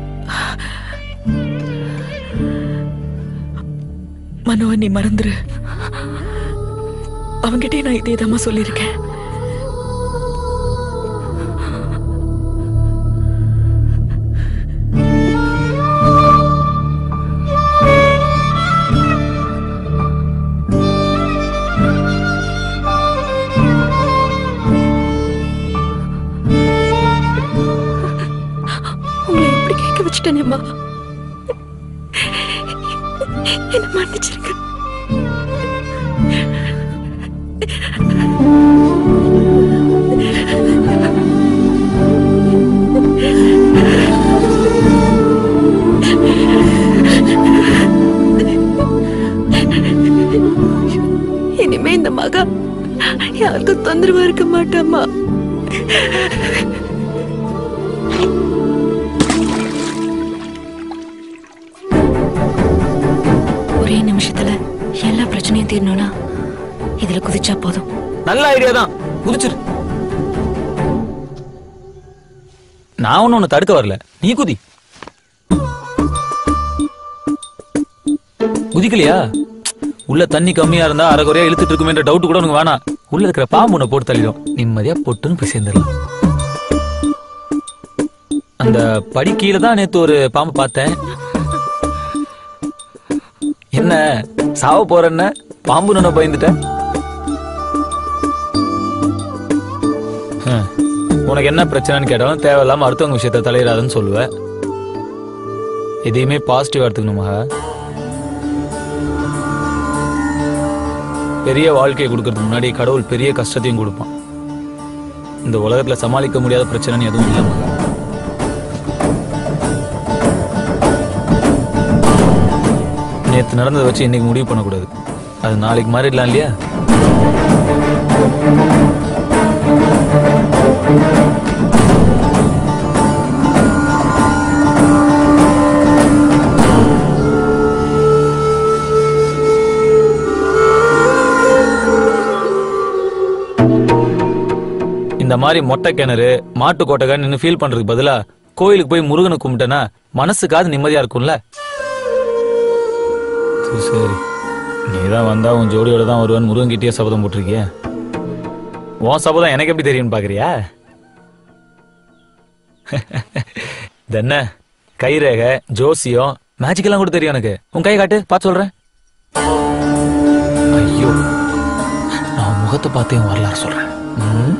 மனோவை நீ மறந்துரு அவங்கிட்டே நான் இதேதாம்மா சொல்லியிருக்கேன் உங்களை எப்படி கேட்க வச்சுட்டேனேம்மா என்ன மன்னிச்சிருக்க இனிமே இந்த மகா யாருக்கும் தொந்தரவா இருக்க மாட்டாமா ஒரே நிமிஷத்துல எல்லா பிரச்சனையும் தீரணும்னா இதுல குதிச்சா போதும் நல்ல ஐடியா தான் குதிச்சிரு நான் ஒண்ணு உன்னை தடுக்க வரல நீ குதி குதிக்கலையா உள்ள தண்ணி கம்மியா இருந்தா அரைகுறையா இழுத்துட்டு இருக்குமேன்ற டவுட் கூட உனக்கு வேணாம் உள்ள இருக்கிற பாம்பு உன்னை போட்டு தள்ளிடும் நிம்மதியா பொட்டுன்னு போய் சேர்ந்துடலாம் அந்த படி கீழே தான் நேத்து ஒரு பாம்பு பார்த்தேன் என்ன சாவ போறேன்ன பாம்பு நான் பயந்துட்டேன் ஹம். உனக்கு என்ன பிரச்சனைன்னு கேட்டாலும் தேவையில்லாம அடுத்தவங்க விஷயத்த தலையிடாதுன்னு சொல்லுவேன் எதையுமே பாசிட்டிவா எடுத்துக்கணுமா பெரிய வாழ்க்கையை கொடுக்கறதுக்கு முன்னாடி கடவுள் பெரிய கஷ்டத்தையும் கொடுப்பான் இந்த உலகத்துல சமாளிக்க முடியாத பிரச்சனைன்னு எதுவும் இல்லை மகா நேத்து நடந்ததை வச்சு இன்னைக்கு முடிவு பண்ணக்கூடாது அது நாளைக்கு மாறிடலாம் இல்லையா இந்த மாதிரி மொட்டை கிணறு மாட்டு கொட்டகை நின்று ஃபீல் பண்றதுக்கு பதிலா கோயிலுக்கு போய் முருகனை கும்பிட்டேன்னா மனசுக்காவது நிம்மதியா இருக்கும்ல சரி, சரி நீ தான் வந்தா உன் ஜோடியோட தான் வருவன் முருகன் கிட்டயே சபதம் போட்டிருக்கிய உன் சபதம் எனக்கு எப்படி தெரியும்னு பாக்குறியா இது என்ன கைரேகை ஜோசியம் மேஜிக் எல்லாம் கூட தெரியும் எனக்கு உன் கை காட்டு பார்த்து சொல்றேன் ஐயோ நான் முகத்தை பார்த்தே உன் வரலாறு சொல்றேன் ம்?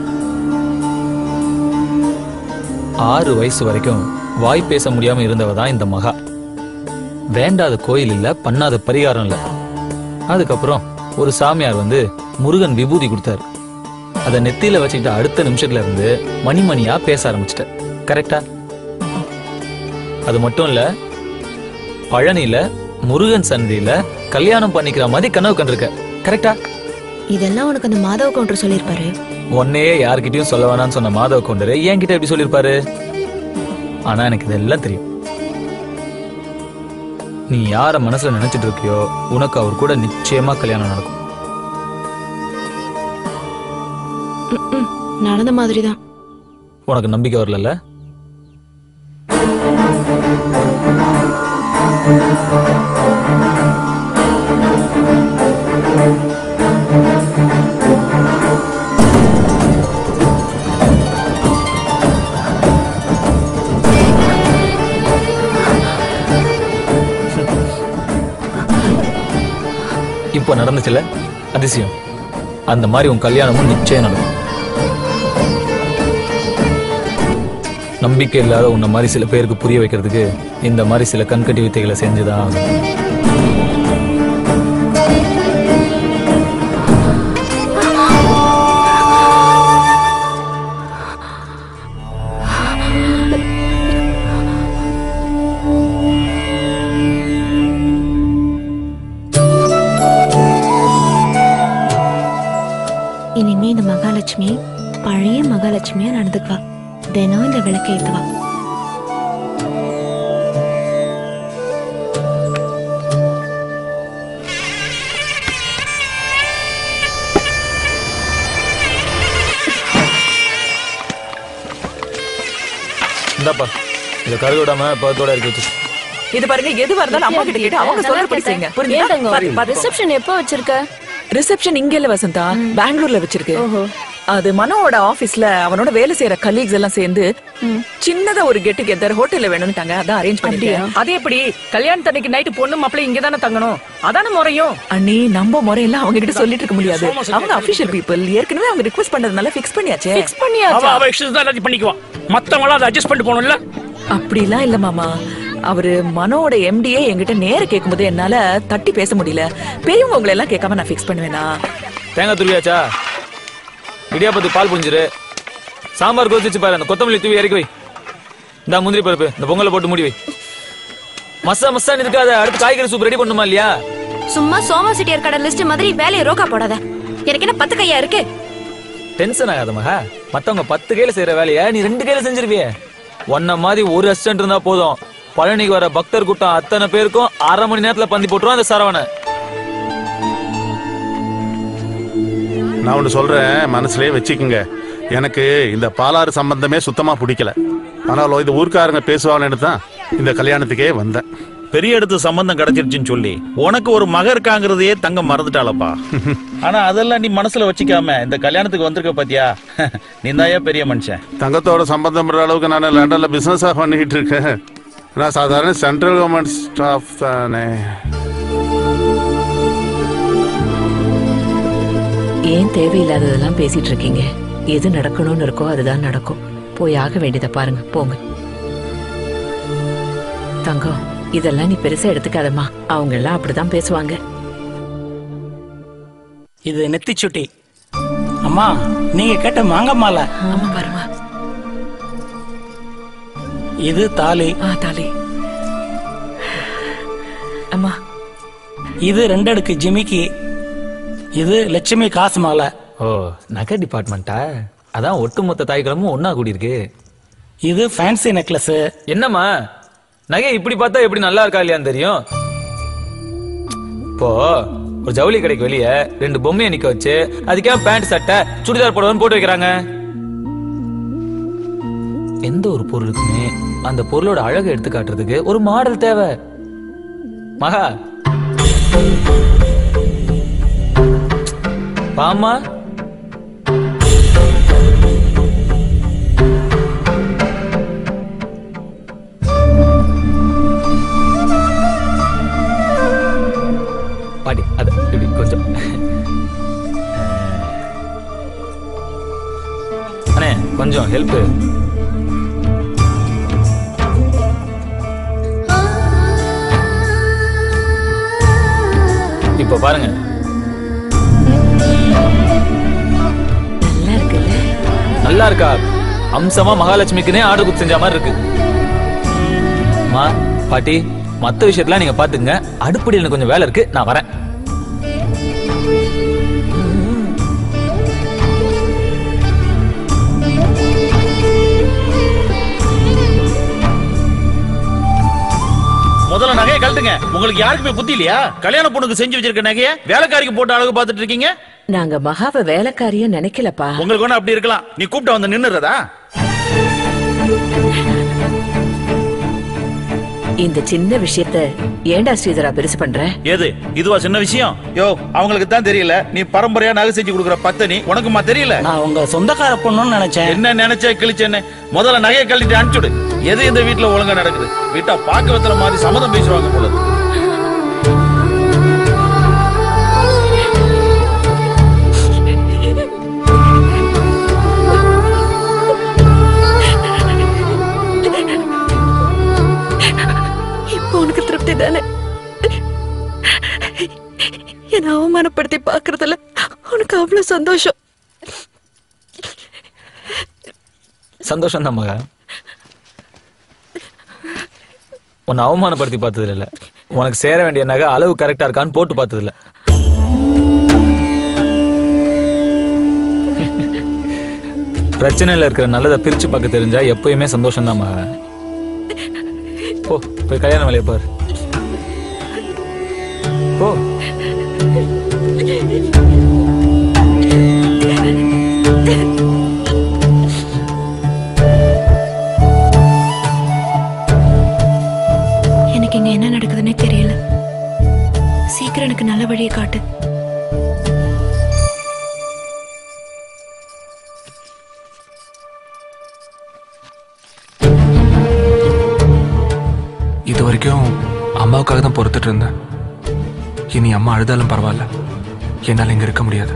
ஆறு வயசு வரைக்கும் வாய் பேச முடியாம இருந்தவ தான் இந்த மகா வேண்டாத கோயில் இல்ல பண்ணாத பரிகாரம் இல்ல அதுக்கப்புறம் ஒரு சாமியார் வந்து முருகன் விபூதி கொடுத்தாரு அத நெத்தியில வச்சுக்கிட்ட அடுத்த நிமிஷத்துல இருந்து மணிமணியா பேச ஆரம்பிச்சிட்ட கரெக்டா அது மட்டும் இல்ல பழனியில முருகன் சந்தையில கல்யாணம் பண்ணிக்கிற மாதிரி கனவு கண்டிருக்க கரெக்டா இதெல்லாம் உனக்கு அந்த மாதவ கவுண்டர் சொல்லியிருப்பாரு உன்னையே யார்கிட்டயும் சொல்ல வேணாம்னு சொன்ன மாதவ கொண்டரு என்கிட்ட எப்படி சொல்லிருப்பாரு ஆனா எனக்கு இதெல்லாம் தெரியும் நீ யார மனசுல நினைச்சிட்டு இருக்கியோ உனக்கு அவர் கூட நிச்சயமா கல்யாணம் நடக்கும் ம்ம். நடந்த மாதிரி தான் உனக்கு நம்பிக்கை வரல இப்போ நடந்துச்சுல அதிசயம் அந்த மாதிரி உன் கல்யாணமும் நிச்சயம் நடக்கும் நம்பிக்கை இல்லாத உன்ன மாதிரி சில பேருக்கு புரிய வைக்கிறதுக்கு இந்த மாதிரி சில கண்கட்டி வித்தைகளை செஞ்சுதான் ஆகணும். இனிமே இந்த மகாலட்சுமி பழைய மகாலட்சுமியா நடந்துக்குவா தினம் இந்த விளக்கை ஏத்துவா இந்தாப்பா இதை கருவி விடாம பதத்தோட இறக்கி வச்சு இது பாருங்க எதுவா இருந்தாலும் அம்மா கிட்ட கேட்டு அவங்க சொல்றபடி செய்யுங்க புரியுதா ரிசப்ஷன் எப்போ வச்சிருக்க ரிசப்ஷன் இங்க இல்ல வசந்தா பெங்களூர்ல வச்சிருக்கு அது மனோவோட ஆபீஸ்ல அவனோட வேலை செய்யற கலீக்ஸ் எல்லாம் சேர்ந்து சின்னதா ஒரு கெட் டுகெதர் ஹோட்டல்ல வேணும்ட்டாங்க அதான் அரேஞ்ச் பண்ணிட்டேன் அது எப்படி கல்யாணத்தன்னைக்கு நைட்டு பொண்ணு மாப்பிள்ளை இங்க தானே தங்கணும் அதான முறையும் அண்ணி நம்ம முறையெல்லாம் அவங்க கிட்ட சொல்லிட்டு இருக்க முடியாது அவங்க அபிஷியல் பீப்புள் ஏற்கனவே அவங்க ரிக்வெஸ்ட் பண்றதுனால ஃபிக்ஸ் பண்ணியாச்சே ஃபிக்ஸ் அவ அவ இஷ்டத்தை தான் எல்லாத்தையும் பண்ணிக்குவான் மத்தவங்களாம் அதை அட்ஜஸ்ட் பண்ணிட்டு போகணும்ல அப்படிலாம் இல்ல மாமா அவரு மனோட எம்டியே என்கிட்ட நேர கேட்கும்போது என்னால தட்டி பேச முடியல பெரியவங்க உங்களை எல்லாம் கேட்காம நான் ஃபிக்ஸ் பண்ணுவேனா தேங்காய் துருவியாச்சா இடியாப்பத்துக்கு பால் புஞ்சிரு சாம்பார் கொதிச்சு பாரு அந்த கொத்தமல்லி தூவி இறக்கி வை இந்த முந்திரி பருப்பு இந்த பொங்கலை போட்டு மூடி வை மசா மசான்னு இருக்காத அடுத்து காய்கறி சூப் ரெடி பண்ணுமா இல்லையா சும்மா சோமா சிட்டியார் கடை லிஸ்ட் மாதிரி வேலையை ரோக்கா போடாத எனக்கு என்ன பத்து கையா இருக்கு டென்ஷன் ஆகாத மகா மத்தவங்க பத்து கையில செய்யற வேலைய நீ ரெண்டு கையில செஞ்சிருவியே உன்ன மாதிரி ஒரு அசிஸ்டன்ட் இருந்தா போதும் பழனிக்கு வர பக்தர் கூட்டம் அத்தனை பேருக்கும் அரை மணி நேரத்துல பந்தி போட்டுருவான் அந்த சரவண நான் ஒன்று சொல்றேன் மனசுலயே வச்சுக்குங்க எனக்கு இந்த பாலாறு சம்பந்தமே சுத்தமா பிடிக்கல ஆனாலும் இந்த ஊர்க்காரங்க பேசுவாங்கன்னு தான் இந்த கல்யாணத்துக்கே வந்தேன் பெரிய இடத்து சம்பந்தம் கிடைச்சிருச்சுன்னு சொல்லி உனக்கு ஒரு மக இருக்காங்கிறதையே தங்க மறந்துட்டாளப்பா ஆனா அதெல்லாம் நீ மனசுல வச்சுக்காம இந்த கல்யாணத்துக்கு வந்திருக்க பாத்தியா நீ பெரிய மனுஷன் தங்கத்தோட சம்பந்தம் பண்ற அளவுக்கு நான் லண்டன்ல பிசினஸா பண்ணிட்டு இருக்கேன் நான் சாதாரண சென்ட்ரல் கவர்மெண்ட் ஸ்டாஃப் தானே ஏன் தேவையில்லாததெல்லாம் பேசிட்டு இருக்கீங்க எது நடக்கணும்னு இருக்கோ அதுதான் நடக்கும் போய் ஆக வேண்டியதை பாருங்க போங்க தங்கம் இதெல்லாம் நீ பெருசா எடுத்துக்காதம்மா அவங்க எல்லாம் அப்படிதான் பேசுவாங்க இது நெத்திச்சுட்டி அம்மா நீங்க கேட்ட மாங்க மாலை ஆமா பாருமா இது தாலி ஆ தாலி அம்மா இது ரெண்டு அடுக்கு ஜிமிக்கி இது லட்சுமி காசு மாலை ஓ நகை டிபார்ட்மெண்ட்டா அதான் ஒட்டுமொத்த தாய்க்கிழமும் ஒன்னா கூடியிருக்கு இது ஃபேன்சி நெக்லஸ் என்னம்மா நகை இப்படி பார்த்தா எப்படி நல்லா இருக்கா இல்லையான்னு தெரியும் இப்போ ஒரு ஜவுளி கடைக்கு வெளியே ரெண்டு பொம்மையை நிக்க வச்சு அதுக்கே பேண்ட் சட்டை சுடிதார் போடுவோம்னு போட்டு வைக்கிறாங்க எந்த ஒரு பொருளுக்குமே அந்த பொருளோட அழகை எடுத்து காட்டுறதுக்கு ஒரு மாடல் தேவை மகா பாமா பாடி அது இப்படி கொஞ்சம் அண்ணே கொஞ்சம் ஹெல்ப் இப்போ பாருங்க நல்லா இருக்கா அம்சமா மகாலட்சுமிக்குனே ஆர்டர் குத்து செஞ்ச மாதிரி இருக்கு அம்மா பாட்டி மத்த விஷயத்தெல்லாம் நீங்க பாத்துங்க அடுப்படியில் எனக்கு கொஞ்சம் வேலை இருக்கு நான் வரேன் முதல்ல நகையை கழட்டுங்க உங்களுக்கு யாருக்குமே புத்தி இல்லையா கல்யாண பொண்ணுக்கு செஞ்சு வச்சிருக்க நகையை வேலைக்காரிக்கு போட்டு அழகு பார்த்துட்டு இருக்கீங்க நாங்க மகாவை வேலைக்காரிய நினைக்கலப்பா உங்களுக்கு ஒண்ணு அப்படி இருக்கலாம் நீ கூப்பிட்ட வந்து நின்னுறதா இந்த சின்ன விஷயத்த ஏன்டா ஸ்ரீதரா பெருசு பண்ற எது இதுவா சின்ன விஷயம் யோ அவங்களுக்கு தான் தெரியல நீ பரம்பரையா நகை செஞ்சு கொடுக்குற பத்தனி உனக்குமா தெரியல நான் உங்க சொந்தக்கார பொண்ணுன்னு நினைச்சேன் என்ன நினைச்ச கிழிச்சேன்னு முதல்ல நகையை கழட்டிட்டு அனுப்பிச்சுடு எது இந்த வீட்டுல ஒழுங்கா நடக்குது வீட்டா பாக்க வைத்துல மாதிரி சம்மதம் பேசுவாங்க போல இருக்கு. இப்போ உனக்கு திருப்தி தானே என்ன அவமானப்படுத்தி பாக்குறதுல உனக்கு அவ்வளவு சந்தோஷம் சந்தோஷம் தான் மகா உன்னை அவமானப்படுத்தி பார்த்தது இல்ல உனக்கு சேர வேண்டிய நகை அளவு கரெக்டா இருக்கான்னு போட்டு பார்த்தது இல்ல பிரச்சனையில இருக்கிற நல்லதை பிரிச்சு பார்க்க தெரிஞ்சா எப்பயுமே சந்தோஷம் தான் மகா போ போய் கல்யாண வேலையை பாரு போ எனக்கு இங்க என்ன நடக்குதுன்னே தெரியல சீக்கிரம் எனக்கு நல்ல வழியை காட்டு இது வரைக்கும் அம்மாவுக்காக தான் பொறுத்துட்டு இருந்தேன் இனி அம்மா அழுதாலும் பரவாயில்ல என்னால் இங்க இருக்க முடியாது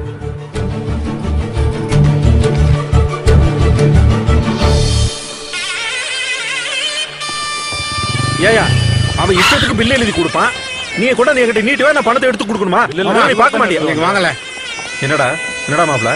ஏயா அவன் இஷ்டத்துக்கு பில்லு எழுதி கொடுப்பான் நீ கூட நீ என்கிட்ட நீட்டுவே நான் பணத்தை எடுத்து கொடுக்கணுமா இல்ல, இல்ல, அவன் நீ பார்க்க நீங்க மாட்டியா வாங்கல. என்னடா என்னடா மாப்ள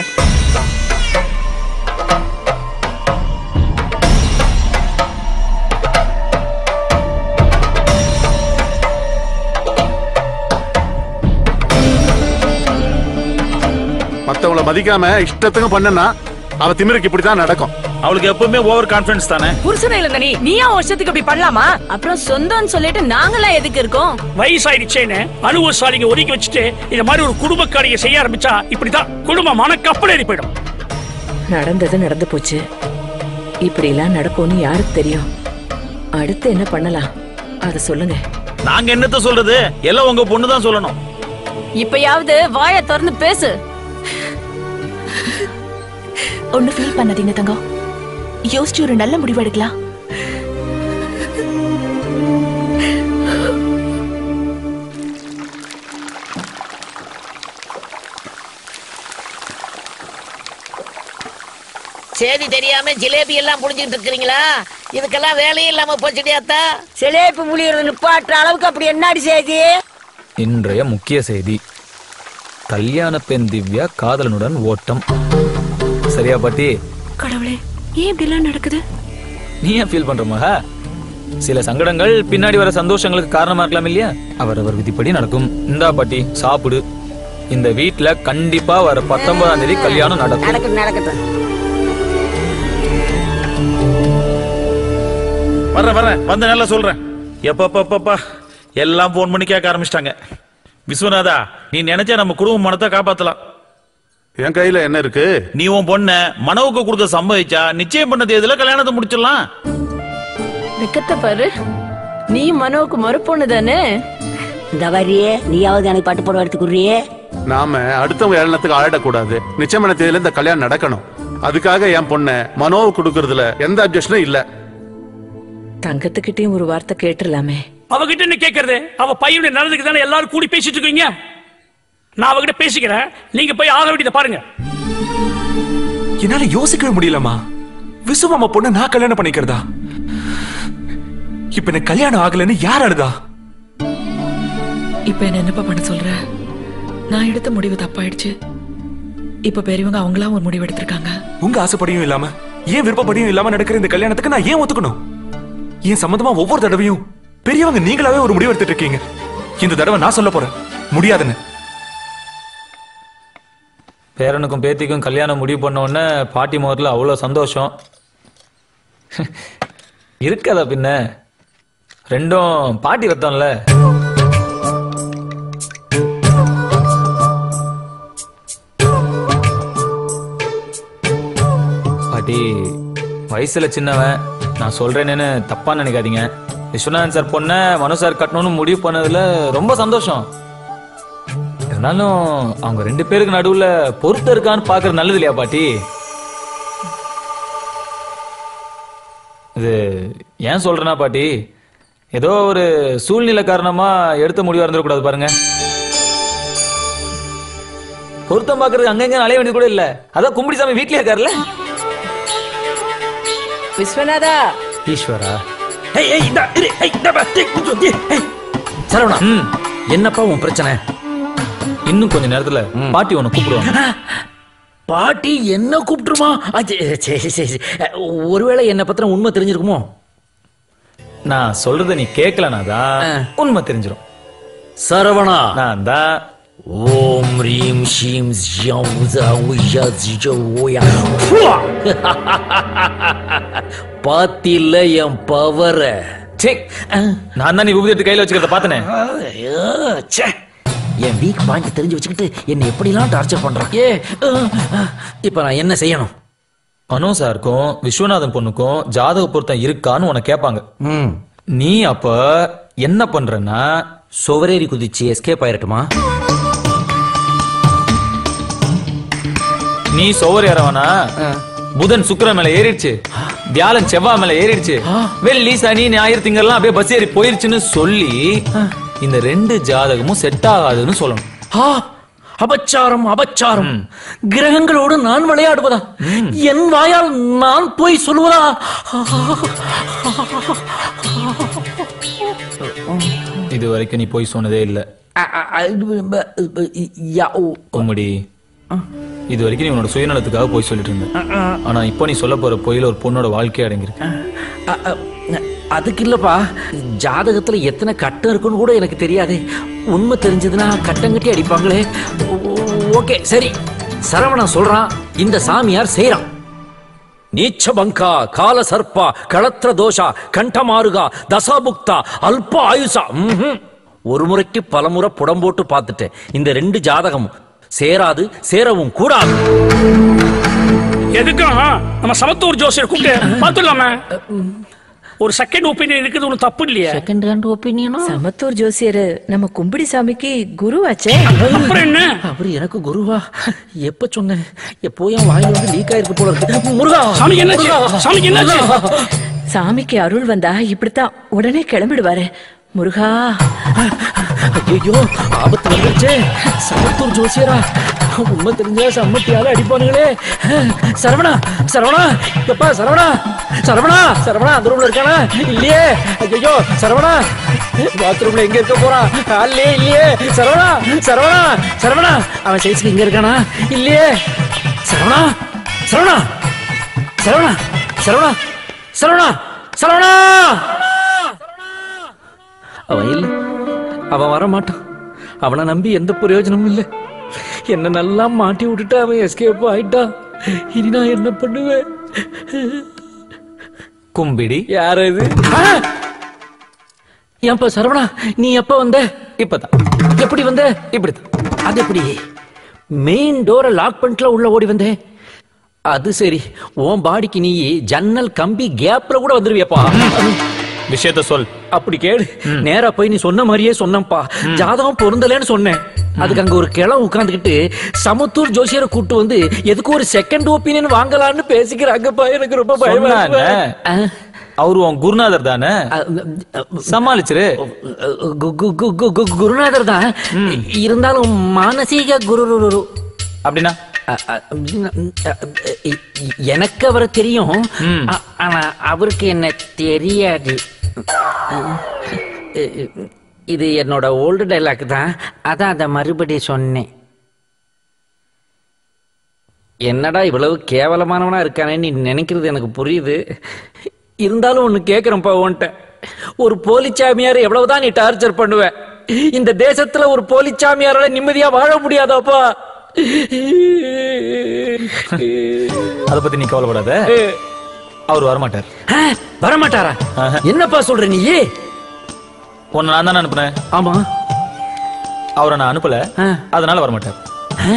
மத்தவங்கள மதிக்காம இஷ்டத்துக்கும் பண்ணனா அவ திமிருக்கு இப்படித்தான் நடக்கும் அவளுக்கு எப்பவுமே ஓவர் கான்பிடன்ஸ் தானே புருஷனை இல்ல நீ நீயா வருஷத்துக்கு அப்படி பண்ணலாமா அப்புறம் சொந்தம்னு சொல்லிட்டு நாங்களாம் எதுக்கு இருக்கோம் வயசாயிடுச்சேன்னு அனுபவசாலிங்க ஒதுக்கி வச்சுட்டு இந்த மாதிரி ஒரு குடும்ப காரியம் செய்ய ஆரம்பிச்சா இப்படிதான் குடும்பமான கப்பலேறி போயிடும் நடந்தது நடந்து போச்சு இப்படிலாம் நடக்கும்னு யாருக்கு தெரியும் அடுத்து என்ன பண்ணலாம் அத சொல்லுங்க நாங்க என்னத்த சொல்றது எல்லாம் உங்க பொண்ணு தான் சொல்லணும் இப்பயாவது வாயை திறந்து பேசு ஒண்ணு ஃபீல் பண்ணாதீங்க தங்கம் யோசிச்சு ஒரு நல்ல முடிவு எடுக்கலாம் செய்தி தெரியாம ஜிலேபி எல்லாம் புடிஞ்சிட்டு இருக்கிறீங்களா இதுக்கெல்லாம் வேலையே இல்லாம போச்சுடியாத்தா சிலேபி புளியறது நிப்பாட்டுற அளவுக்கு அப்படி என்னடி செய்தி இன்றைய முக்கிய செய்தி கல்யாண பெண் திவ்யா காதலனுடன் ஓட்டம் சரியா பாட்டி கடவுளே ஏன் இப்படி எல்லாம் நடக்குது நீ ஏன் ஃபீல் பண்ற மகா சில சங்கடங்கள் பின்னாடி வர சந்தோஷங்களுக்கு காரணமா இருக்கலாம் இல்லையா அவரவர் விதிப்படி நடக்கும் இந்தா பாட்டி சாப்பிடு இந்த வீட்ல கண்டிப்பா வர பத்தொன்பதாம் தேதி கல்யாணம் நடக்கும் நடக்கட்டும் நடக்கட்டும் வர்றேன் வர்றேன் வந்து நல்லா சொல்றேன் எப்பப்பப்பப்பா எல்லாம் போன் பண்ணி கேட்க ஆரம்பிச்சிட்டாங்க விஸ்வநாதா நீ நினைச்சா நம்ம குடும்ப மனத்தை காப்பாத்தலாம் என் கையில என்ன இருக்கு நீ உன் பொண்ண மனவுக்கு கொடுக்க சம்பவிச்சா நிச்சயம் பண்ண தேதியில கல்யாணத்தை முடிச்சிடலாம் வெக்கத்தை பாரு நீ மனோவுக்கு மறுப்பொண்ணு தானே இந்த வரியே நீயாவது எனக்கு பட்டு புடவை எடுத்து குடுறியே நாம அடுத்தவங்க ஏளனத்துக்கு ஆயிடக்கூடாது நிச்சயமான தேதியில இந்த கல்யாணம் நடக்கணும் அதுக்காக என் பொண்ண மனோவை கொடுக்கறதுல எந்த அப்ஜெக்ஷனும் இல்ல தங்கத்துக்கிட்டயும் ஒரு வார்த்தை கேட்டுடலாமே அவகிட்ட என்ன கேக்குறது அவ பையனுடைய நல்லதுக்கு தானே எல்லாரும் கூடி பேசிட்டு இருக்கீங்க நான் அவகிட்ட பேசிக்கிறேன் நீங்க போய் ஆக வேண்டியதை பாருங்க என்னால யோசிக்கவே முடியலம்மா விசுவம்மா பொண்ணை நான் கல்யாணம் பண்ணிக்கிறதா இப்ப எனக்கு கல்யாணம் ஆகலைன்னு யார் அழுதா இப்ப என்ன என்னப்பா பண்ண சொல்ற நான் எடுத்த முடிவு தப்பாயிடுச்சு இப்ப பெரியவங்க அவங்களா ஒரு முடிவு எடுத்திருக்காங்க உங்க ஆசைப்படியும் இல்லாம ஏன் விருப்பப்படியும் இல்லாம நடக்கிற இந்த கல்யாணத்துக்கு நான் ஏன் ஒத்துக்கணும் ஏன் சம்பந்தமா ஒவ்வொரு தடவையும் பெரியவங்க நீங்களாவே ஒரு முடிவு எடுத்துட்டு இருக்கீங்க இந்த தடவை நான் சொல்ல போறேன் முடியாதுன்னு பேரனுக்கும் பேத்திக்கும் கல்யாணம் முடிவு பண்ண உடனே பாட்டி முகத்துல அவ்வளவு சந்தோஷம் இருக்காதா பின்ன ரெண்டும் பாட்டி ரத்தம்ல பாட்டி வயசுல சின்னவன் நான் சொல்றேன்னு தப்பா நினைக்காதீங்க விஸ்வநாதன் சார் பொண்ண மனு சார் கட்டணும்னு முடிவு பண்ணதுல ரொம்ப சந்தோஷம் இருந்தாலும் அவங்க ரெண்டு பேருக்கு நடுவுல பொருத்தம் இருக்கான்னு பாக்குறது நல்லது இல்லையா பாட்டி இது ஏன் சொல்றேன்னா பாட்டி ஏதோ ஒரு சூழ்நிலை காரணமா எடுத்த முடிவா இருந்துடக்கூடாது பாருங்க பொருத்தம் பாக்குறது அங்கங்க அலைய வேண்டியது கூட இல்ல அதான் கும்பிடிசாமி வீட்லயே இருக்காருல்ல விஸ்வநாதா ஈஸ்வரா ஏய் ஏய் இந்த இரு ஏய் இந்த பா, டேய், கொஞ்சம், ஏய், ஏய். சரவணா என்னப்பா உன் பிரச்சனை இன்னும் கொஞ்ச நேரத்துல பாட்டி உன்னை கூப்பிடுவாங்க பாட்டி என்ன கூப்பிட்டுருமா ஆ, சரி, சரி சரி சரி. ஒருவேளை என்ன பத்தின உண்மை தெரிஞ்சிருக்குமோ நான் சொல்றத நீ கேட்கலனாதான் உண்மை தெரிஞ்சிடும் சரவணா நான் தான் ஓம் ரீம் ஷீம் ஜியம் ஜாங் உய்யா ஜிஜோ ஓயா ஃபுவா. பாத்தில என் பவர நான் தான் நீ விபூதி எடுத்து கையில வச்சுக்கிறத பார்த்தனே என் வீக் பாயிண்ட் தெரிஞ்சு வச்சுக்கிட்டு என்னை எப்படிலாம் டார்ச்சர் பண்றான் ஏ அஹ், அஹ். இப்ப நான் என்ன செய்யணும் அனு சாருக்கும் விஸ்வநாதன் பொண்ணுக்கும் ஜாதக பொருத்தம் இருக்கான்னு உன்னை கேட்பாங்க நீ அப்ப என்ன பண்றன்னா சுவரேறி குதிச்சு எஸ்கேப் ஆயிரட்டுமா நீ சோவர் ஏறவனா புதன் சுக்கிரன் மேல ஏறிடுச்சு வியாழன் செவ்வாய் மேல ஏறிடுச்சு வெள்ளி சனி ஞாயிறு திங்கள்லாம் அப்படியே பஸ் ஏறி போயிருச்சுன்னு சொல்லி இந்த ரெண்டு ஜாதகமும் செட் ஆகாதுன்னு சொல்லணும் ஆ, அபச்சாரம் அபச்சாரம் கிரகங்களோடு நான் விளையாடுவதா என் வாயால் நான் போய் சொல்லுவதா இது வரைக்கும் நீ போய் சொன்னதே இல்ல கும்முடி இது வரைக்கும் நீ உன்னோட சுயநலத்துக்காக போய் சொல்லிட்டு இருந்த ஆனா இப்போ நீ சொல்ல போற பொய்யில ஒரு பொண்ணோட வாழ்க்கை அடங்கியிருக்கு அ, அ, அதுக்கு இல்லப்பா ஜாதகத்துல எத்தனை கட்டம் இருக்குன்னு கூட எனக்கு தெரியாது உண்மை தெரிஞ்சதுன்னா கட்டம் கட்டி அடிப்பாங்களே ஓ- ஓகே சரி சரவணன் சொல்றான் இந்த சாமியார் செய்யறான் நீச்ச பங்கா கால சர்ப்பா களத்திர தோஷா கண்டமாருகா தசாபுக்தா அல்ப ஆயுசா ம்ஹும். ஒரு முறைக்கு பலமுறை புடம் போட்டு பார்த்துட்டேன் இந்த ரெண்டு ஜாதகமும் சேராது சேரவும் கூடாது எதுக்கும் நம்ம சமத்தூர் ஜோசியர் கூப்பிட்டு பார்த்துடலாமே ஒரு செகண்ட் ஒப்பீனியன் இருக்குது ஒன்றும் தப்பு இல்லையா செகண்ட் ஹேண்ட் ஒப்பீனியனா சமத்தூர் ஜோசியர் நம்ம கும்பிடி சாமிக்கு குருவாச்சே அப்புறம் என்ன அவரு எனக்கு குருவா எப்ப சொன்னேன் எப்போ என் வாயில வந்து லீக் ஆயிருக்கு போல இருக்கு முருகா சாமிக்கு என்னாச்சு? முருகா! சாமிக்கு என்னாச்சு? முருகா! சாமிக்கு அருள் வந்தா இப்படித்தான் உடனே கிளம்பிடுவாரு முருகா ஐயோ ஆபத்து வந்துருச்சே சமத்தூர் ஜோசியரா உண்மை தெரிஞ்சா சம்மத்தியால அடிப்பானுங்களே சரவணா சரவணா எப்பா சரவணா சரவணா சரவணா அந்த ரூம்ல இருக்கானா இல்லையே ஐயோ சரவணா பாத்ரூம்ல எங்க இருக்க போறான் காலையே இல்லையே சரவணா சரவணா சரவணா அவன் சைஸ்க்கு இங்க இருக்கானா இல்லையே சரவணா சரவணா சரவணா சரவணா சரவணா சரவணா அவன் இல்ல அவன் வர மாட்டான் அவனை நம்பி எந்த பிரயோஜனமும் இல்லை என்ன நல்லா மாட்டி விட்டுட்டு அவன் எஸ்கேப் ஆயிட்டான் இனி நான் என்ன பண்ணுவேன் கும்பிடி யார் இது ஆ! ஏன்பா சரவணா நீ எப்ப வந்த இப்பதான் எப்படி வந்த இப்படிதான் அது எப்படி மெயின் டோரை லாக் பண்ணிட்டுல உள்ள ஓடி வந்தேன் அது சரி உன் பாடிக்கு நீ ஜன்னல் கம்பி கேப்ல கூட வந்துருவியப்பா விஷயத்த சொல் அப்படி கேளு நேரா போய் நீ சொன்ன மாதிரியே சொன்னப்பா ஜாதகம் பொருந்தலன்னு சொன்னேன் அதுக்கு அங்க ஒரு கிளம் உட்கார்ந்துகிட்டு சமத்தூர் ஜோசியரை கூட்டு வந்து எதுக்கு ஒரு செகண்ட் ஒப்பீனியன் வாங்கலாம்னு பேசிக்கிறாங்கப்பா எனக்கு ரொம்ப பயமா சொன்னானே. இருக்கு. அவரு உன் குருநாதர் தானே சமாளிச்சிரு கு- கு- கு- கு- கு- குருநாதர் தான் இருந்தாலும் மானசீக குரு ரு- ரு- அப்படின்னா அ- அ- அ- எ- எனக்கு அவரை தெரியும் அ- ஆனா அவருக்கு என்ன தெரியாது இது என்னோட ஓல்டு டைலாக் தான் அதான் அதை மறுபடி சொன்னேன் என்னடா இவ்வளவு கேவலமானவனா இருக்கானே நீ நினைக்கிறது எனக்கு புரியுது இருந்தாலும் ஒண்ணு கேக்குறேன்ப்பா உன்கிட்ட ஒரு போலிச்சாமியார் எவ்வளவுதான் நீ டார்ச்சர் பண்ணுவ இந்த தேசத்துல ஒரு போலிச்சாமியாரால நிம்மதியா வாழ முடியாதாப்பா அத பத்தி நீ கவலைப்படாத அவர் வரமாட்டார் ஆ, வரமாட்டாரா என்னப்பா சொல்ற நீ உன்னை நான் தானே அனுப்புனேன் ஆமா அவரை நான் அனுப்பல அதனால வரமாட்டார் ஆ?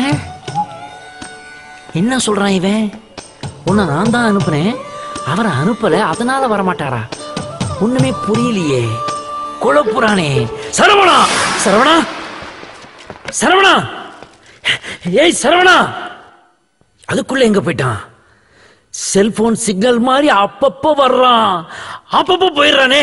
என்ன சொல்றான் இவன் உன்னை நான் தான் அனுப்புனேன் அவரை அனுப்பல அதனால வரமாட்டாரா ஒண்ணுமே புரியலையே குழப்புறானே சரவணா சரவணா சரவணா ஏய் சரவணா அதுக்குள்ள எங்க போயிட்டான் செல்போன் சிக்னல் மாதிரி அப்பப்போ வர்றான் அப்பப்போ போயிடுறானே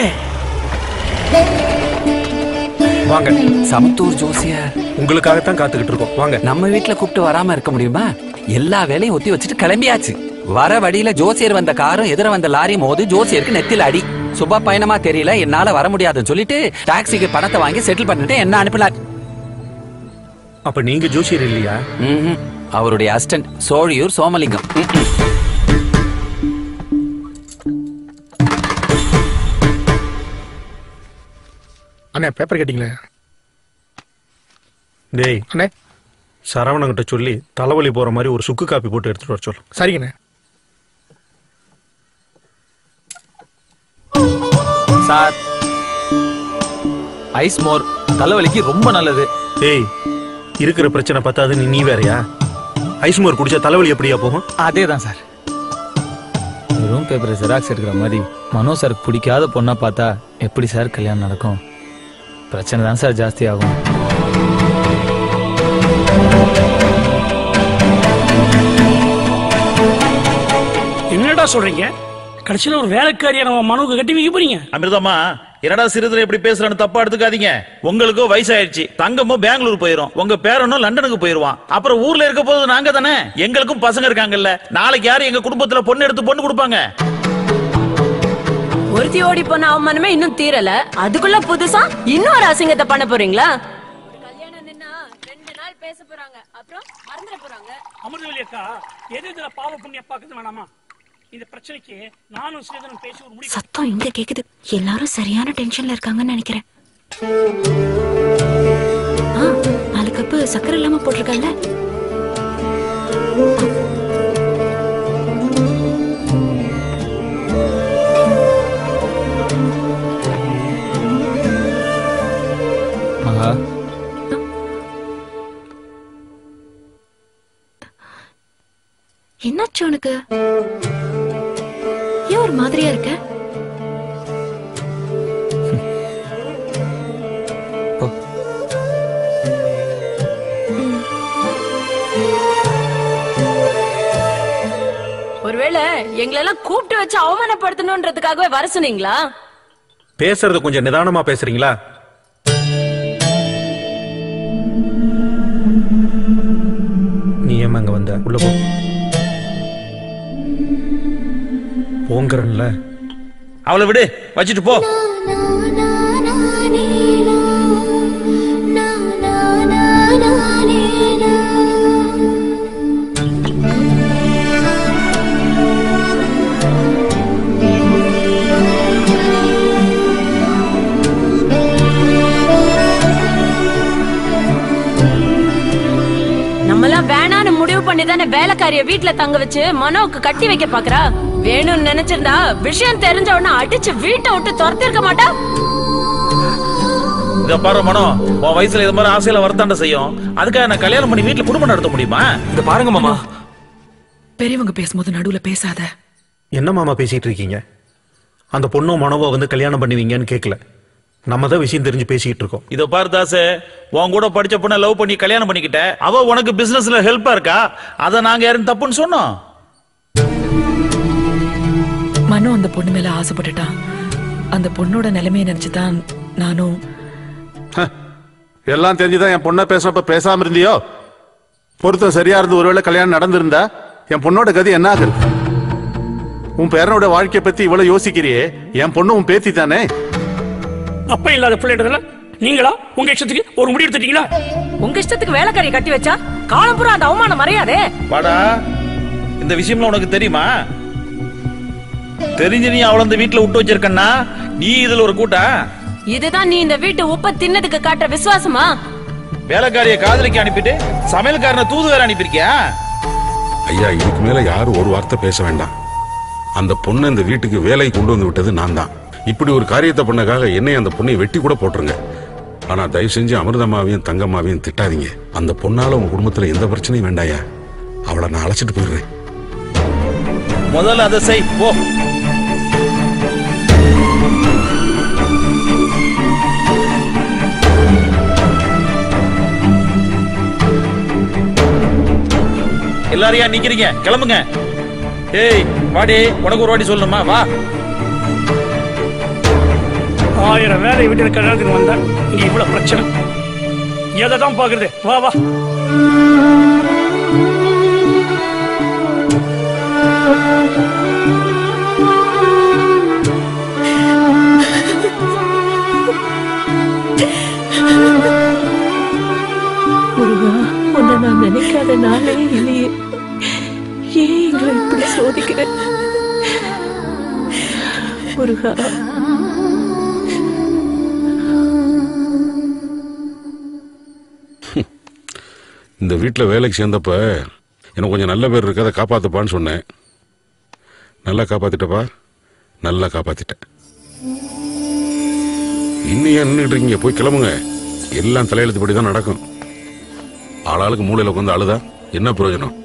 வாங்க சமத்தூர் ஜோசியர் உங்களுக்காகத்தான் காத்துக்கிட்டு இருக்கோம் வாங்க நம்ம வீட்ல கூப்பிட்டு வராம இருக்க முடியுமா எல்லா வேலையும் ஒத்தி வச்சுட்டு கிளம்பியாச்சு வர வழியில ஜோசியர் வந்த காரும் எதிர வந்த லாரி மோதி ஜோசியருக்கு நெத்தில அடி சுப பயணமா தெரியல என்னால வர முடியாதுன்னு சொல்லிட்டு டாக்ஸிக்கு பணத்தை வாங்கி செட்டில் பண்ணிட்டு என்ன அனுப்பினார் அப்ப நீங்க ஜோசியர் இல்லையா ம்ஹும். அவருடைய அசிஸ்டன்ட் சோழியூர் சோமலிங்கம் ம்ம். அண்ணே பேப்பர் கேட்டீங்களே டேய் அண்ணே சரவணங்கிட்ட சொல்லி தலைவலி போற மாதிரி ஒரு சுக்கு காப்பி போட்டு எடுத்துட்டு வர சொல்லு சரிங்கண்ணே சார் ஐஸ் மோர் தலைவலிக்கு ரொம்ப நல்லது ஏய் இருக்கிற பிரச்சனை பத்தாது நீ நீ வேறயா ஐஸ்மோர் குடிச்சா தலைவலி எப்படியா போகும் அதே தான் சார் வெறும் பேப்பர் ஜெராக்ஸ் எடுக்கிற மாதிரி மனோ சாருக்கு பிடிக்காத பொண்ணா பார்த்தா எப்படி சார் கல்யாணம் நடக்கும் பிரச்சனை தான் சார் ஜாஸ்தி ஆகும் என்னடா சொல்றீங்க கடைசியில ஒரு வேலைக்காரியை நம்ம மனுவுக்கு கட்டி வைக்க போறீங்க அமிர்தம்மா என்னடா சிறுதுல எப்படி பேசுறேன்னு தப்பா எடுத்துக்காதீங்க உங்களுக்கும் வயசாயிடுச்சு தங்கமும் பெங்களூர் போயிரும் உங்க பேரனும் லண்டனுக்கு போயிருவான் அப்புறம் ஊர்ல இருக்க போது நாங்க தானே எங்களுக்கும் பசங்க இருக்காங்கல்ல நாளைக்கு யாரு எங்க குடும்பத்துல பொண்ணு எடுத்து பொண்ணு கொடுப்பாங்க ஒருத்தி ஓடி போன அவமானமே இன்னும் தீரல அதுக்குள்ள புதுசா இன்னொரு அசிங்கத்தை பண்ண போறீங்களா அமிர்தவல்லி அக்கா எது இதுல பாவ புண்ணிய பார்க்கறது வேணாமா இந்த பிரச்சனைக்கு நானும் சேதனும் பேசி ஒரு முடிவு சத்தம் இங்க கேக்குது எல்லாரும் சரியான டென்ஷன்ல இருக்காங்கன்னு நினைக்கிறேன் ஆ, நாலு கப்பு சக்கரை இல்லாம போட்டிருக்கல மகா என்னாச்சு உனக்கு ஏன் ஒரு மாதிரியா இருக்க ஒருவேளை எங்களெல்லாம் கூப்பிட்டு வச்சு அவமானப்படுத்தணுன்றதுக்காகவே வர சொன்னீங்களா பேசுறது கொஞ்சம் நிதானமா பேசுறீங்களா உள்ள போ போங்கறன்ல அவளை விடு வச்சுட்டு போ நம்மளாம் வேணான்னு முடிவு பண்ணி தானே வேலைக்காரிய வீட்டுல தங்க வச்சு மனோவுக்கு கட்டி வைக்க பாக்குறா வேணும்னு நினைச்சிருந்தா விஷயம் தெரிஞ்ச உடனே அடிச்சு வீட்டை விட்டு துரத்திருக்க மாட்டா இத பாரு மனோ உன் வயசுல இது மாதிரி ஆசையில வரத்தாண்ட செய்யும் அதுக்காக நான் கல்யாணம் பண்ணி வீட்டுல குடும்பம் நடத்த முடியுமா இந்த பாருங்க மாமா பெரியவங்க பேசும்போது நடுவுல பேசாத என்ன மாமா பேசிட்டு இருக்கீங்க அந்த பொண்ணும் மனோவை வந்து கல்யாணம் பண்ணுவீங்கன்னு கேட்கல நம்ம தான் விஷயம் தெரிஞ்சு பேசிக்கிட்டு இருக்கோம் இத பாரு தாசே உன் கூட படிச்ச பொண்ண லவ் பண்ணி கல்யாணம் பண்ணிக்கிட்ட அவ உனக்கு பிசினஸ்ல ஹெல்ப்பா இருக்கா அத நாங்க யாரும் தப்புன்னு சொன்னோம் மனு அந்த பொண்ணு மேல ஆசைப்பட்டுட்டான் அந்த பொண்ணோட நிலைமையை நினைச்சுதான் நானும் எல்லாம் தெரிஞ்சுதான் என் பொண்ணை பேசுறப்ப பேசாம இருந்தியோ பொருத்தம் சரியா இருந்து ஒருவேளை கல்யாணம் நடந்திருந்தா என் பொண்ணோட கதி என்ன ஆகுது உன் பேரனோட வாழ்க்கைய பத்தி இவ்வளவு யோசிக்கிறியே என் பொண்ணு உன் பேத்தி தானே அப்ப இல்லாத பிள்ளைன்றதுல நீங்களா உங்க இஷ்டத்துக்கு ஒரு முடிவு எடுத்துட்டீங்களா உங்க இஷ்டத்துக்கு வேலைக்காரிய கட்டி வச்சா காலம் பூரா அந்த அவமானம் மறையாதே வாடா இந்த விஷயம்லாம் உனக்கு தெரியுமா தெரிஞ்சு நீ அவள இந்த வீட்டுல விட்டு வச்சிருக்கன்னா நீ இதுல ஒரு கூட்டா இதுதான் நீ இந்த வீட்டு உப்ப தின்னதுக்கு காட்டுற விசுவாசமா வேலைக்காரிய காதலிக்கு அனுப்பிட்டு சமையல்காரனை தூது வேற அனுப்பியிருக்கியா ஐயா இதுக்கு மேல யாரும் ஒரு வார்த்தை பேச வேண்டாம் அந்த பொண்ணை இந்த வீட்டுக்கு வேலை கொண்டு வந்து விட்டது நான் தான் இப்படி ஒரு காரியத்தை பண்ணக்காக என்னை அந்த பொண்ணை வெட்டி கூட போட்டுருங்க ஆனா தயவு செஞ்சு அமிர்தமாவையும் தங்கம்மாவையும் திட்டாதீங்க அந்த பொண்ணால உங்க குடும்பத்துல எந்த பிரச்சனையும் வேண்டாயா அவளை நான் அழைச்சிட்டு போயிடுறேன் முதல்ல அதை செய் போ எல்லாரும் ஏன் நிக்கிறீங்க கிளம்புங்க ஏய் வாடி உனக்கு ஒரு வாட்டி சொல்லணுமா வா ஆயிரம் வேலை வீட்டுல கல்யாணத்துக்கு வந்தா இங்க இவ்வளவு பிரச்சனை எதை தான் பாக்குறது வா வா முருகா உன்னை நான் நினைக்காத நாளே இல்லையே ஏன் எங்களை இப்படி சோதிக்கிற முருகா இந்த வீட்டில் வேலைக்கு சேர்ந்தப்ப எனக்கு கொஞ்சம் நல்ல பேர் இருக்கு அதை காப்பாத்துப்பான்னு சொன்னேன் நல்லா காப்பாத்திட்டப்பா நல்லா காப்பாத்திட்டேன் இன்னும் ஏன் நின்றுட்டு இருக்கீங்க போய் கிளம்புங்க எல்லாம் தலையெழுத்துப்படி தான் நடக்கும் ஆளாளுக்கு மூலையில் உட்காந்து அழுதா என்ன பிரயோஜனம்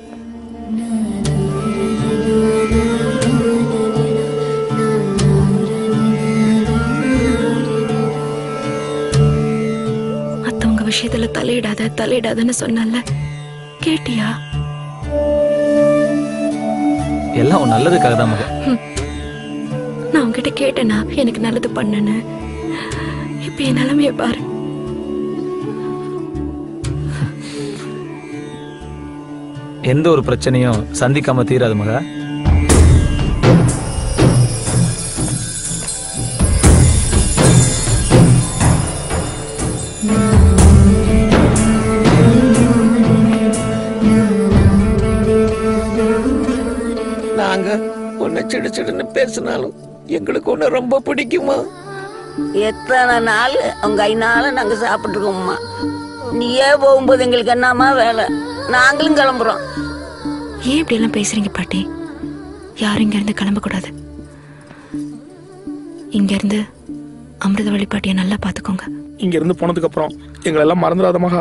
மத்தவங்க விஷயத்துல தலையிடாத தலையிடாதன்னு சொன்னல கேட்டியா எல்லாம் உன் நல்லதுக்காக தான் மகன் நான் உன்கிட்ட கேட்டேனா எனக்கு நல்லது பண்ணுன்னு இப்ப என் நிலைமைய பாரு எந்த ஒரு பிரச்சனையும் சந்திக்காம தீராது மகா நாங்க உன்னை சிடு சிடுன்னு பேசினாலும் எங்களுக்கு உன்னை ரொம்ப பிடிக்குமா எத்தனை நாள் அவங்க ஐநாள் நாங்க சாப்பிட்டுருக்கோம்மா நீயே போகும்போது எங்களுக்கு என்னம்மா வேலை நாங்களும் கிளம்புறோம் ஏன் இப்படி எல்லாம் பேசுறீங்க பாட்டி யாரும் இங்க இருந்து கிளம்ப கூடாது இங்க இருந்து அமிர்தவள்ளி பாட்டியை நல்லா பாத்துக்கோங்க இங்க இருந்து போனதுக்கு அப்புறம் எங்களை எல்லாம் மறந்துடாத மகா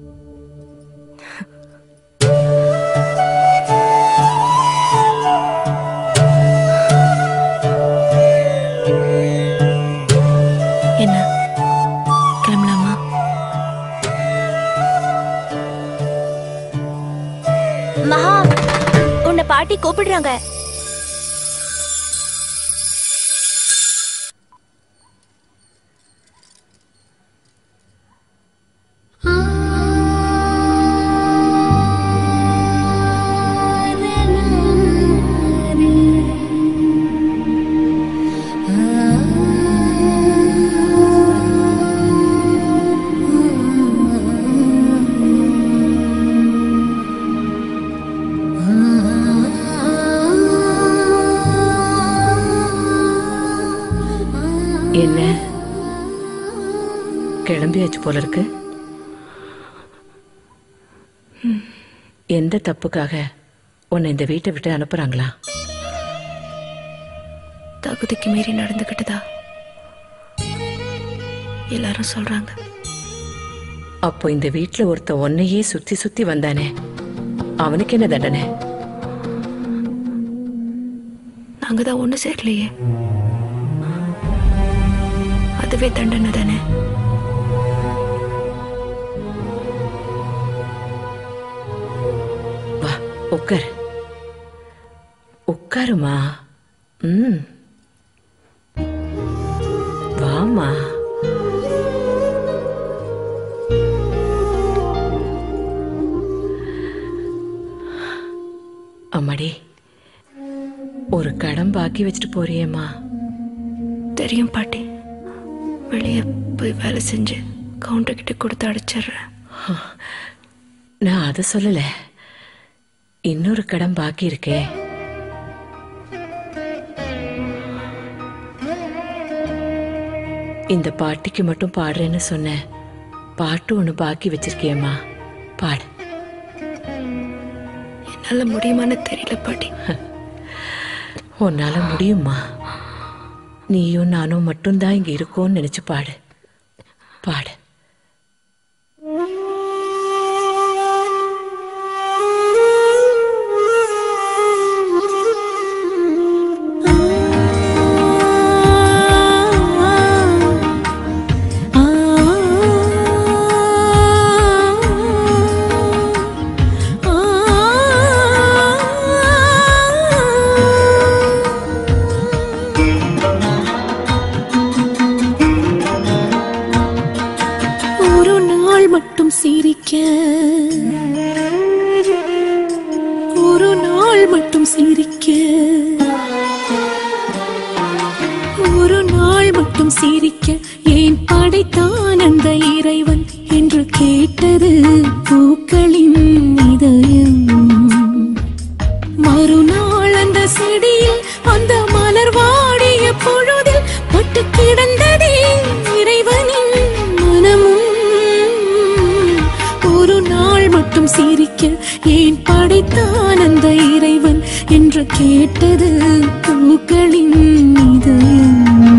என்ன கிளம்பலாமா மகா உன்னை பாட்டி கூப்பிடுறாங்க என்ன கிளம்பியாச்சு போல இருக்கு எந்த தப்புக்காக உன்னை இந்த வீட்டை விட்டு அனுப்புறாங்களா தகுதிக்கு மீறி நடந்துகிட்டதா எல்லாரும் சொல்றாங்க அப்போ இந்த வீட்ல ஒருத்த உன்னையே சுத்தி சுத்தி வந்தானே அவனுக்கு என்ன தண்டனை நாங்க தான் ஒண்ணு சேரலையே அதுவே தண்டனை தானே வா உட்கார் உட்காருமா ம் வாமா அம்மாடி ஒரு கடன் பாக்கி வச்சுட்டு போறியேம்மா தெரியும் பாட்டி வெளியே போய் வேலை செஞ்சு கவுண்டர் கிட்ட கொடுத்து அடைச்சிடுறேன் நான் அதை சொல்லல இன்னொரு கடன் பாக்கி இருக்கே இந்த பாட்டிக்கு மட்டும் பாடுறேன்னு சொன்னேன் பாட்டு ஒண்ணு பாக்கி வச்சிருக்கியேம்மா பாடு என்னால முடியுமான்னு தெரியல பாட்டி உன்னால முடியுமா நீயும் நானும் மட்டும்தான் இங்க இருக்கோம்னு நினைச்சு பாடு பாடு ஒரு நாள் மட்டும் சிரிக்க ஒரு நாள் மட்டும் சிரிக்க ஒரு நாள் மட்டும் சிரிக்க ஏன் படைத்தான் அந்த இறைவன் என்று கேட்டது பூக்களின் இதயம் மறுநாள் அந்த செடியில் அந்த மலர் வாடிய பொழுதில் பட்டு கிடந்ததே இறைவனின் மனமும் ஒரு நாள் மட்டும் சிரிக்க ஏன் படைத்தான் அந்த இறைவன் என்று கேட்டது பூக்களின் இதயம்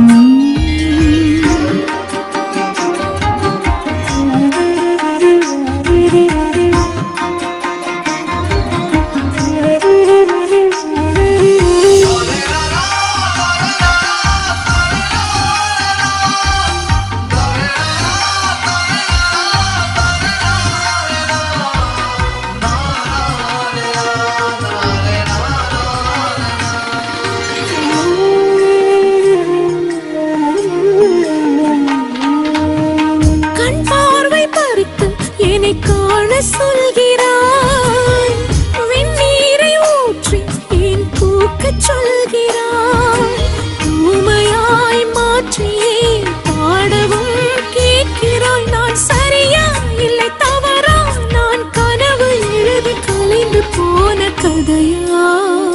கண் பார்வை பறித்து என்னை காண சொல்கிறாய் வெந்நீரை ஊற்றி என் பூக்கச் சொல்கிறாய் ஊமையாய் மாற்றியே பாடவும் கேட்கிறாய் நான் சரியா இல்லை தவறா நான் கனவு எழுதி கலைந்து போன கதையா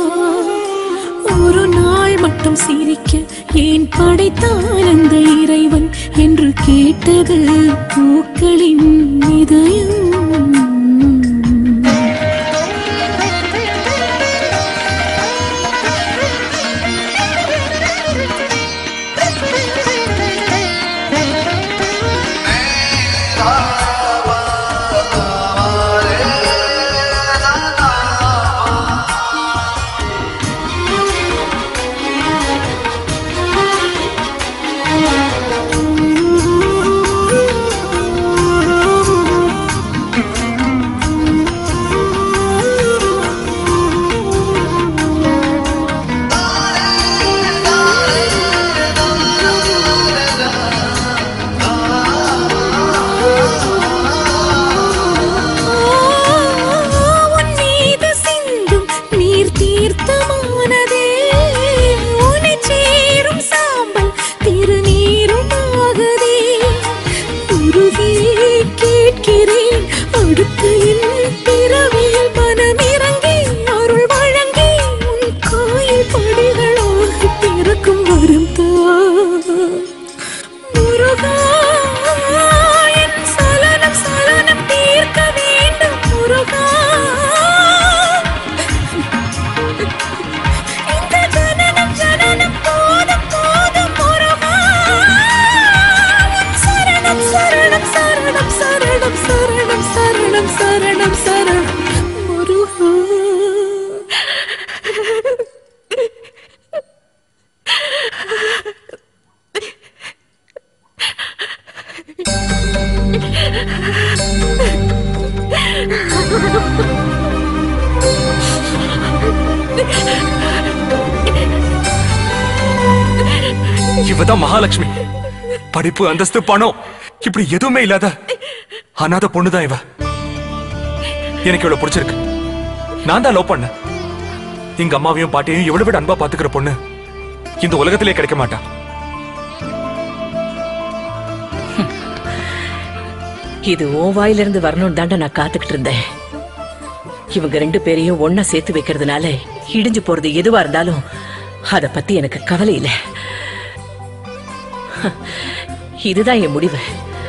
ஒரு நாள் மட்டும் சிரிக்க ஏன் படைத்தான் அந்த இறைவன் என்று கேட்டது பூக்களின் இதயம் இவதான் மகாலட்சுமி படிப்பு அந்தஸ்து பணம் இப்படி எதுவுமே இல்லாத அனாத பொண்ணுதான் இவ எனக்கு இவ்வளவு பிடிச்சிருக்கு நான் தான் லவ் பண்ணேன் எங்க அம்மாவையும் பாட்டியையும் இவ்வளவு விட அன்பா பாத்துக்கிற பொண்ணு இந்த உலகத்திலே கிடைக்க மாட்டா இது உன் வாயிலிருந்து வரணும் தாண்டா நான் காத்துக்கிட்டு இருந்தேன் இவங்க ரெண்டு பேரையும் ஒன்னா சேர்த்து வைக்கிறதுனால இடிஞ்சு போறது எதுவா இருந்தாலும் அத பத்தி எனக்கு கவலை இல்ல இதுதான் என் முடிவு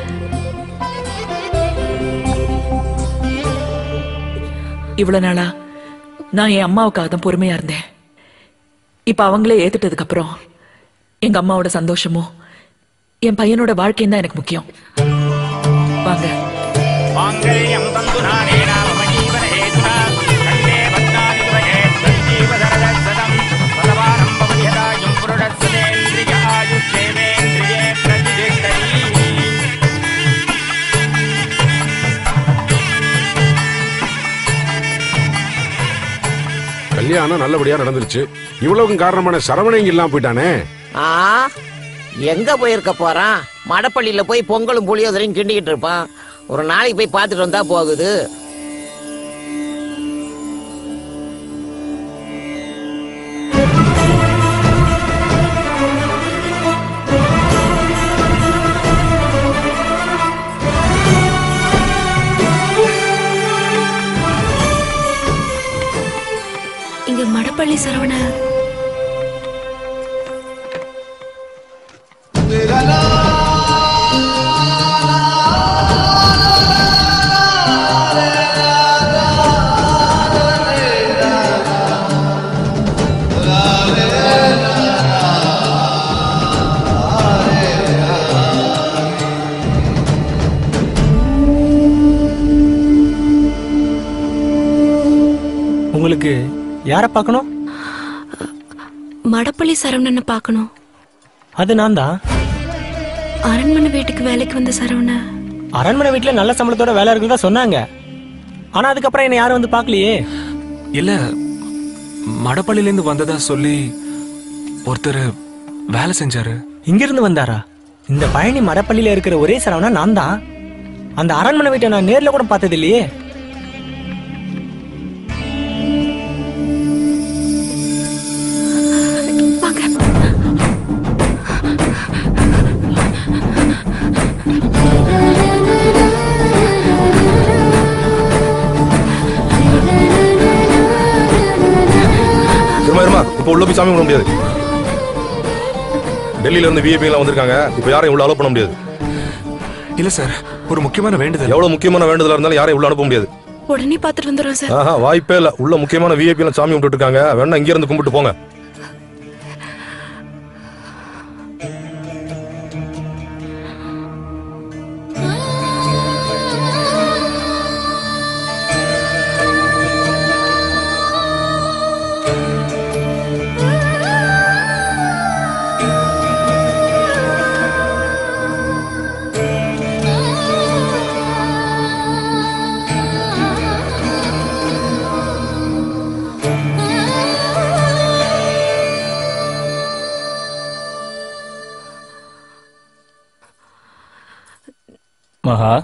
இவ்வளவு நாளா நான் என் அம்மாவுக்காக தான் பொறுமையா இருந்தேன் இப்ப அவங்களே ஏத்துட்டதுக்கு அப்புறம் எங்க அம்மாவோட சந்தோஷமும் என் பையனோட வாழ்க்கையும் தான் எனக்கு முக்கியம் வாங்க மாங்கல்யம் தந்து நானே நாம ஜீவன ஹேதுனா கண்டே பத்னானி துவயே சஞ்சீவ சரதம் பதவானம் பவத்யதாயும் புருடஸ்தேந்திரிய ஆயுஷ்யேவேந்திரியே பிரதிஷ்டரி கல்யாணம் நல்லபடியா நடந்துருச்சு இவ்வளவுக்கும் காரணமான சரவணன் இங்க இல்லாம போயிட்டானே ஆ எங்க போயிருக்க போறான் மடப்பள்ளியில போய் பொங்கலும் புளியோதரையும் கிண்டிக்கிட்டு இருப்பான் ஒரு நாளைக்கு போய் பார்த்துட்டு வந்தா போகுது இங்க மடப்பள்ளி சரவண உங்களுக்கு யாரை பார்க்கணும் மடப்பள்ளி சரவணனை பார்க்கணும் அது நான் தான் அரண்மனை வீட்டுக்கு வேலைக்கு வந்த சரவண அரண்மனை வீட்டுல நல்ல சம்பளத்தோட வேலை இருக்குன்னு தான் சொன்னாங்க ஆனா அதுக்கப்புறம் என்ன யாரும் வந்து பார்க்கலையே இல்ல மடப்பள்ளியில இருந்து வந்ததா சொல்லி ஒருத்தர் வேலை செஞ்சாரு இங்கிருந்து வந்தாரா இந்த பழனி மடப்பள்ளியில இருக்கிற ஒரே சரவணா நான் தான் அந்த அரண்மனை வீட்டை நான் நேர்ல கூட பார்த்தது இல்லையே இருமா இருமா இப்போ உள்ள போய் சாமி கும்பிட முடியாது டெல்லியில இருந்து விஐபி எல்லாம் வந்திருக்காங்க இப்போ யாரையும் உள்ள அலோ பண்ண முடியாது இல்ல சார் ஒரு முக்கியமான வேண்டுதல் எவ்வளவு முக்கியமான வேண்டுதலா இருந்தாலும் யாரையும் உள்ள அனுப்ப முடியாது உடனே பார்த்துட்டு வந்துடுறோம் சார் ஆஹா வாய்ப்பே இல்ல உள்ள முக்கியமான விஐபி எல்லாம் சாமி கும்பிட்டு இருக்காங்க வேணா இங்க இருந்து கும்பிட்டு போங்க மகா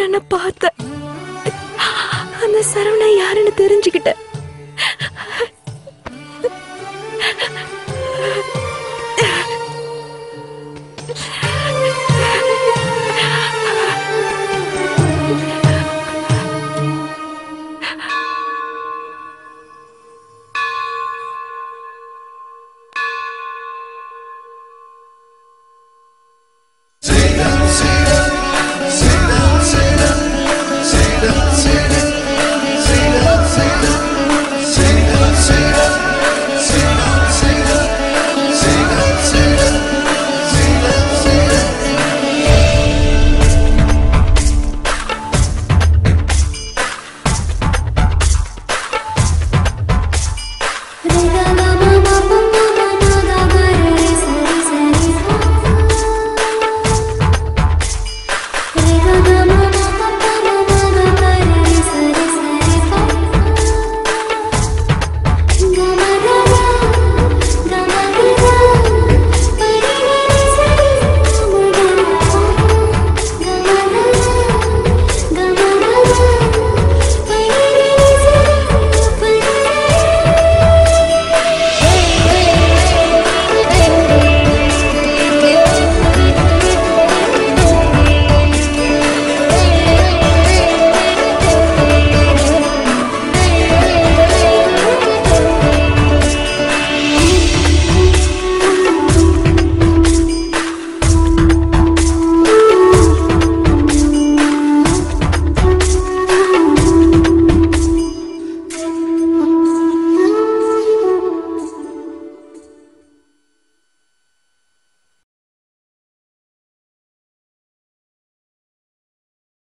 அண்ணனை பார்த்தேன்